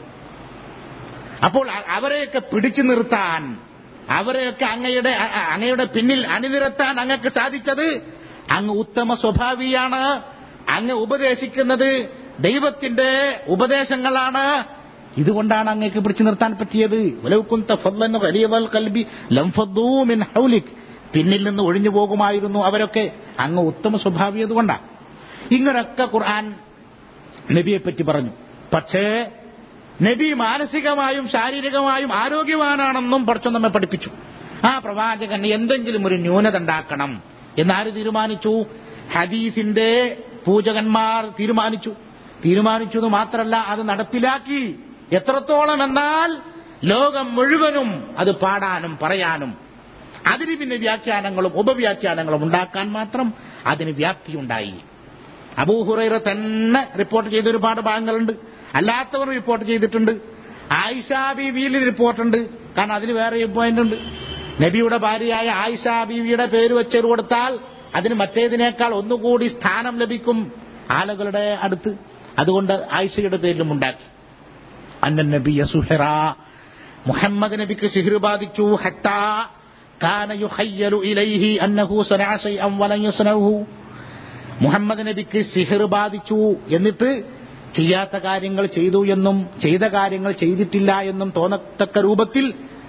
അപ്പോൾ അ- അവരെയൊക്കെ പിടിച്ചു നിർത്താൻ അവരെയൊക്കെ അങ്ങയുടെ അ- അ- അങ്ങയുടെ പിന്നിൽ അണിനിരത്താൻ അങ്ങക്ക് സാധിച്ചത് അങ്ങ് ഉത്തമ സ്വഭാവിയാണ് അങ്ങ് ഉപദേശിക്കുന്നത് ദൈവത്തിന്റെ ഉപദേശങ്ങളാണ് ഇതുകൊണ്ടാണ് അങ്ങേക്ക് പിടിച്ചു നിർത്താൻ പറ്റിയത് വലവ് കുന്ത ഫദ്ലൻ ഖലീദൽ ഖൽബി ലം ഫദ്ദൂ മിൻ ഹൗലിക് പിന്നിൽ നിന്ന് ഒഴിഞ്ഞു പോകുമായിരുന്നു അവരൊക്കെ അങ്ങ് ഉത്തമ സ്വഭാവിയതുകൊണ്ടാണ് ഇങ്ങനൊക്കെ ഖുർആൻ നബിയെ പറ്റി പറഞ്ഞു പക്ഷേ നബി മാനസികമായും ശാരീരികമായും ആരോഗ്യവാനാണെന്നും പഠിച്ചു നമ്മെ പഠിപ്പിച്ചു ആ പ്രവാചകൻ എന്തെങ്കിലും ഒരു ന്യൂനത ഉണ്ടാക്കണം എന്നാര് തീരുമാനിച്ചു ഹദീസിന്റെ പൂജകന്മാർ തീരുമാനിച്ചു തീരുമാനിച്ചു എന്ന് മാത്രമല്ല അത് നടപ്പിലാക്കി എത്രത്തോളം എന്നാൽ ലോകം മുഴുവനും അത് പാടാനും പറയാനും അതിന് പിന്നെ വ്യാഖ്യാനങ്ങളും ഉപവ്യാഖ്യാനങ്ങളും ഉണ്ടാക്കാൻ മാത്രം അതിന് വ്യാപ്തിയുണ്ടായി അബൂഹുറൈറ തന്നെ റിപ്പോർട്ട് ചെയ്ത ഒരുപാട് ഭാഗങ്ങളുണ്ട് അല്ലാത്തവർ റിപ്പോർട്ട് ചെയ്തിട്ടുണ്ട് ആയിഷാ ബീവിയിൽ റിപ്പോർട്ടുണ്ട് കാരണം അതിന് വേറെ പോയിന്റ് ഉണ്ട് നബിയുടെ ഭാര്യയായ ആയിഷാ ബീവിയുടെ പേര് വെച്ചൊരു കൊടുത്താൽ അതിന് മറ്റേതിനേക്കാൾ ഒന്നുകൂടി സ്ഥാനം ലഭിക്കും ആളുകളുടെ അടുത്ത് അതുകൊണ്ട് ആയിഷയുടെ പേരിലും ഉണ്ടാക്കി അന്നൻ നബി സുഹറ മുഹമ്മദ് നബിക്ക് സിഹിർ ബാധിച്ചു ഹത്താ കാന യുഖയ്യലു ഇലൈഹി അന്നഹു സനഅ ശൈഅൻ വലൻ യസ്നഉഹു മുഹമ്മദ് നബിക്ക് സിഹിർ ബാധിച്ചു എന്നിട്ട് ചെയ്യാത്ത കാര്യങ്ങൾ ചെയ്തു എന്നും ചെയ്ത കാര്യങ്ങൾ ചെയ്തിട്ടില്ല എന്നും തോന്നത്തക്ക രൂപത്തിൽ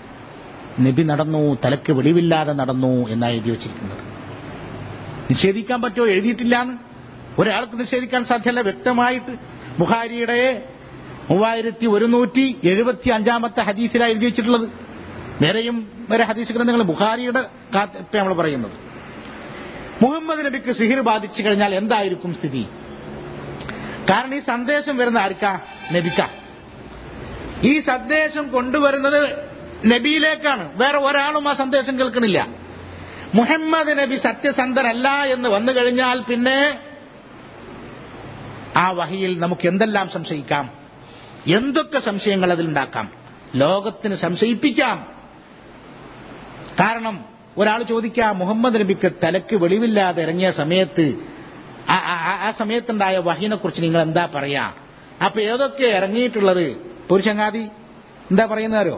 നബി നടന്നു തലക്ക് വെളിവില്ലാതെ നടന്നു എന്നാണ് എഴുതി വച്ചിരിക്കുന്നത് നിഷേധിക്കാൻ പറ്റുമോ എഴുതിയിട്ടില്ലാന്ന് ഒരാൾക്ക് നിഷേധിക്കാൻ സാധ്യമല്ല വ്യക്തമായിട്ട് ബുഹാരിയുടെ മൂവായിരത്തി ഒരുന്നൂറ്റി എഴുപത്തി അഞ്ചാമത്തെ ഹദീസിലാണ് എഴുതി വെച്ചിട്ടുള്ളത് വേറെയും വേറെ ഹദീസ് ഗ്രന്ഥങ്ങൾ ബുഹാരിയുടെ ഇപ്പം നമ്മൾ പറയുന്നത് മുഹമ്മദ് നബിക്ക് സിഹിർ ബാധിച്ചു കഴിഞ്ഞാൽ എന്തായിരിക്കും സ്ഥിതി കാരണം ഈ സന്ദേശം വരുന്ന ആർക്കാ നബിക്ക ഈ സന്ദേശം കൊണ്ടുവരുന്നത് നബിയിലേക്കാണ് വേറെ ഒരാളും ആ സന്ദേശം കേൾക്കണില്ല മുഹമ്മദ് നബി സത്യസന്ധനല്ല എന്ന് വന്നു കഴിഞ്ഞാൽ പിന്നെ ആ വഹിയിൽ നമുക്ക് എന്തെല്ലാം സംശയിക്കാം എന്തൊക്കെ സംശയങ്ങൾ അതിലുണ്ടാക്കാം ലോകത്തിന് സംശയിപ്പിക്കാം കാരണം ഒരാൾ ചോദിക്കാം മുഹമ്മദ് നബിക്ക് തലക്ക് വെളിവില്ലാതെ ഇറങ്ങിയ സമയത്ത് ആ- ആ- ആ സമയത്തുണ്ടായ വഹിനെ കുറിച്ച് നിങ്ങൾ എന്താ പറയാ അപ്പൊ ഏതൊക്കെ ഇറങ്ങിയിട്ടുള്ളത് പുരുഷങ്ങാതി എന്താ പറയുന്നവരോ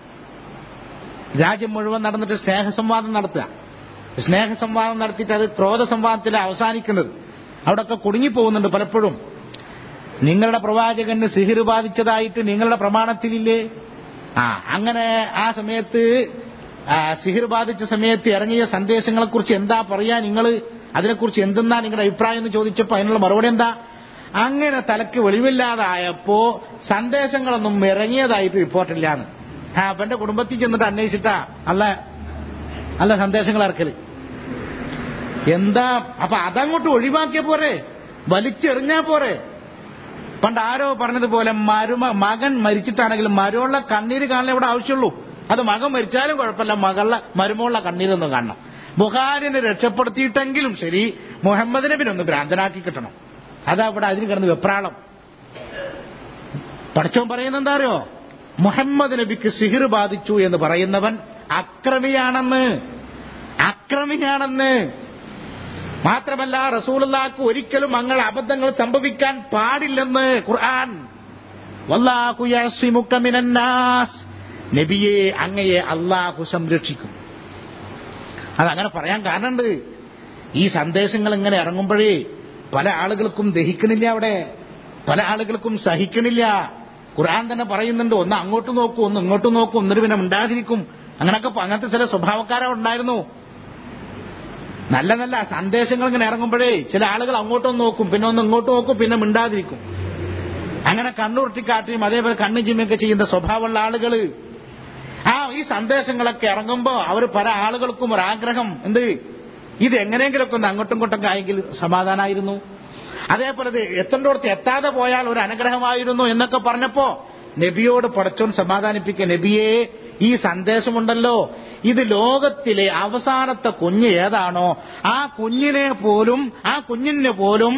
രാജ്യം മുഴുവൻ നടന്നിട്ട് സ്നേഹസംവാദം നടത്തുക സ്നേഹസംവാദം നടത്തിയിട്ട് അത് ക്രോധസംവാദത്തിൽ അവസാനിക്കുന്നത് അവിടെയൊക്കെ കുടുങ്ങിപ്പോകുന്നുണ്ട് പലപ്പോഴും നിങ്ങളുടെ പ്രവാചകന് സിഹിർ ബാധിച്ചതായിട്ട് നിങ്ങളുടെ പ്രമാണത്തിലില്ലേ ആ അങ്ങനെ ആ സമയത്ത് ആ, സിഹിർ ബാധിച്ച സമയത്ത് ഇറങ്ങിയ സന്ദേശങ്ങളെക്കുറിച്ച് എന്താ പറയാ നിങ്ങൾ അതിനെക്കുറിച്ച് എന്തെന്നാ നിങ്ങളുടെ അഭിപ്രായം എന്ന് ചോദിച്ചപ്പോ അതിനുള്ള മറുപടി എന്താ അങ്ങനെ തലക്ക് വെളിവില്ലാതായപ്പോ സന്ദേശങ്ങളൊന്നും ഇറങ്ങിയതായിട്ട് റിപ്പോർട്ടില്ലാന്ന് ആ അപ്പൊ എന്റെ കുടുംബത്തിൽ ചെന്നിട്ട് അന്വേഷിച്ചിട്ടാ അല്ല അല്ല സന്ദേശങ്ങൾ ഇറക്കല് എന്താ അപ്പൊ അതങ്ങോട്ട് ഒഴിവാക്കിയ പോരെ വലിച്ചെറിഞ്ഞാ പോരെ പണ്ട് ആരോ പറഞ്ഞതുപോലെ മരുമ മകൻ മരിച്ചിട്ടാണെങ്കിലും മരുള്ള കണ്ണീര് കാണാൻ ഇവിടെ ആവശ്യമുള്ളൂ അത് മകൻ മരിച്ചാലും കുഴപ്പമില്ല മകളുടെ മരുമോളുടെ കണ്ണീരൊന്നും കാണണം ബുഹാരിനെ രക്ഷപ്പെടുത്തിയിട്ടെങ്കിലും ശരി മുഹമ്മദ് നബിനെ ഒന്ന് ഭ്രാന്തനാക്കി കിട്ടണം അതാ ഇവിടെ അതിന് കിടന്ന് വെപ്രാളം പഠിച്ചോൻ പറയുന്നത് എന്താ അറിയോ മുഹമ്മദ് നബിക്ക് സിഹിർ ബാധിച്ചു എന്ന് പറയുന്നവൻ അക്രമിയാണെന്ന് അക്രമിയാണെന്ന് മാത്രമല്ല റസൂലുള്ളാക്ക് ഒരിക്കലും അങ്ങനെ അബദ്ധങ്ങൾ സംഭവിക്കാൻ പാടില്ലെന്ന് ഖുർആൻ വല്ലാഹു യഅസിമുക മിനന്നാസ് നബിയെ അങ്ങയെ അള്ളാഹു സംരക്ഷിക്കും അതങ്ങനെ പറയാൻ കാരണമുണ്ട് ഈ സന്ദേശങ്ങൾ ഇങ്ങനെ ഇറങ്ങുമ്പോഴേ പല ആളുകൾക്കും ദഹിക്കണില്ല അവിടെ പല ആളുകൾക്കും സഹിക്കണില്ല ഖുർആൻ തന്നെ പറയുന്നുണ്ട് ഒന്ന് അങ്ങോട്ട് നോക്കൂ ഒന്ന് ഇങ്ങോട്ട് നോക്കൂ എന്നിട്ട് പിന്നെ മിണ്ടാതിരിക്കും അങ്ങനൊക്കെ അങ്ങനത്തെ ചില സ്വഭാവക്കാരെ ഉണ്ടായിരുന്നു നല്ല നല്ല സന്ദേശങ്ങൾ ഇങ്ങനെ ഇറങ്ങുമ്പോഴേ ചില ആളുകൾ അങ്ങോട്ടും നോക്കും പിന്നെ ഒന്ന് ഇങ്ങോട്ട് നോക്കും പിന്നെ മിണ്ടാതിരിക്കും അങ്ങനെ കണ്ണുരുട്ടിക്കാട്ടിയും അതേപോലെ കണ്ണു ചിമ്മയൊക്കെ ചെയ്യുന്ന സ്വഭാവമുള്ള ആളുകൾ ആ ഈ സന്ദേശങ്ങളൊക്കെ ഇറങ്ങുമ്പോ അവർ പല ആളുകൾക്കും ഒരു ആഗ്രഹം എന്ത് ഇത് എങ്ങനെയെങ്കിലുമൊക്കെ ഒന്ന് അങ്ങോട്ടും ഇങ്ങോട്ടും ആയെങ്കിൽ സമാധാനമായിരുന്നു അതേപോലെ ഇത് എത്തേണ്ടോടത്ത് എത്താതെ പോയാൽ ഒരു അനുഗ്രഹമായിരുന്നു എന്നൊക്കെ പറഞ്ഞപ്പോ നബിയോട് പടച്ചോൻ സമാധാനിപ്പിക്കുക നബിയെ ഈ സന്ദേശമുണ്ടല്ലോ ഇത് ലോകത്തിലെ അവസാനത്തെ കുഞ്ഞ് ഏതാണോ ആ കുഞ്ഞിനെ പോലും ആ കുഞ്ഞിന് പോലും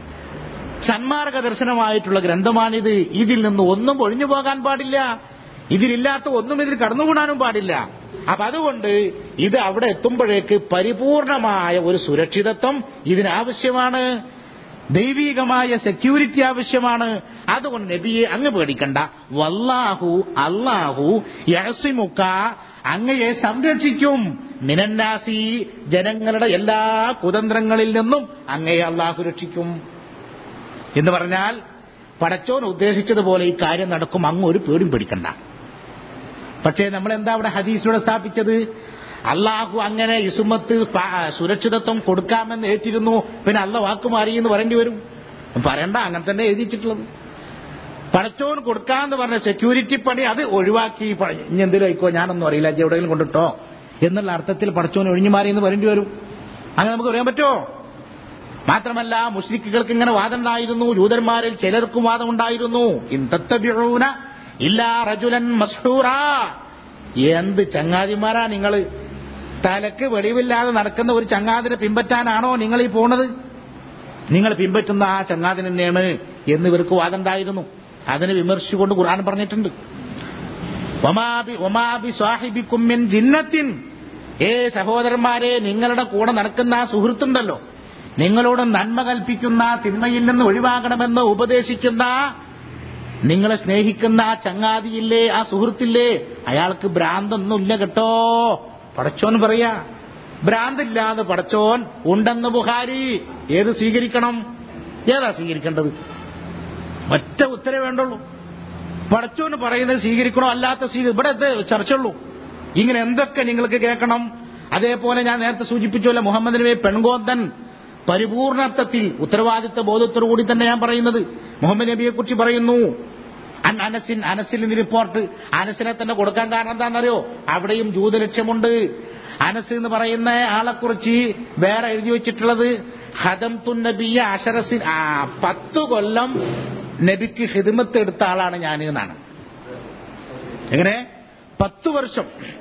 സന്മാർഗ ദർശനമായിട്ടുള്ള ഗ്രന്ഥമാണിത് ഇതിൽ നിന്ന് ഒന്നും ഒഴിഞ്ഞു പോകാൻ പാടില്ല ഇതിലില്ലാത്ത ഒന്നും ഇതിൽ കടന്നുകൂടാനും പാടില്ല അപ്പൊ അതുകൊണ്ട് ഇത് അവിടെ എത്തുമ്പോഴേക്ക് പരിപൂർണമായ ഒരു സുരക്ഷിതത്വം ഇതിനാവശ്യമാണ് ദൈവികമായ സെക്യൂരിറ്റി ആവശ്യമാണ് അതുകൊണ്ട് നബിയെ അങ്ങ് പേടിക്കണ്ട വല്ലാഹു അല്ലാഹു യഹസിമുക്ക അങ്ങയെ സംരക്ഷിക്കും മിനന്നാസി ജനങ്ങളുടെ എല്ലാ കുതന്ത്രങ്ങളിൽ നിന്നും അങ്ങയെ അള്ളാഹു രക്ഷിക്കും എന്ന് പറഞ്ഞാൽ പടച്ചോൻ ഉദ്ദേശിച്ചതുപോലെ ഈ കാര്യം നടക്കും അങ്ങ് ഒരു പേടിയും പേടിക്കണ്ട പക്ഷേ നമ്മൾ എന്താ അവിടെ ഹദീസിലൂടെ സ്ഥാപിച്ചത് അള്ളാഹു അങ്ങനെ ഇസുമത്ത് പ- സുരക്ഷിതത്വം കൊടുക്കാമെന്ന് ഏറ്റിരുന്നു പിന്നെ അല്ല വാക്ക് മാറി എന്ന് പറയേണ്ടി വരും പറയണ്ട അങ്ങനെ തന്നെ എഴുതിച്ചിട്ടുള്ളത് പടച്ചോൻ കൊടുക്കാന്ന് പറഞ്ഞ സെക്യൂരിറ്റി പണി അത് ഒഴിവാക്കി പ- ഇനി എന്തെങ്കിലും ആയിക്കോ ഞാനൊന്നും അറിയില്ല ഇജ്ജ് എവിടെയെങ്കിലും കൊണ്ടിട്ടോ എന്നുള്ള അർത്ഥത്തിൽ പടച്ചോൻ ഒഴിഞ്ഞു മാറി എന്ന് പറയേണ്ടി വരും അങ്ങനെ നമുക്ക് പറയാൻ പറ്റുമോ മാത്രമല്ല മുസ്ലിക്കുകൾക്ക് ഇങ്ങനെ വാദമുണ്ടായിരുന്നു ജൂതന്മാരിൽ ചിലർക്കും വാദമുണ്ടായിരുന്നു ഇന്തത്തബിഊന ഇല്ലാ റജുലൻ മസ്ഹൂറ എന്ത് ചങ്ങാതിമാരാ നിങ്ങൾ തലക്ക് വെളിവില്ലാതെ നടക്കുന്ന ഒരു ചങ്ങാതിനെ പിൻപറ്റാനാണോ നിങ്ങൾ ഈ പോണത് നിങ്ങൾ പിൻപറ്റുന്ന ആ ചങ്ങാതിൻ തന്നെയാണ് എന്ന് ഇവർക്ക് വാദമുണ്ടായിരുന്നു അതിനെ വിമർശിച്ചുകൊണ്ട് ഖുർആൻ പറഞ്ഞിട്ടുണ്ട് ഒമാബി ഒമാബി സ്വാഹിബിക്കും മിൻ ജിന്നത്തിൻ ഏ സഹോദരന്മാരെ നിങ്ങളുടെ കൂടെ നടക്കുന്ന ആ സുഹൃത്തുണ്ടല്ലോ നിങ്ങളോട് നന്മ കൽപ്പിക്കുന്ന തിന്മയിൽ നിന്ന് ഒഴിവാകണമെന്ന് ഉപദേശിക്കുന്ന നിങ്ങളെ സ്നേഹിക്കുന്ന ആ ചങ്ങാതിയില്ലേ ആ സുഹൃത്തില്ലേ അയാൾക്ക് ഭ്രാന്തൊന്നുമില്ല കേട്ടോ പടച്ചോൻ പറയാ ഭ്രാന്തില്ലാതെ പടച്ചോൻ ഉണ്ടെന്ന് ബുഹാരി ഏത് സ്വീകരിക്കണം ഏതാ സ്വീകരിക്കേണ്ടത് ഒറ്റ ഉത്തരവേ വേണ്ടുള്ളൂ പടച്ചോന് പറയുന്നത് സ്വീകരിക്കണോ അല്ലാത്ത സ്വീകരി ഇവിടെ ഇത് ചർച്ചയുള്ളൂ ഇങ്ങനെ എന്തൊക്കെ നിങ്ങൾക്ക് കേൾക്കണം അതേപോലെ ഞാൻ നേരത്തെ സൂചിപ്പിച്ചല്ലോ മുഹമ്മദ് നബി പെൺകോന്തൻ പരിപൂർണത്വത്തിൽ ഉത്തരവാദിത്വ ബോധത്തോടുകൂടി തന്നെ ഞാൻ പറയുന്നത് മുഹമ്മദ് നബിയെ കുറിച്ച് പറയുന്നു അൻ അനസിൻ അനസിൽ നിന്ന് റിപ്പോർട്ട് അനസിനെ തന്നെ കൊടുക്കാൻ കാരണം എന്താണെന്നറിയോ അവിടെയും ജൂതലക്ഷ്യമുണ്ട് അനസ് എന്ന് പറയുന്ന ആളെക്കുറിച്ച് വേറെ എഴുതി വെച്ചിട്ടുള്ളത് ഹദം തുൻ നബിയ അഷറസിൻ ആ പത്തു കൊല്ലം നബിക്ക് ഹിദ്മത്ത് എടുത്ത ആളാണ് ഞാൻ എന്നാണ് എങ്ങനെ പത്തു വർഷം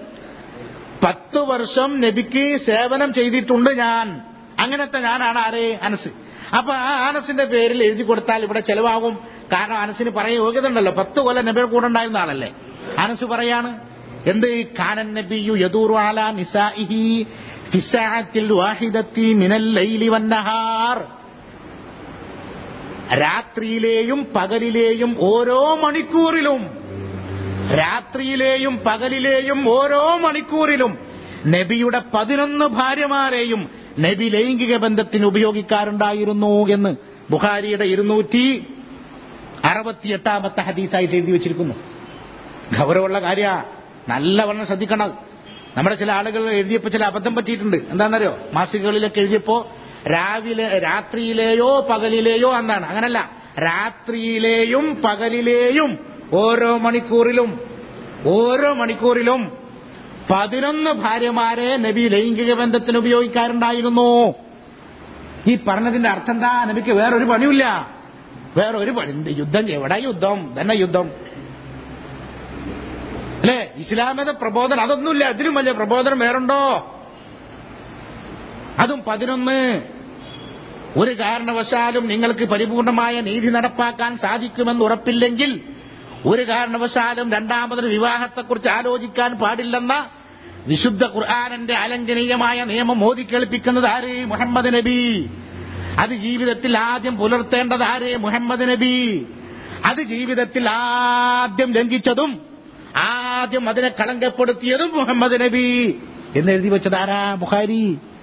പത്തു വർഷം നബിക്ക് സേവനം ചെയ്തിട്ടുണ്ട് ഞാൻ അങ്ങനത്തെ ഞാനാണ് ആരെ അനസ് അപ്പൊ ആ അനസിന്റെ പേരിൽ എഴുതി കൊടുത്താൽ ഇവിടെ ചെലവാകും കാരണം അനസിന് പറയാൻ യോഗ്യത ഉണ്ടല്ലോ പത്ത് കൊല്ലം നബിയുടെ കൂടെ ഉണ്ടായിരുന്ന ആളല്ലേ അനസ് പറയാണ് എന്ത് കാനൻ നബിയു യദൂറു അലാ നിസാഇഹി ഫിസ്സാഅത്തിൽ വാഹിദത്തി മിനൽ ലൈലി വന്നഹാർ രാത്രിയിലെയും പകലിലെയും ഓരോ മണിക്കൂറിലും രാത്രിയിലെയും പകലിലെയും ഓരോ മണിക്കൂറിലും നബിയുടെ പതിനൊന്ന് ഭാര്യമാരെയും നബി ലൈംഗിക ബന്ധത്തിന് ഉപയോഗിക്കാറുണ്ടായിരുന്നു എന്ന് ബുഖാരിയുടെ ഇരുന്നൂറ്റി അറുപത്തിയെട്ടാമത്തെ ഹദീസായിട്ട് എഴുതി വെച്ചിരിക്കുന്നു ഗൗരവമുള്ള കാര്യ നല്ലവണ്ണം ശ്രദ്ധിക്കണം നമ്മുടെ ചില ആളുകൾ എഴുതിയപ്പോ ചില അബദ്ധം പറ്റിയിട്ടുണ്ട് എന്താണെന്നറിയോ മാസികകളിലൊക്കെ എഴുതിയപ്പോ രാവിലെ രാത്രിയിലെയോ പകലിലെയോ എന്നാണ് അങ്ങനല്ല രാത്രിയിലെയും പകലിലെയും ഓരോ മണിക്കൂറിലും ഓരോ മണിക്കൂറിലും പതിനൊന്ന് ഭാര്യമാരെ നബി ലൈംഗിക ബന്ധത്തിന് ഉപയോഗിക്കാറുണ്ടായിരുന്നു ഈ പറഞ്ഞതിന്റെ അർത്ഥം എന്താ നബിക്ക് വേറൊരു പണിയില്ല വേറെ ഒരു പണി എന്ത് യുദ്ധം എവിടെ യുദ്ധം തന്നെ യുദ്ധം അല്ലേ ഇസ്ലാമിക പ്രബോധനം അതൊന്നുമില്ല അതിനും വലിയ പ്രബോധനം വേറുണ്ടോ അതും പതിനൊന്ന് ഒരു കാരണവശാലും നിങ്ങൾക്ക് പരിപൂർണമായ നീതി നടപ്പാക്കാൻ സാധിക്കുമെന്ന് ഉറപ്പില്ലെങ്കിൽ ഒരു കാരണവശാലും രണ്ടാമതൊരു വിവാഹത്തെക്കുറിച്ച് ആലോചിക്കാൻ പാടില്ലെന്ന വിശുദ്ധ ഖുർആാനന്റെ അലംഘനീയമായ നിയമം മോദി കേൾപ്പിക്കുന്നത് ആര് മുഹമ്മദ് നബി അത് ജീവിതത്തിൽ ആദ്യം പുലർത്തേണ്ടത് ആര് മുഹമ്മദ് നബി അത് ജീവിതത്തിൽ ആദ്യം ലംഘിച്ചതും ആദ്യം അതിനെ കളങ്കപ്പെടുത്തിയതും മുഹമ്മദ് നബി എന്ന് എഴുതി വെച്ചത് ആരാ ബുഖാരി